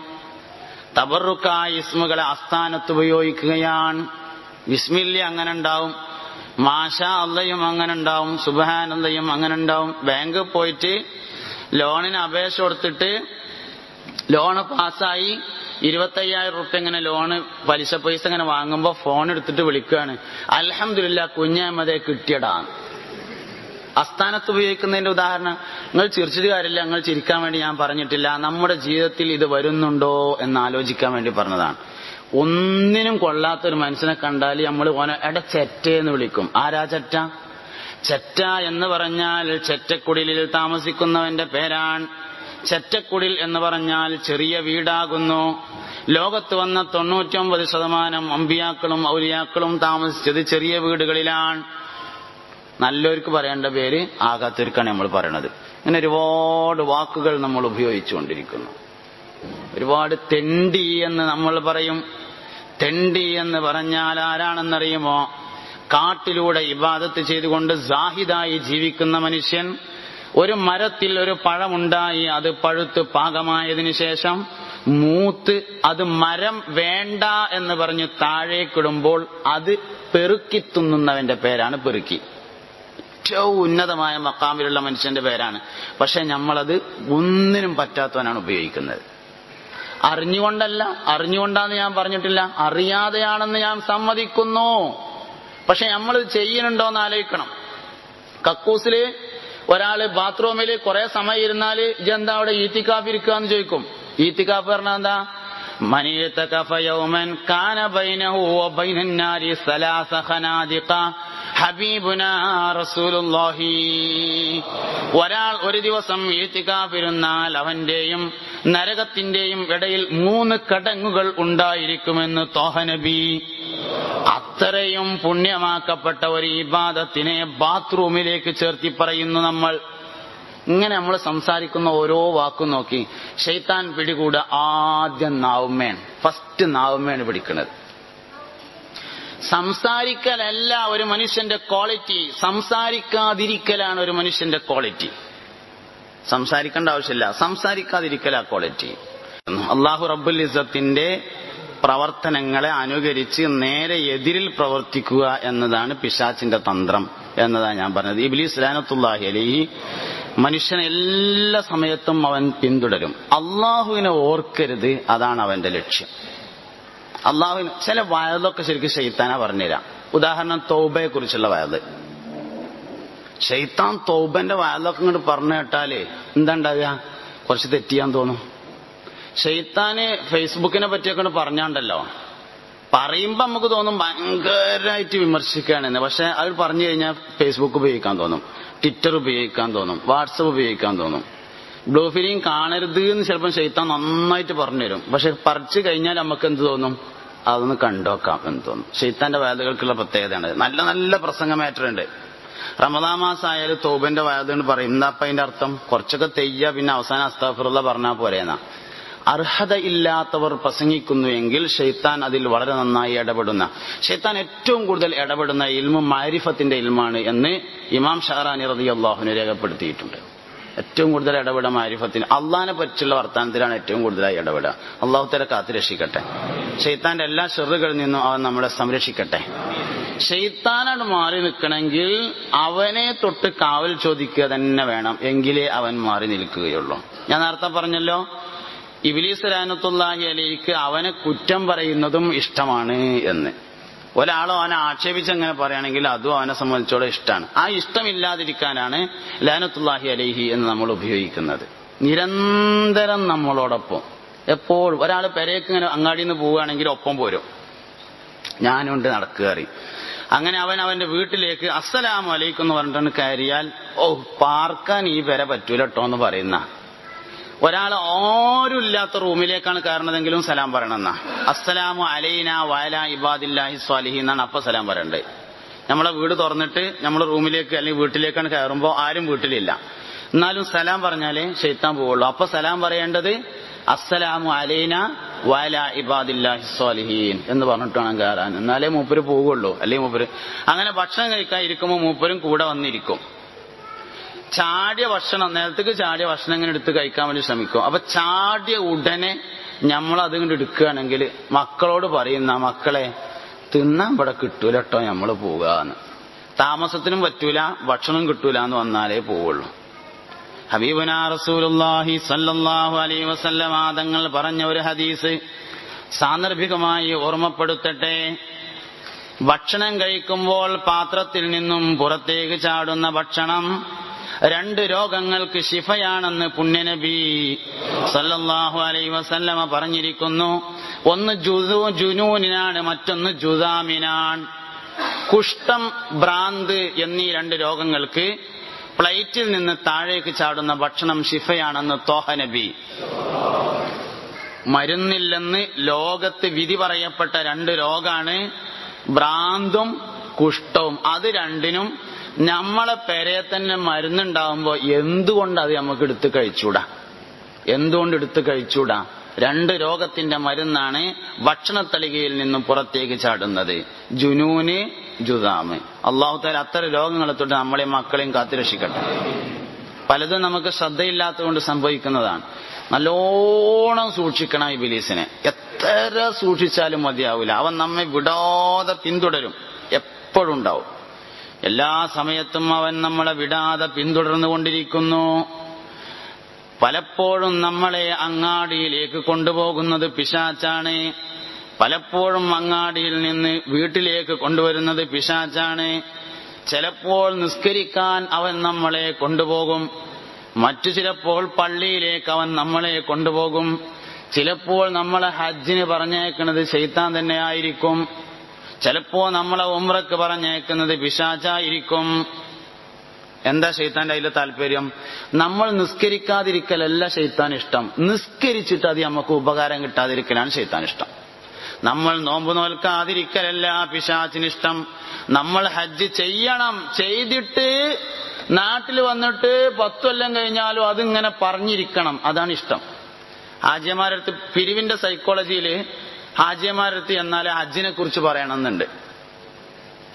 തബറുക്കായ ഇസ്മുകളെ അസ്ഥാനത്ത് ഉപയോഗിക്കുകയാണ് വിസ്മില്ലി അങ്ങനെ ഉണ്ടാവും മാഷ അല്ലയും അങ്ങനെ ഉണ്ടാവും സുബഹാൻ അല്ലയും അങ്ങനെ ഉണ്ടാവും ബാങ്ക് പോയിട്ട് ലോണിന് അപേക്ഷ കൊടുത്തിട്ട് ലോണ് പാസ്സായി ഇരുപത്തയ്യായിരം റുപ്യ ഇങ്ങനെ ലോണ് പലിശ പൈസ ഇങ്ങനെ വാങ്ങുമ്പോ ഫോൺ എടുത്തിട്ട് വിളിക്കുകയാണ് അലഹമില്ല കുഞ്ഞമ്മതെ കിട്ടിയടാ അസ്ഥാനത്ത് ഉപയോഗിക്കുന്നതിന്റെ ഉദാഹരണം നിങ്ങൾ ചിരിച്ചിട്ട് കാര്യമില്ല നിങ്ങൾ ചിരിക്കാൻ വേണ്ടി ഞാൻ പറഞ്ഞിട്ടില്ല നമ്മുടെ ജീവിതത്തിൽ ഇത് വരുന്നുണ്ടോ എന്ന് ആലോചിക്കാൻ വേണ്ടി പറഞ്ഞതാണ് ഒന്നിനും കൊള്ളാത്തൊരു മനുഷ്യനെ കണ്ടാൽ നമ്മൾ ഓനെ എട ചെറ്റേന്ന് വിളിക്കും ആരാ ചെറ്റ ചെറ്റ എന്ന് പറഞ്ഞാൽ ചെറ്റക്കുടിലിൽ താമസിക്കുന്നവന്റെ പേരാണ് ചെറ്റക്കുടിൽ എന്ന് പറഞ്ഞാൽ ചെറിയ വീടാകുന്നു ലോകത്ത് വന്ന തൊണ്ണൂറ്റൊമ്പത് ശതമാനം അമ്പിയാക്കളും ഔലിയാക്കളും താമസിച്ചത് ചെറിയ വീടുകളിലാണ് നല്ലവർക്ക് പറയേണ്ട പേര് ആകാത്തവർക്കാണ് നമ്മൾ പറയണത് ഇങ്ങനെ ഒരുപാട് വാക്കുകൾ നമ്മൾ ഉപയോഗിച്ചുകൊണ്ടിരിക്കുന്നു ഒരുപാട് തെണ്ടി എന്ന് നമ്മൾ പറയും തെണ്ടി എന്ന് പറഞ്ഞാൽ ആരാണെന്നറിയുമോ കാട്ടിലൂടെ ഇബാദത്ത് ചെയ്തുകൊണ്ട് സാഹിദായി ജീവിക്കുന്ന മനുഷ്യൻ ഒരു മരത്തിൽ ഒരു പഴമുണ്ടായി അത് പഴുത്ത് പാകമായതിനു ശേഷം മൂത്ത് അത് മരം വേണ്ട എന്ന് പറഞ്ഞ് താഴേക്കിടുമ്പോൾ അത് പെറുക്കി തിന്നുന്നവന്റെ പേരാണ് പെറുക്കി ഏറ്റവും ഉന്നതമായ മക്കാമിലുള്ള മനുഷ്യന്റെ പേരാണ് പക്ഷെ നമ്മളത് ഒന്നിനും പറ്റാത്തവനാണ് ഉപയോഗിക്കുന്നത് അറിഞ്ഞുകൊണ്ടല്ല അറിഞ്ഞുകൊണ്ടാന്ന് ഞാൻ പറഞ്ഞിട്ടില്ല അറിയാതെയാണെന്ന് ഞാൻ സമ്മതിക്കുന്നു പക്ഷെ നമ്മൾ ചെയ്യുന്നുണ്ടോ എന്ന് ആലോചിക്കണം കക്കൂസില് ഒരാള് ബാത്റൂമിൽ കുറെ സമയം ഇരുന്നാല് ഇജെന്താ അവിടെ ഈത്തിക്കാഫ് ഇരിക്കുക എന്ന് ചോദിക്കും ഈത്തിക്കാഫ് പറഞ്ഞാൽ എന്താ മനീത്തകഫ യൗമൻ കാന ബൈനഹു വബൈനൻ നാരി സലാസ ഖനാദിഖ ഹബീബുന റസൂലുള്ളാഹി ഒരാൾ ഒരു ദിവസം ഈത്തിക്കാഫിരുന്നാൽ അവന്റെയും നരകത്തിന്റെയും ഇടയിൽ മൂന്ന് കടങ്ങുകൾ ഉണ്ടായിരിക്കുമെന്ന് തോഹനബി അത്രയും പുണ്യമാക്കപ്പെട്ട ഒരു ഇബാദത്തിനെ ബാത്റൂമിലേക്ക് ചേർത്തി പറയുന്നു നമ്മൾ ഇങ്ങനെ നമ്മൾ സംസാരിക്കുന്ന ഓരോ വാക്കും നോക്കി ഷെയ്ത്താൻ പിടികൂട ആദ്യം നാവുമേൻ ഫസ്റ്റ് നാവുമേണ് പിടിക്കുന്നത് സംസാരിക്കലല്ല ഒരു മനുഷ്യന്റെ ക്വാളിറ്റി സംസാരിക്കാതിരിക്കലാണ് ഒരു മനുഷ്യന്റെ ക്വാളിറ്റി സംസാരിക്കേണ്ട ആവശ്യമില്ല സംസാരിക്കാതിരിക്കല ക്വാളിറ്റി അള്ളാഹു റബ്ബുൽ ഇസത്തിന്റെ പ്രവർത്തനങ്ങളെ അനുകരിച്ച് നേരെ എതിരിൽ പ്രവർത്തിക്കുക എന്നതാണ് പിശാച്ചിന്റെ തന്ത്രം എന്നതാണ് ഞാൻ പറഞ്ഞത് ഇബ്ലീസ് ലാനത്തുല്ലാഹി അലൈഹി മനുഷ്യനെ എല്ലാ സമയത്തും അവൻ പിന്തുടരും അള്ളാഹുവിനെ ഓർക്കരുത് അതാണ് അവന്റെ ലക്ഷ്യം അള്ളാഹുവിന് ചില വയതൊക്കെ ശരിക്കും ഷെയ്ത്താനാ പറഞ്ഞുതരാം ഉദാഹരണം തൗബയെ കുറിച്ചുള്ള വയത് ഷെയ്ത്താൻ തൗബന്റെ വയതൊക്കെ ഇങ്ങോട്ട് പറഞ്ഞു കേട്ടാലേ എന്താ ഉണ്ടാകുക കുറച്ച് തെറ്റിയാൻ തോന്നും ഷെയ്ത്താന് ഫേസ്ബുക്കിനെ പറ്റിയൊക്കെ പറഞ്ഞാണ്ടല്ലോ പറയുമ്പോ നമുക്ക് തോന്നും ഭയങ്കരമായിട്ട് വിമർശിക്കുകയാണെന്ന് പക്ഷെ അത് പറഞ്ഞു കഴിഞ്ഞാൽ ഫേസ്ബുക്ക് ഉപയോഗിക്കാൻ തോന്നും ട്വിറ്റർ ഉപയോഗിക്കാൻ തോന്നും വാട്സപ്പ് ഉപയോഗിക്കാൻ തോന്നും ബ്ലൂ ഫിലിം കാണരുത് എന്ന് ചിലപ്പോൾ ഷെയ്ത്താൻ നന്നായിട്ട് പറഞ്ഞു തരും പക്ഷെ പറിച്ചു കഴിഞ്ഞാൽ നമുക്ക് എന്ത് തോന്നും അതൊന്ന് കണ്ടോക്കാം എന്ന് തോന്നും ഷെയ്ത്താന്റെ വേദകൾക്കുള്ള പ്രത്യേകതയാണ് നല്ല നല്ല പ്രസംഗമായിട്ടുണ്ട് റമദാ മാസം ആയാലും തോബന്റെ വയതുകൊണ്ട് പറയും എന്താ അപ്പൊ അതിന്റെ അർത്ഥം കുറച്ചൊക്കെ തെയ്യ പിന്നെ അവസാനം അസ്താഫിറുള്ള പറഞ്ഞാൽ പോരേന്നാ അർഹത ഇല്ലാത്തവർ പ്രസംഗിക്കുന്നു എങ്കിൽ ഷെയ്ത്താൻ അതിൽ വളരെ നന്നായി ഇടപെടുന്ന ഷെയ്ത്താൻ ഏറ്റവും കൂടുതൽ ഇടപെടുന്ന ഇൽമു മാരിഫത്തിന്റെ ഇൽമാണ് എന്ന് ഇമാം ഷഹറാനി റതി അള്ളാഹുവിനെ രേഖപ്പെടുത്തിയിട്ടുണ്ട് ഏറ്റവും കൂടുതൽ ഇടപെടുക മാരിഫത്തിന് അള്ളഹാനെ പറ്റിയുള്ള വർത്തമാനത്തിലാണ് ഏറ്റവും കൂടുതലായി ഇടപെടുക അള്ളാഹു തല കാത്തു രക്ഷിക്കട്ടെ ഷെയ്ത്താന്റെ എല്ലാ ഷെറുകളിൽ നിന്നും അവൻ നമ്മളെ സംരക്ഷിക്കട്ടെ ഷെയ്ത്താനാണ് മാറി നിൽക്കണമെങ്കിൽ അവനെ തൊട്ട് കാവൽ ചോദിക്കുക തന്നെ വേണം എങ്കിലേ അവൻ മാറി നിൽക്കുകയുള്ളൂ ഞാൻ നേരത്തെ പറഞ്ഞല്ലോ ഇബിലീസ് രാനത്തുല്ലാഹി അലിക്ക് അവനെ കുറ്റം പറയുന്നതും ഇഷ്ടമാണ് എന്ന് ഒരാളോ അവനെ ആക്ഷേപിച്ച് അങ്ങനെ പറയുകയാണെങ്കിൽ അതും അവനെ സംബന്ധിച്ചോളം ഇഷ്ടമാണ് ആ ഇഷ്ടമില്ലാതിരിക്കാനാണ് ലാനത്തുല്ലാഹി അലൈഹി എന്ന് നമ്മൾ ഉപയോഗിക്കുന്നത് നിരന്തരം നമ്മളോടൊപ്പം എപ്പോൾ ഒരാൾ പെരേക്ക് ഇങ്ങനെ അങ്ങാടിയിൽ നിന്ന് പോവുകയാണെങ്കിൽ ഒപ്പം പോരും ഞാനുണ്ട് നടക്കുക അറിയും അങ്ങനെ അവൻ അവന്റെ വീട്ടിലേക്ക് അസ്സലാമു അലൈക്കും എന്ന് പറഞ്ഞിട്ട് കയറിയാൽ ഓ പാർക്കാൻ ഈ പെര പറ്റൂല കേട്ടോ എന്ന് പറയുന്ന ഒരാൾ ആരും ഇല്ലാത്ത റൂമിലേക്കാണ് കയറണതെങ്കിലും സലാം പറയണമെന്നാ അസ്സലാമു അലൈന വയല ഇബാദില്ലാഹി സ്വാലിഹി എന്നാണ് അപ്പൊ സലാം പറയണ്ടേ നമ്മളെ വീട് തുറന്നിട്ട് നമ്മൾ റൂമിലേക്ക് അല്ലെങ്കിൽ വീട്ടിലേക്കാണ് കയറുമ്പോൾ ആരും വീട്ടിലില്ല എന്നാലും സലാം പറഞ്ഞാലേ ഷെയ്ത്താൻ പോവുള്ളൂ അപ്പൊ സലാം പറയേണ്ടത് അസ്സലാമു അലൈന വയല ഇബാദില്ലാഹി സ്വാലിഹീൻ എന്ന് പറഞ്ഞിട്ട് വേണം കയറാൻ എന്നാലേ മൂപ്പര് പോവുള്ളൂ അല്ലെങ്കിൽ മൂപ്പര് അങ്ങനെ ഭക്ഷണം കഴിക്കാൻ ഇരിക്കുമ്പോൾ മൂപ്പരും കൂടെ വന്നിരിക്കും ചാടിയ ഭക്ഷണം നേരത്തേക്ക് ചാടിയ ഭക്ഷണം ഇങ്ങനെ എടുത്ത് കഴിക്കാൻ വേണ്ടി ശ്രമിക്കും അപ്പൊ ചാടിയ ഉടനെ നമ്മൾ അത് ഇങ്ങോട്ട് എടുക്കുകയാണെങ്കിൽ മക്കളോട് പറയുന്ന മക്കളെ തിന്നാൻ ഇവിടെ കിട്ടൂല കേട്ടോ നമ്മൾ പോകാന്ന് താമസത്തിനും പറ്റൂല ഭക്ഷണം കിട്ടൂല എന്ന് വന്നാലേ പോവുള്ളൂ ഹബീബുന റസൂലുള്ളാഹി സല്ലല്ലാഹു അലൈഹി വസല്ലം ആദങ്ങൾ പറഞ്ഞ ഒരു ഹദീസ് സാന്ദർഭികമായി ഓർമ്മപ്പെടുത്തട്ടെ ഭക്ഷണം കഴിക്കുമ്പോൾ പാത്രത്തിൽ നിന്നും പുറത്തേക്ക് ചാടുന്ന ഭക്ഷണം രണ്ട് രോഗങ്ങൾക്ക് ശിഫയാണെന്ന് പുണ്യനബി സല്ലല്ലാഹു അലൈഹി വസല്ലമ പറഞ്ഞിരിക്കുന്നു ഒന്ന് ജുദു ജുനൂനിനാണ് മറ്റൊന്ന് ജുദാമിനാൻ കുഷ്ഠം ഭ്രാന്ത് എന്നീ രണ്ട് രോഗങ്ങൾക്ക് പ്ലേറ്റിൽ നിന്ന് താഴേക്ക് ചാടുന്ന ഭക്ഷണം ശിഫയാണെന്ന് തോഹ നബി മരുന്നില്ലെന്ന് ലോകത്ത് വിധി പറയപ്പെട്ട രണ്ട് രോഗാണ് ഭ്രാന്തും കുഷ്ഠവും അത് രണ്ടിനും നമ്മളെ പെരയെ തന്നെ മരുന്നുണ്ടാവുമ്പോ എന്തുകൊണ്ട് അത് നമുക്ക് എടുത്ത് കഴിച്ചൂടാ എന്തുകൊണ്ട് എടുത്ത് കഴിച്ചൂടാ രണ്ട് രോഗത്തിന്റെ മരുന്നാണ് ഭക്ഷണത്തളികയിൽ നിന്നും പുറത്തേക്ക് ചാടുന്നത് ജുനൂന് ജുദാമ് അള്ളാഹു താല അത്തരം രോഗങ്ങളെ തൊട്ട് നമ്മളെ മക്കളെയും കാത്തുരക്ഷിക്കട്ടെ പലതും നമുക്ക് ശ്രദ്ധയില്ലാത്തതുകൊണ്ട് സംഭവിക്കുന്നതാണ് നല്ലോണം സൂക്ഷിക്കണം ഈ ബിലീസിനെ എത്ര സൂക്ഷിച്ചാലും മതിയാവില്ല അവൻ നമ്മെ വിടാതെ പിന്തുടരും എപ്പോഴും ഉണ്ടാവും എല്ലാ സമയത്തും അവൻ നമ്മളെ വിടാതെ പിന്തുടർന്നുകൊണ്ടിരിക്കുന്നു പലപ്പോഴും നമ്മളെ അങ്ങാടിയിലേക്ക് കൊണ്ടുപോകുന്നത് പിശാച്ചാണ് പലപ്പോഴും അങ്ങാടിയിൽ നിന്ന് വീട്ടിലേക്ക് കൊണ്ടുവരുന്നത് പിശാച്ചാണ് ചിലപ്പോൾ നിസ്കരിക്കാൻ അവൻ നമ്മളെ കൊണ്ടുപോകും മറ്റു ചിലപ്പോൾ പള്ളിയിലേക്ക് അവൻ നമ്മളെ കൊണ്ടുപോകും ചിലപ്പോൾ നമ്മളെ ഹജ്ജിന് പറഞ്ഞേക്കുന്നത് ചെയ്ത്താൻ തന്നെ ആയിരിക്കും ചിലപ്പോ നമ്മളെ ഉമ്രക്ക് പറഞ്ഞേക്കുന്നത് പിശാച്ചായിരിക്കും എന്താ ഷെയ്ത്താന്റെ അതിലെ താല്പര്യം നമ്മൾ നിസ്കരിക്കാതിരിക്കലല്ല ഷെയ്ത്താൻ ഇഷ്ടം നിസ്കരിച്ചിട്ട് അത് നമുക്ക് ഉപകാരം കിട്ടാതിരിക്കലാണ് ഷെയ്ത്താൻ ഇഷ്ടം നമ്മൾ നോമ്പ് നോൽക്കാതിരിക്കലല്ല പിശാച്ചിനിഷ്ടം നമ്മൾ ഹജ്ജ് ചെയ്യണം ചെയ്തിട്ട് നാട്ടിൽ വന്നിട്ട് പത്തു കൊല്ലം കഴിഞ്ഞാലും അതിങ്ങനെ പറഞ്ഞിരിക്കണം അതാണ് ഇഷ്ടം ഹാജിയമാരടുത്ത് പിരിവിന്റെ സൈക്കോളജിയിൽ ഹാജിയമാരടുത്ത് എന്നാൽ ഹജ്ജിനെ കുറിച്ച് പറയണമെന്നുണ്ട്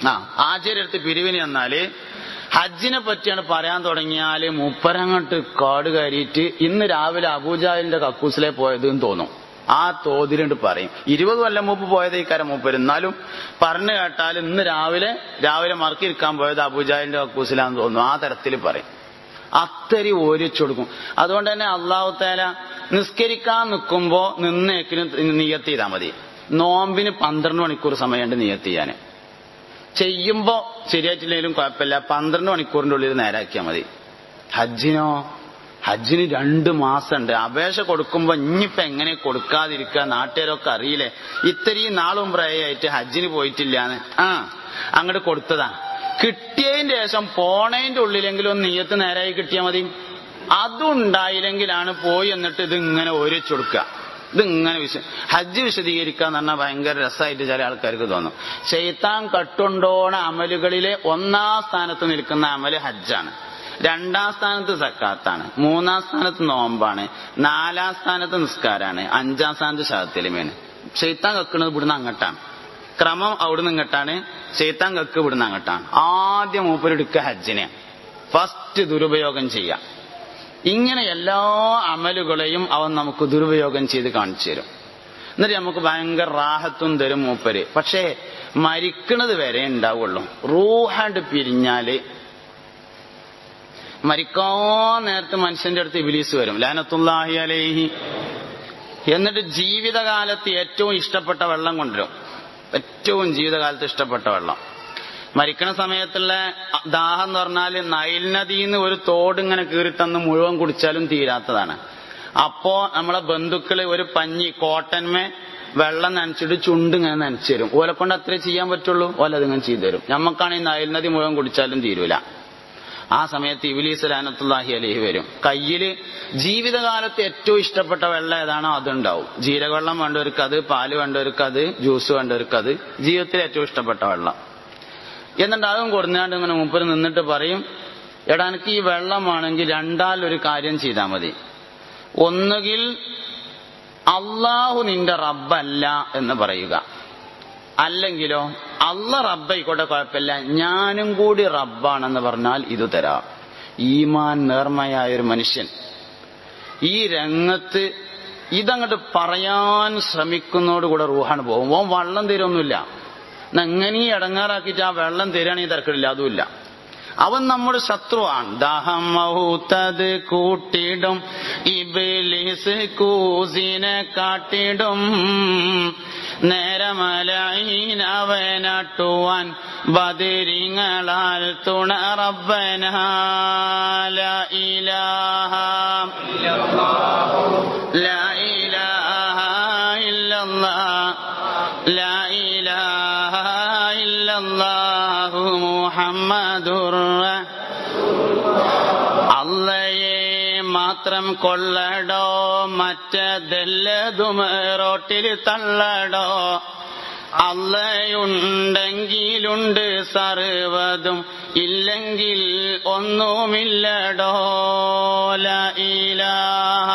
ആ ആചാര്യടുത്ത് പിരിവിന് എന്നാല് ഹജ്ജിനെ പറ്റിയാണ് പറയാൻ തുടങ്ങിയാല് മുപ്പരങ്ങോട്ട് കാട് കയറിയിട്ട് ഇന്ന് രാവിലെ അബൂജാലിന്റെ കക്കൂസിലെ പോയത് എന്ന് തോന്നും ആ തോതിലുണ്ട് പറയും ഇരുപത് കൊല്ലം മുമ്പ് പോയത് ഈ കാര്യം മൂപ്പര് എന്നാലും പറഞ്ഞു കേട്ടാൽ ഇന്ന് രാവിലെ രാവിലെ മറക്കിരിക്കാൻ പോയത് അബൂജാലിന്റെ കക്കൂസിലാന്ന് തോന്നുന്നു ആ തരത്തിൽ പറയും അത്തരി ഓരിച്ചൊടുക്കും അതുകൊണ്ട് തന്നെ അള്ളാഹു താല നിസ്കരിക്കാൻ നിൽക്കുമ്പോ നിന്നേക്കിന് നിയത്ത് ചെയ്താൽ മതി നോമ്പിന് പന്ത്രണ്ട് മണിക്കൂർ സമയമുണ്ട് നിയത്ത് ചെയ്യാന് ചെയ്യുമ്പോ ശരിയായിട്ടില്ലെങ്കിലും കുഴപ്പമില്ല പന്ത്രണ്ട് മണിക്കൂറിന്റെ ഉള്ളിൽ നേരാക്കിയാൽ മതി ഹജ്ജിനോ ഹജ്ജിന് രണ്ട് മാസമുണ്ട് അപേക്ഷ കൊടുക്കുമ്പോ ഇനിയിപ്പോ എങ്ങനെ കൊടുക്കാതിരിക്കുക നാട്ടുകാരൊക്കെ അറിയില്ലേ ഇത്രയും നാളും പ്രായമായിട്ട് ഹജ്ജിന് പോയിട്ടില്ലാന്ന് ആ അങ്ങോട്ട് കൊടുത്തതാ കിട്ടിയതിന്റെ ശേഷം പോണതിന്റെ ഉള്ളിലെങ്കിലും ഒന്ന് നീയത്ത് നേരായി കിട്ടിയാൽ മതി അതുണ്ടായില്ലെങ്കിലാണ് പോയി എന്നിട്ട് ഇത് ഇങ്ങനെ ഓരിച്ചു കൊടുക്കുക ഇത് ഇങ്ങനെ വിശ ഹജ്ജ് വിശദീകരിക്കുക എന്ന് പറഞ്ഞാൽ ഭയങ്കര രസമായിട്ട് ചില ആൾക്കാർക്ക് തോന്നും ചെയ്ത്താൻ കട്ടുണ്ടോണ അമലുകളിലെ ഒന്നാം സ്ഥാനത്ത് നിൽക്കുന്ന അമല് ഹജ്ജാണ് രണ്ടാം സ്ഥാനത്ത് സക്കാത്താണ് മൂന്നാം സ്ഥാനത്ത് നോമ്പാണ് നാലാം സ്ഥാനത്ത് നിസ്കാരാണ് അഞ്ചാം സ്ഥാനത്ത് ശാദത്തിലുമേന് ചെയ്ത്താൻ കക്കുന്നത് ഇവിടുന്ന് അങ്ങട്ടാണ് ക്രമം അവിടുന്ന് ഇങ്ങട്ടാണ് ചെയ്ത്താൻ കക്ക് ഇവിടുന്ന് അങ്ങട്ടാണ് ആദ്യം മൂപ്പരെടുക്കുക ഹജ്ജിനെ ഫസ്റ്റ് ദുരുപയോഗം ചെയ്യാം ഇങ്ങനെ എല്ലാ അമലുകളെയും അവൻ നമുക്ക് ദുരുപയോഗം ചെയ്ത് കാണിച്ചു തരും എന്നിട്ട് നമുക്ക് ഭയങ്കര റാഹത്തും തരും മൂപ്പര് പക്ഷേ മരിക്കണത് വരെ ഉണ്ടാവുള്ളൂ റൂഹാണ്ട് പിരിഞ്ഞാല് മരിക്കാൻ നേരത്തെ മനുഷ്യന്റെ അടുത്ത് ഇബിലീസ് വരും ലാനത്തുല്ലാഹി അലേഹി എന്നിട്ട് ജീവിതകാലത്ത് ഏറ്റവും ഇഷ്ടപ്പെട്ട വെള്ളം കൊണ്ടുവരും ഏറ്റവും ജീവിതകാലത്ത് ഇഷ്ടപ്പെട്ട വെള്ളം മരിക്കണ സമയത്തുള്ള ദാഹം എന്ന് പറഞ്ഞാൽ നൈൽ നദിന്ന് ഒരു തോട് ഇങ്ങനെ കീറിത്തന്ന് മുഴുവൻ കുടിച്ചാലും തീരാത്തതാണ് അപ്പോ നമ്മളെ ബന്ധുക്കള് ഒരു പഞ്ഞി കോട്ടന്മേ വെള്ളം നനച്ചിട്ട് ചുണ്ട് ഇങ്ങനെ നനച്ചു തരും ഓലെ കൊണ്ട് അത്രേ ചെയ്യാൻ പറ്റുള്ളൂ ഓല അതിങ്ങനെ ചെയ്തു തരും നമുക്കാണ് ഈ നൈൽ നദി മുഴുവൻ കുടിച്ചാലും തീരൂല ആ സമയത്ത് ഇബിലീസ് ലാനത്തുല്ലാഹി അലഹി വരും കയ്യില് ജീവിതകാലത്ത് ഏറ്റവും ഇഷ്ടപ്പെട്ട വെള്ളം ഏതാണോ അതുണ്ടാവും ജീരകവെള്ളം വേണ്ടവർക്ക് അത് പാല് വേണ്ടവർക്ക് അത് ജ്യൂസ് വേണ്ടവർക്ക് അത് ജീവിതത്തിൽ ഏറ്റവും ഇഷ്ടപ്പെട്ട വെള്ളം എന്നിട്ട് അതും കൊടുന്നാണ്ട് ഇങ്ങനെ മുപ്പര് നിന്നിട്ട് പറയും എടാ എനിക്ക് ഈ വെള്ളമാണെങ്കിൽ രണ്ടാലൊരു കാര്യം ചെയ്താൽ മതി ഒന്നുകിൽ അള്ളാഹു നിന്റെ റബ്ബല്ല എന്ന് പറയുക അല്ലെങ്കിലോ അല്ല റബ്ബായിക്കോട്ടെ കുഴപ്പമില്ല ഞാനും കൂടി റബ്ബാണെന്ന് പറഞ്ഞാൽ ഇത് തരാം ഈമാൻ നേർമയായ ഒരു മനുഷ്യൻ ഈ രംഗത്ത് ഇതങ്ങോട്ട് പറയാൻ ശ്രമിക്കുന്നതോടുകൂടെ റൂഹാണ് പോകും ഓൻ വള്ളം തരുമൊന്നുമില്ല എങ്ങനെ ഇടങ്ങാറാക്കിയിട്ട് ആ വെള്ളം തരികയാണെങ്കിൽ തിരക്കില്ല അതുമില്ല അവൻ നമ്മുടെ ശത്രുവാണ് ദാഹം മഹൂത്തത് കൂട്ടിടും ഇബിലിസ് കൂസിനെ കാട്ടിടും നേരമലൈൻ അവനട്ടുവാൻ ബദിരിങ്ങളാൽ തുണ റബ്ബനാല ഇലാഹ ലാ ഇലാഹ ഇല്ലല്ലാഹ് ലാ ഇലാഹ ഇല്ലല്ലാഹു മുഹമ്മദുർ അല്ലയെ മാത്രം കൊള്ളടോ മറ്റതെല്ലതും റോട്ടിൽ തള്ളടോ അല്ലയുണ്ടെങ്കിലുണ്ട് സർവതും ഇല്ലെങ്കിൽ ഒന്നുമില്ലടോ ല ഇലാഹ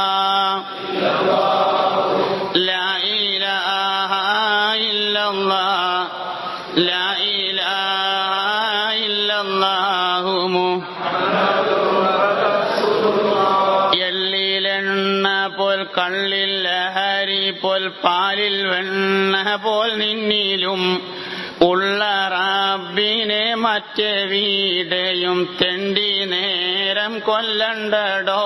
ല ഇലാഹ ഇല്ലല്ലാഹ് ല ഇലാഹ ഇല്ലല്ലാഹു എള്ളിലെണ്ണ പോൽ കള്ളിൽ ലഹരി പോൽ പാലിൽ വെണ്ണ പോൽ നിന്നിലും ഉള്ള റബ്ബിനെ മറ്റേ വീടയും തെണ്ടി നേരം കൊല്ലണ്ടടോ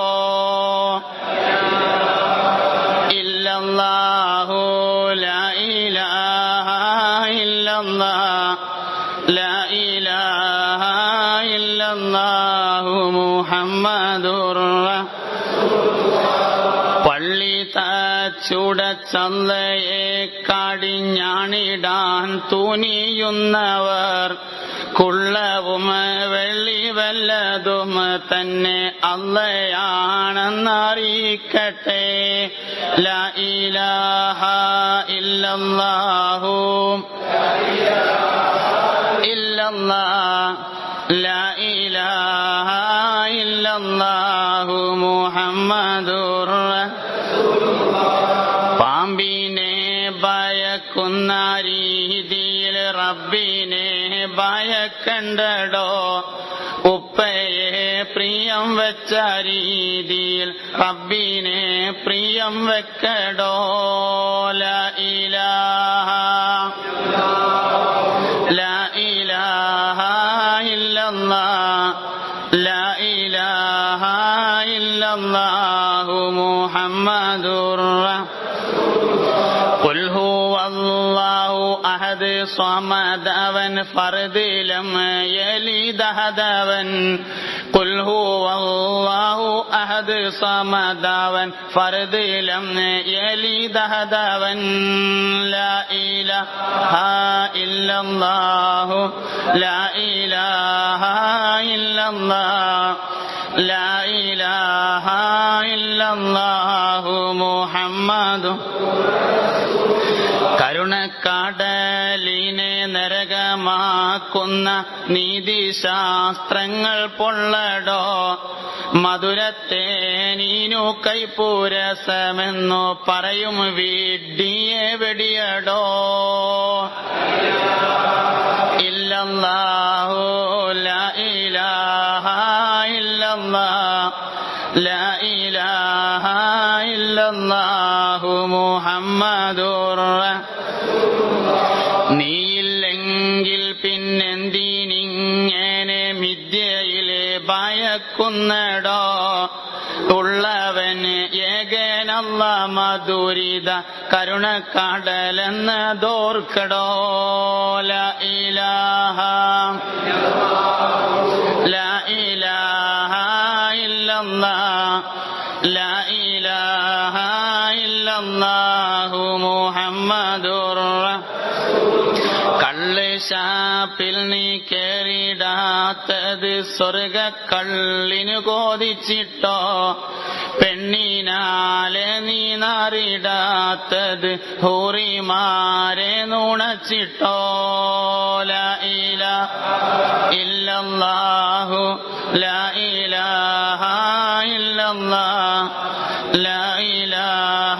ഇല്ലല്ലാഹു ലാ ഇലാഹ ഇല്ലല്ലാഹ് ലാ ഇലാഹ ഇല്ലല്ലാഹു മുഹമ്മദുർ പള്ളി തച്ചുടച്ചല്ലയെ കടിഞ്ഞാണിടാൻ തുനിയുന്നവർ കുള്ളവും വെള്ളി വല്ലതും തന്നെ അല്ലയാണെന്നറിയിക്കട്ടെ ല ഇലാഹ ഇല്ലല്ലാഹു ഇല്ലല്ലാഹ് ല ഇലാഹ ഇല്ലല്ലാഹു മുഹമ്മദുർ പാമ്പിനെ ഭയക്കുന്ന രീതിയിൽ റബ്ബിനെ ഭയ വെക്കണ്ടടോ ഉപ്പയെ പ്രിയം വെച്ച രീതിയിൽ റബ്ബിനെ പ്രിയം വെക്കടോ ല ഇലാഹ ല ഇലാഹ ഇല്ലല്ലാഹ് ല ഇലാഹ ഇല്ലല്ലാഹു മുഹമ്മദുർ قل هو الله أحد صمد അവൻ ഫർദിലം യലിദഹദവൻ قل هو الله أحد صمد അവൻ ഫർദിലം യലിദഹദവൻ لا إله إلا الله لا إله إلا الله لا إله إلا الله محمد കരുണക്കടലിനെ നരകമാക്കുന്ന നീതിശാസ്ത്രങ്ങൾ പൊള്ളടോ മധുരത്തെ നീനു കൈപ്പൂരസമെന്നു പറയും വിഡ്ഡിയെ വെടിയടോ ഇല്ലല്ലാഹു ലാ ഇലാഹ ഇല്ലല്ലാഹ് ലാ ഇലാഹ ഇല്ലല്ലാഹു മുഹമ്മദുർ നീയില്ലെങ്കിൽ പിന്നെന്തിനിങ്ങനെ മിഥ്യയിലെ ഭയക്കുന്നടോ ഉള്ളവൻ ഏകനല്ല മധുരിത കരുണക്കടലെന്ന് ദോർക്കടോ ല ഇലാഹ ല ഇലാഹ ഇല്ലല്ലാഹ് ല ഇലാഹ ഇല്ലല്ലാഹു മുഹമ്മദുർ കള്ള് ഷാപ്പിൽ നീ കേറിടാത്തത് സ്വർഗ കള്ളിനു കോതിച്ചിട്ടോ പെണ്ണിനാലെ നീ നാറിടാത്തത് ഹൂറിമാരെ നുണച്ചിട്ടോ ല ഇല ഇല്ലല്ലാഹു ല ഇലാഹ ഇല്ലല്ലാഹ് ല ഇലാഹ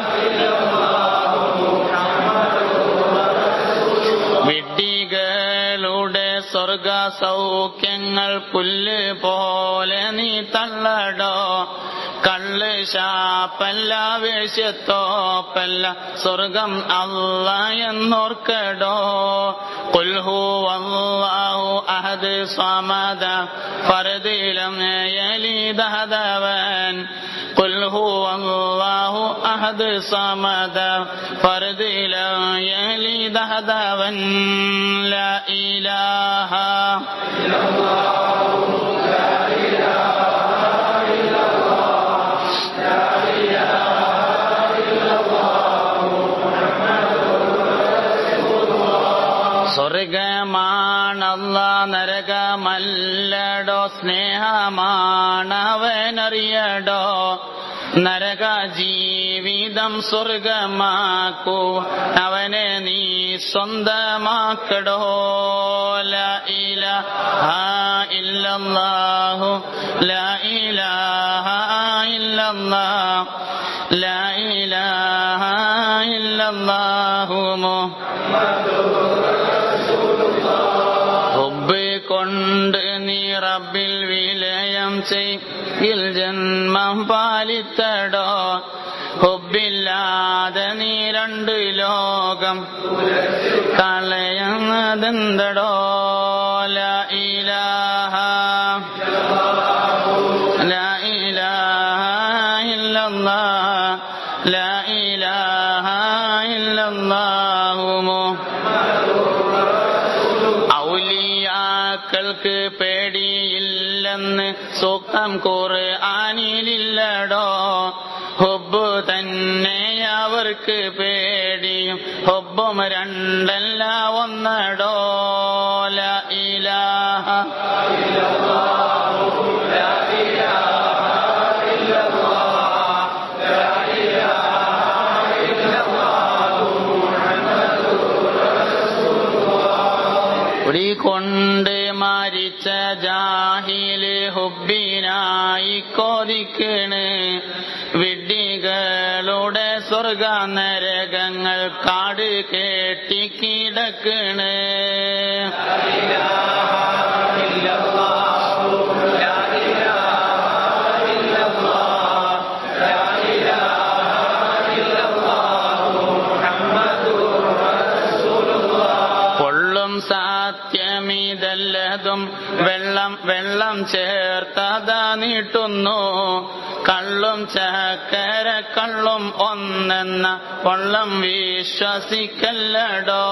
വിഡ്ഢികളുടെ സ്വർഗ സൗഖ്യങ്ങൾ പുല്ല് പോലെ നീ തള്ളടോ കള്ള് ശാപ്പല്ല വേശ്യത്തോപ്പല്ല സ്വർഗം അല്ല എന്നോർക്കടോ കുൽഹു അല്ലാഹു അഹദ് സമദ ഫർദിലം യലിദഹദവൻ قل هو الله أحد صمد فرد لم يلد هدوا لا إله സ്വർഗമാണല്ല നരകമല്ലടോ സ്നേഹമാണവനറിയടോ നരക ജീവിതം സ്വർഗമാക്കൂ അവനെ നീ സ്വന്തമാക്കടോ ല ഇലാഹ ഇല്ലല്ലാഹു ല ഇലാഹ ഇല്ലല്ലാഹ് ല ഇലാഹ ഇല്ലല്ലാഹു ഹുബ് കൊണ്ട് നീ റബ്ബിൽ വിലയം ചെയ്യിൽ ജന്മം പാലിത്തടോ ഹുബില്ലാതെ നീ രണ്ട് ലോകം കളയുന്നതെന്തടോ ല ഇലാഹ ല ഇലാഹ ഇല്ലല്ലാഹ് ല ഇലാഹ ഇല്ലല്ലാഹു ഔലിയാക്കൾക്ക് പേടിയില്ലെന്ന് സൂക്തം ഖുർആനിലില്ലടോ ഹുബ് തന്നെ അവർക്ക് പേടിയും ഹുബും രണ്ടല്ല ഒന്നടോ ല ഇലാഹ കുടികൊണ്ട പണ്ട് മരിച്ച ജാഹില് ഹുബിനായി കൊതിക്കണ് വിഡ്ഢികളുടെ സ്വർഗ നരകങ്ങൾ കാട് കെട്ടിക്കിടക്കണ് പൊള്ളും സാത്യമിതല്ലതും വെള്ളം വെള്ളം ചേർത്തതാ നീട്ടുന്നു കള്ളും ചക്കര കള്ളും ഒന്നെന്ന പൊള്ളം വിശ്വസിക്കല്ലടോ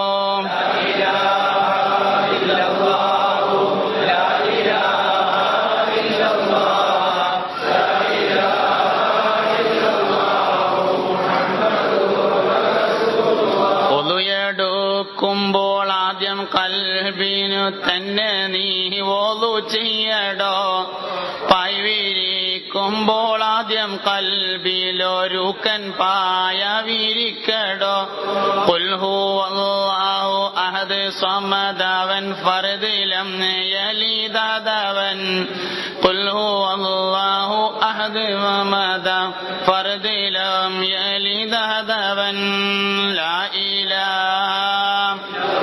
ഒതുയെടുക്കുമ്പോൾ ആദ്യം കൽബിനു തന്നെ നീ ഓതു ചെയ്യടോ പൈവിരിക്കുമ്പോൾ ആദ്യം കൽബിലൊരുക്കൻ പായ വിരിക്കടോ പുൽഹു അള്ളാഹു അഹദ് സ്വമദവൻ ഫർദിലം യലിദവൻ പുൽഹു അള്ളാഹു അഹദ് വമദ ഫർദിലം യലിദവൻ ലാ ഇലാഹ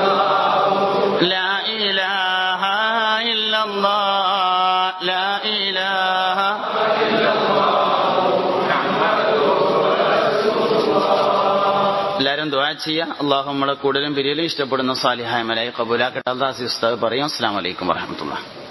لا إله إلا الله لا إله എല്ലാവരും ദുആ ചെയ്യുക അള്ളാഹു നമ്മളെ കൂടുതലും പിരിയലും ഇഷ്ടപ്പെടുന്ന സാലിഹായ മലായി കബൂലാക്കട്ടെ അള്ളാഹ് ഉസ്താദ് പറയും അസ്സാം വലൈക്കും വറഹമത്തുള്ള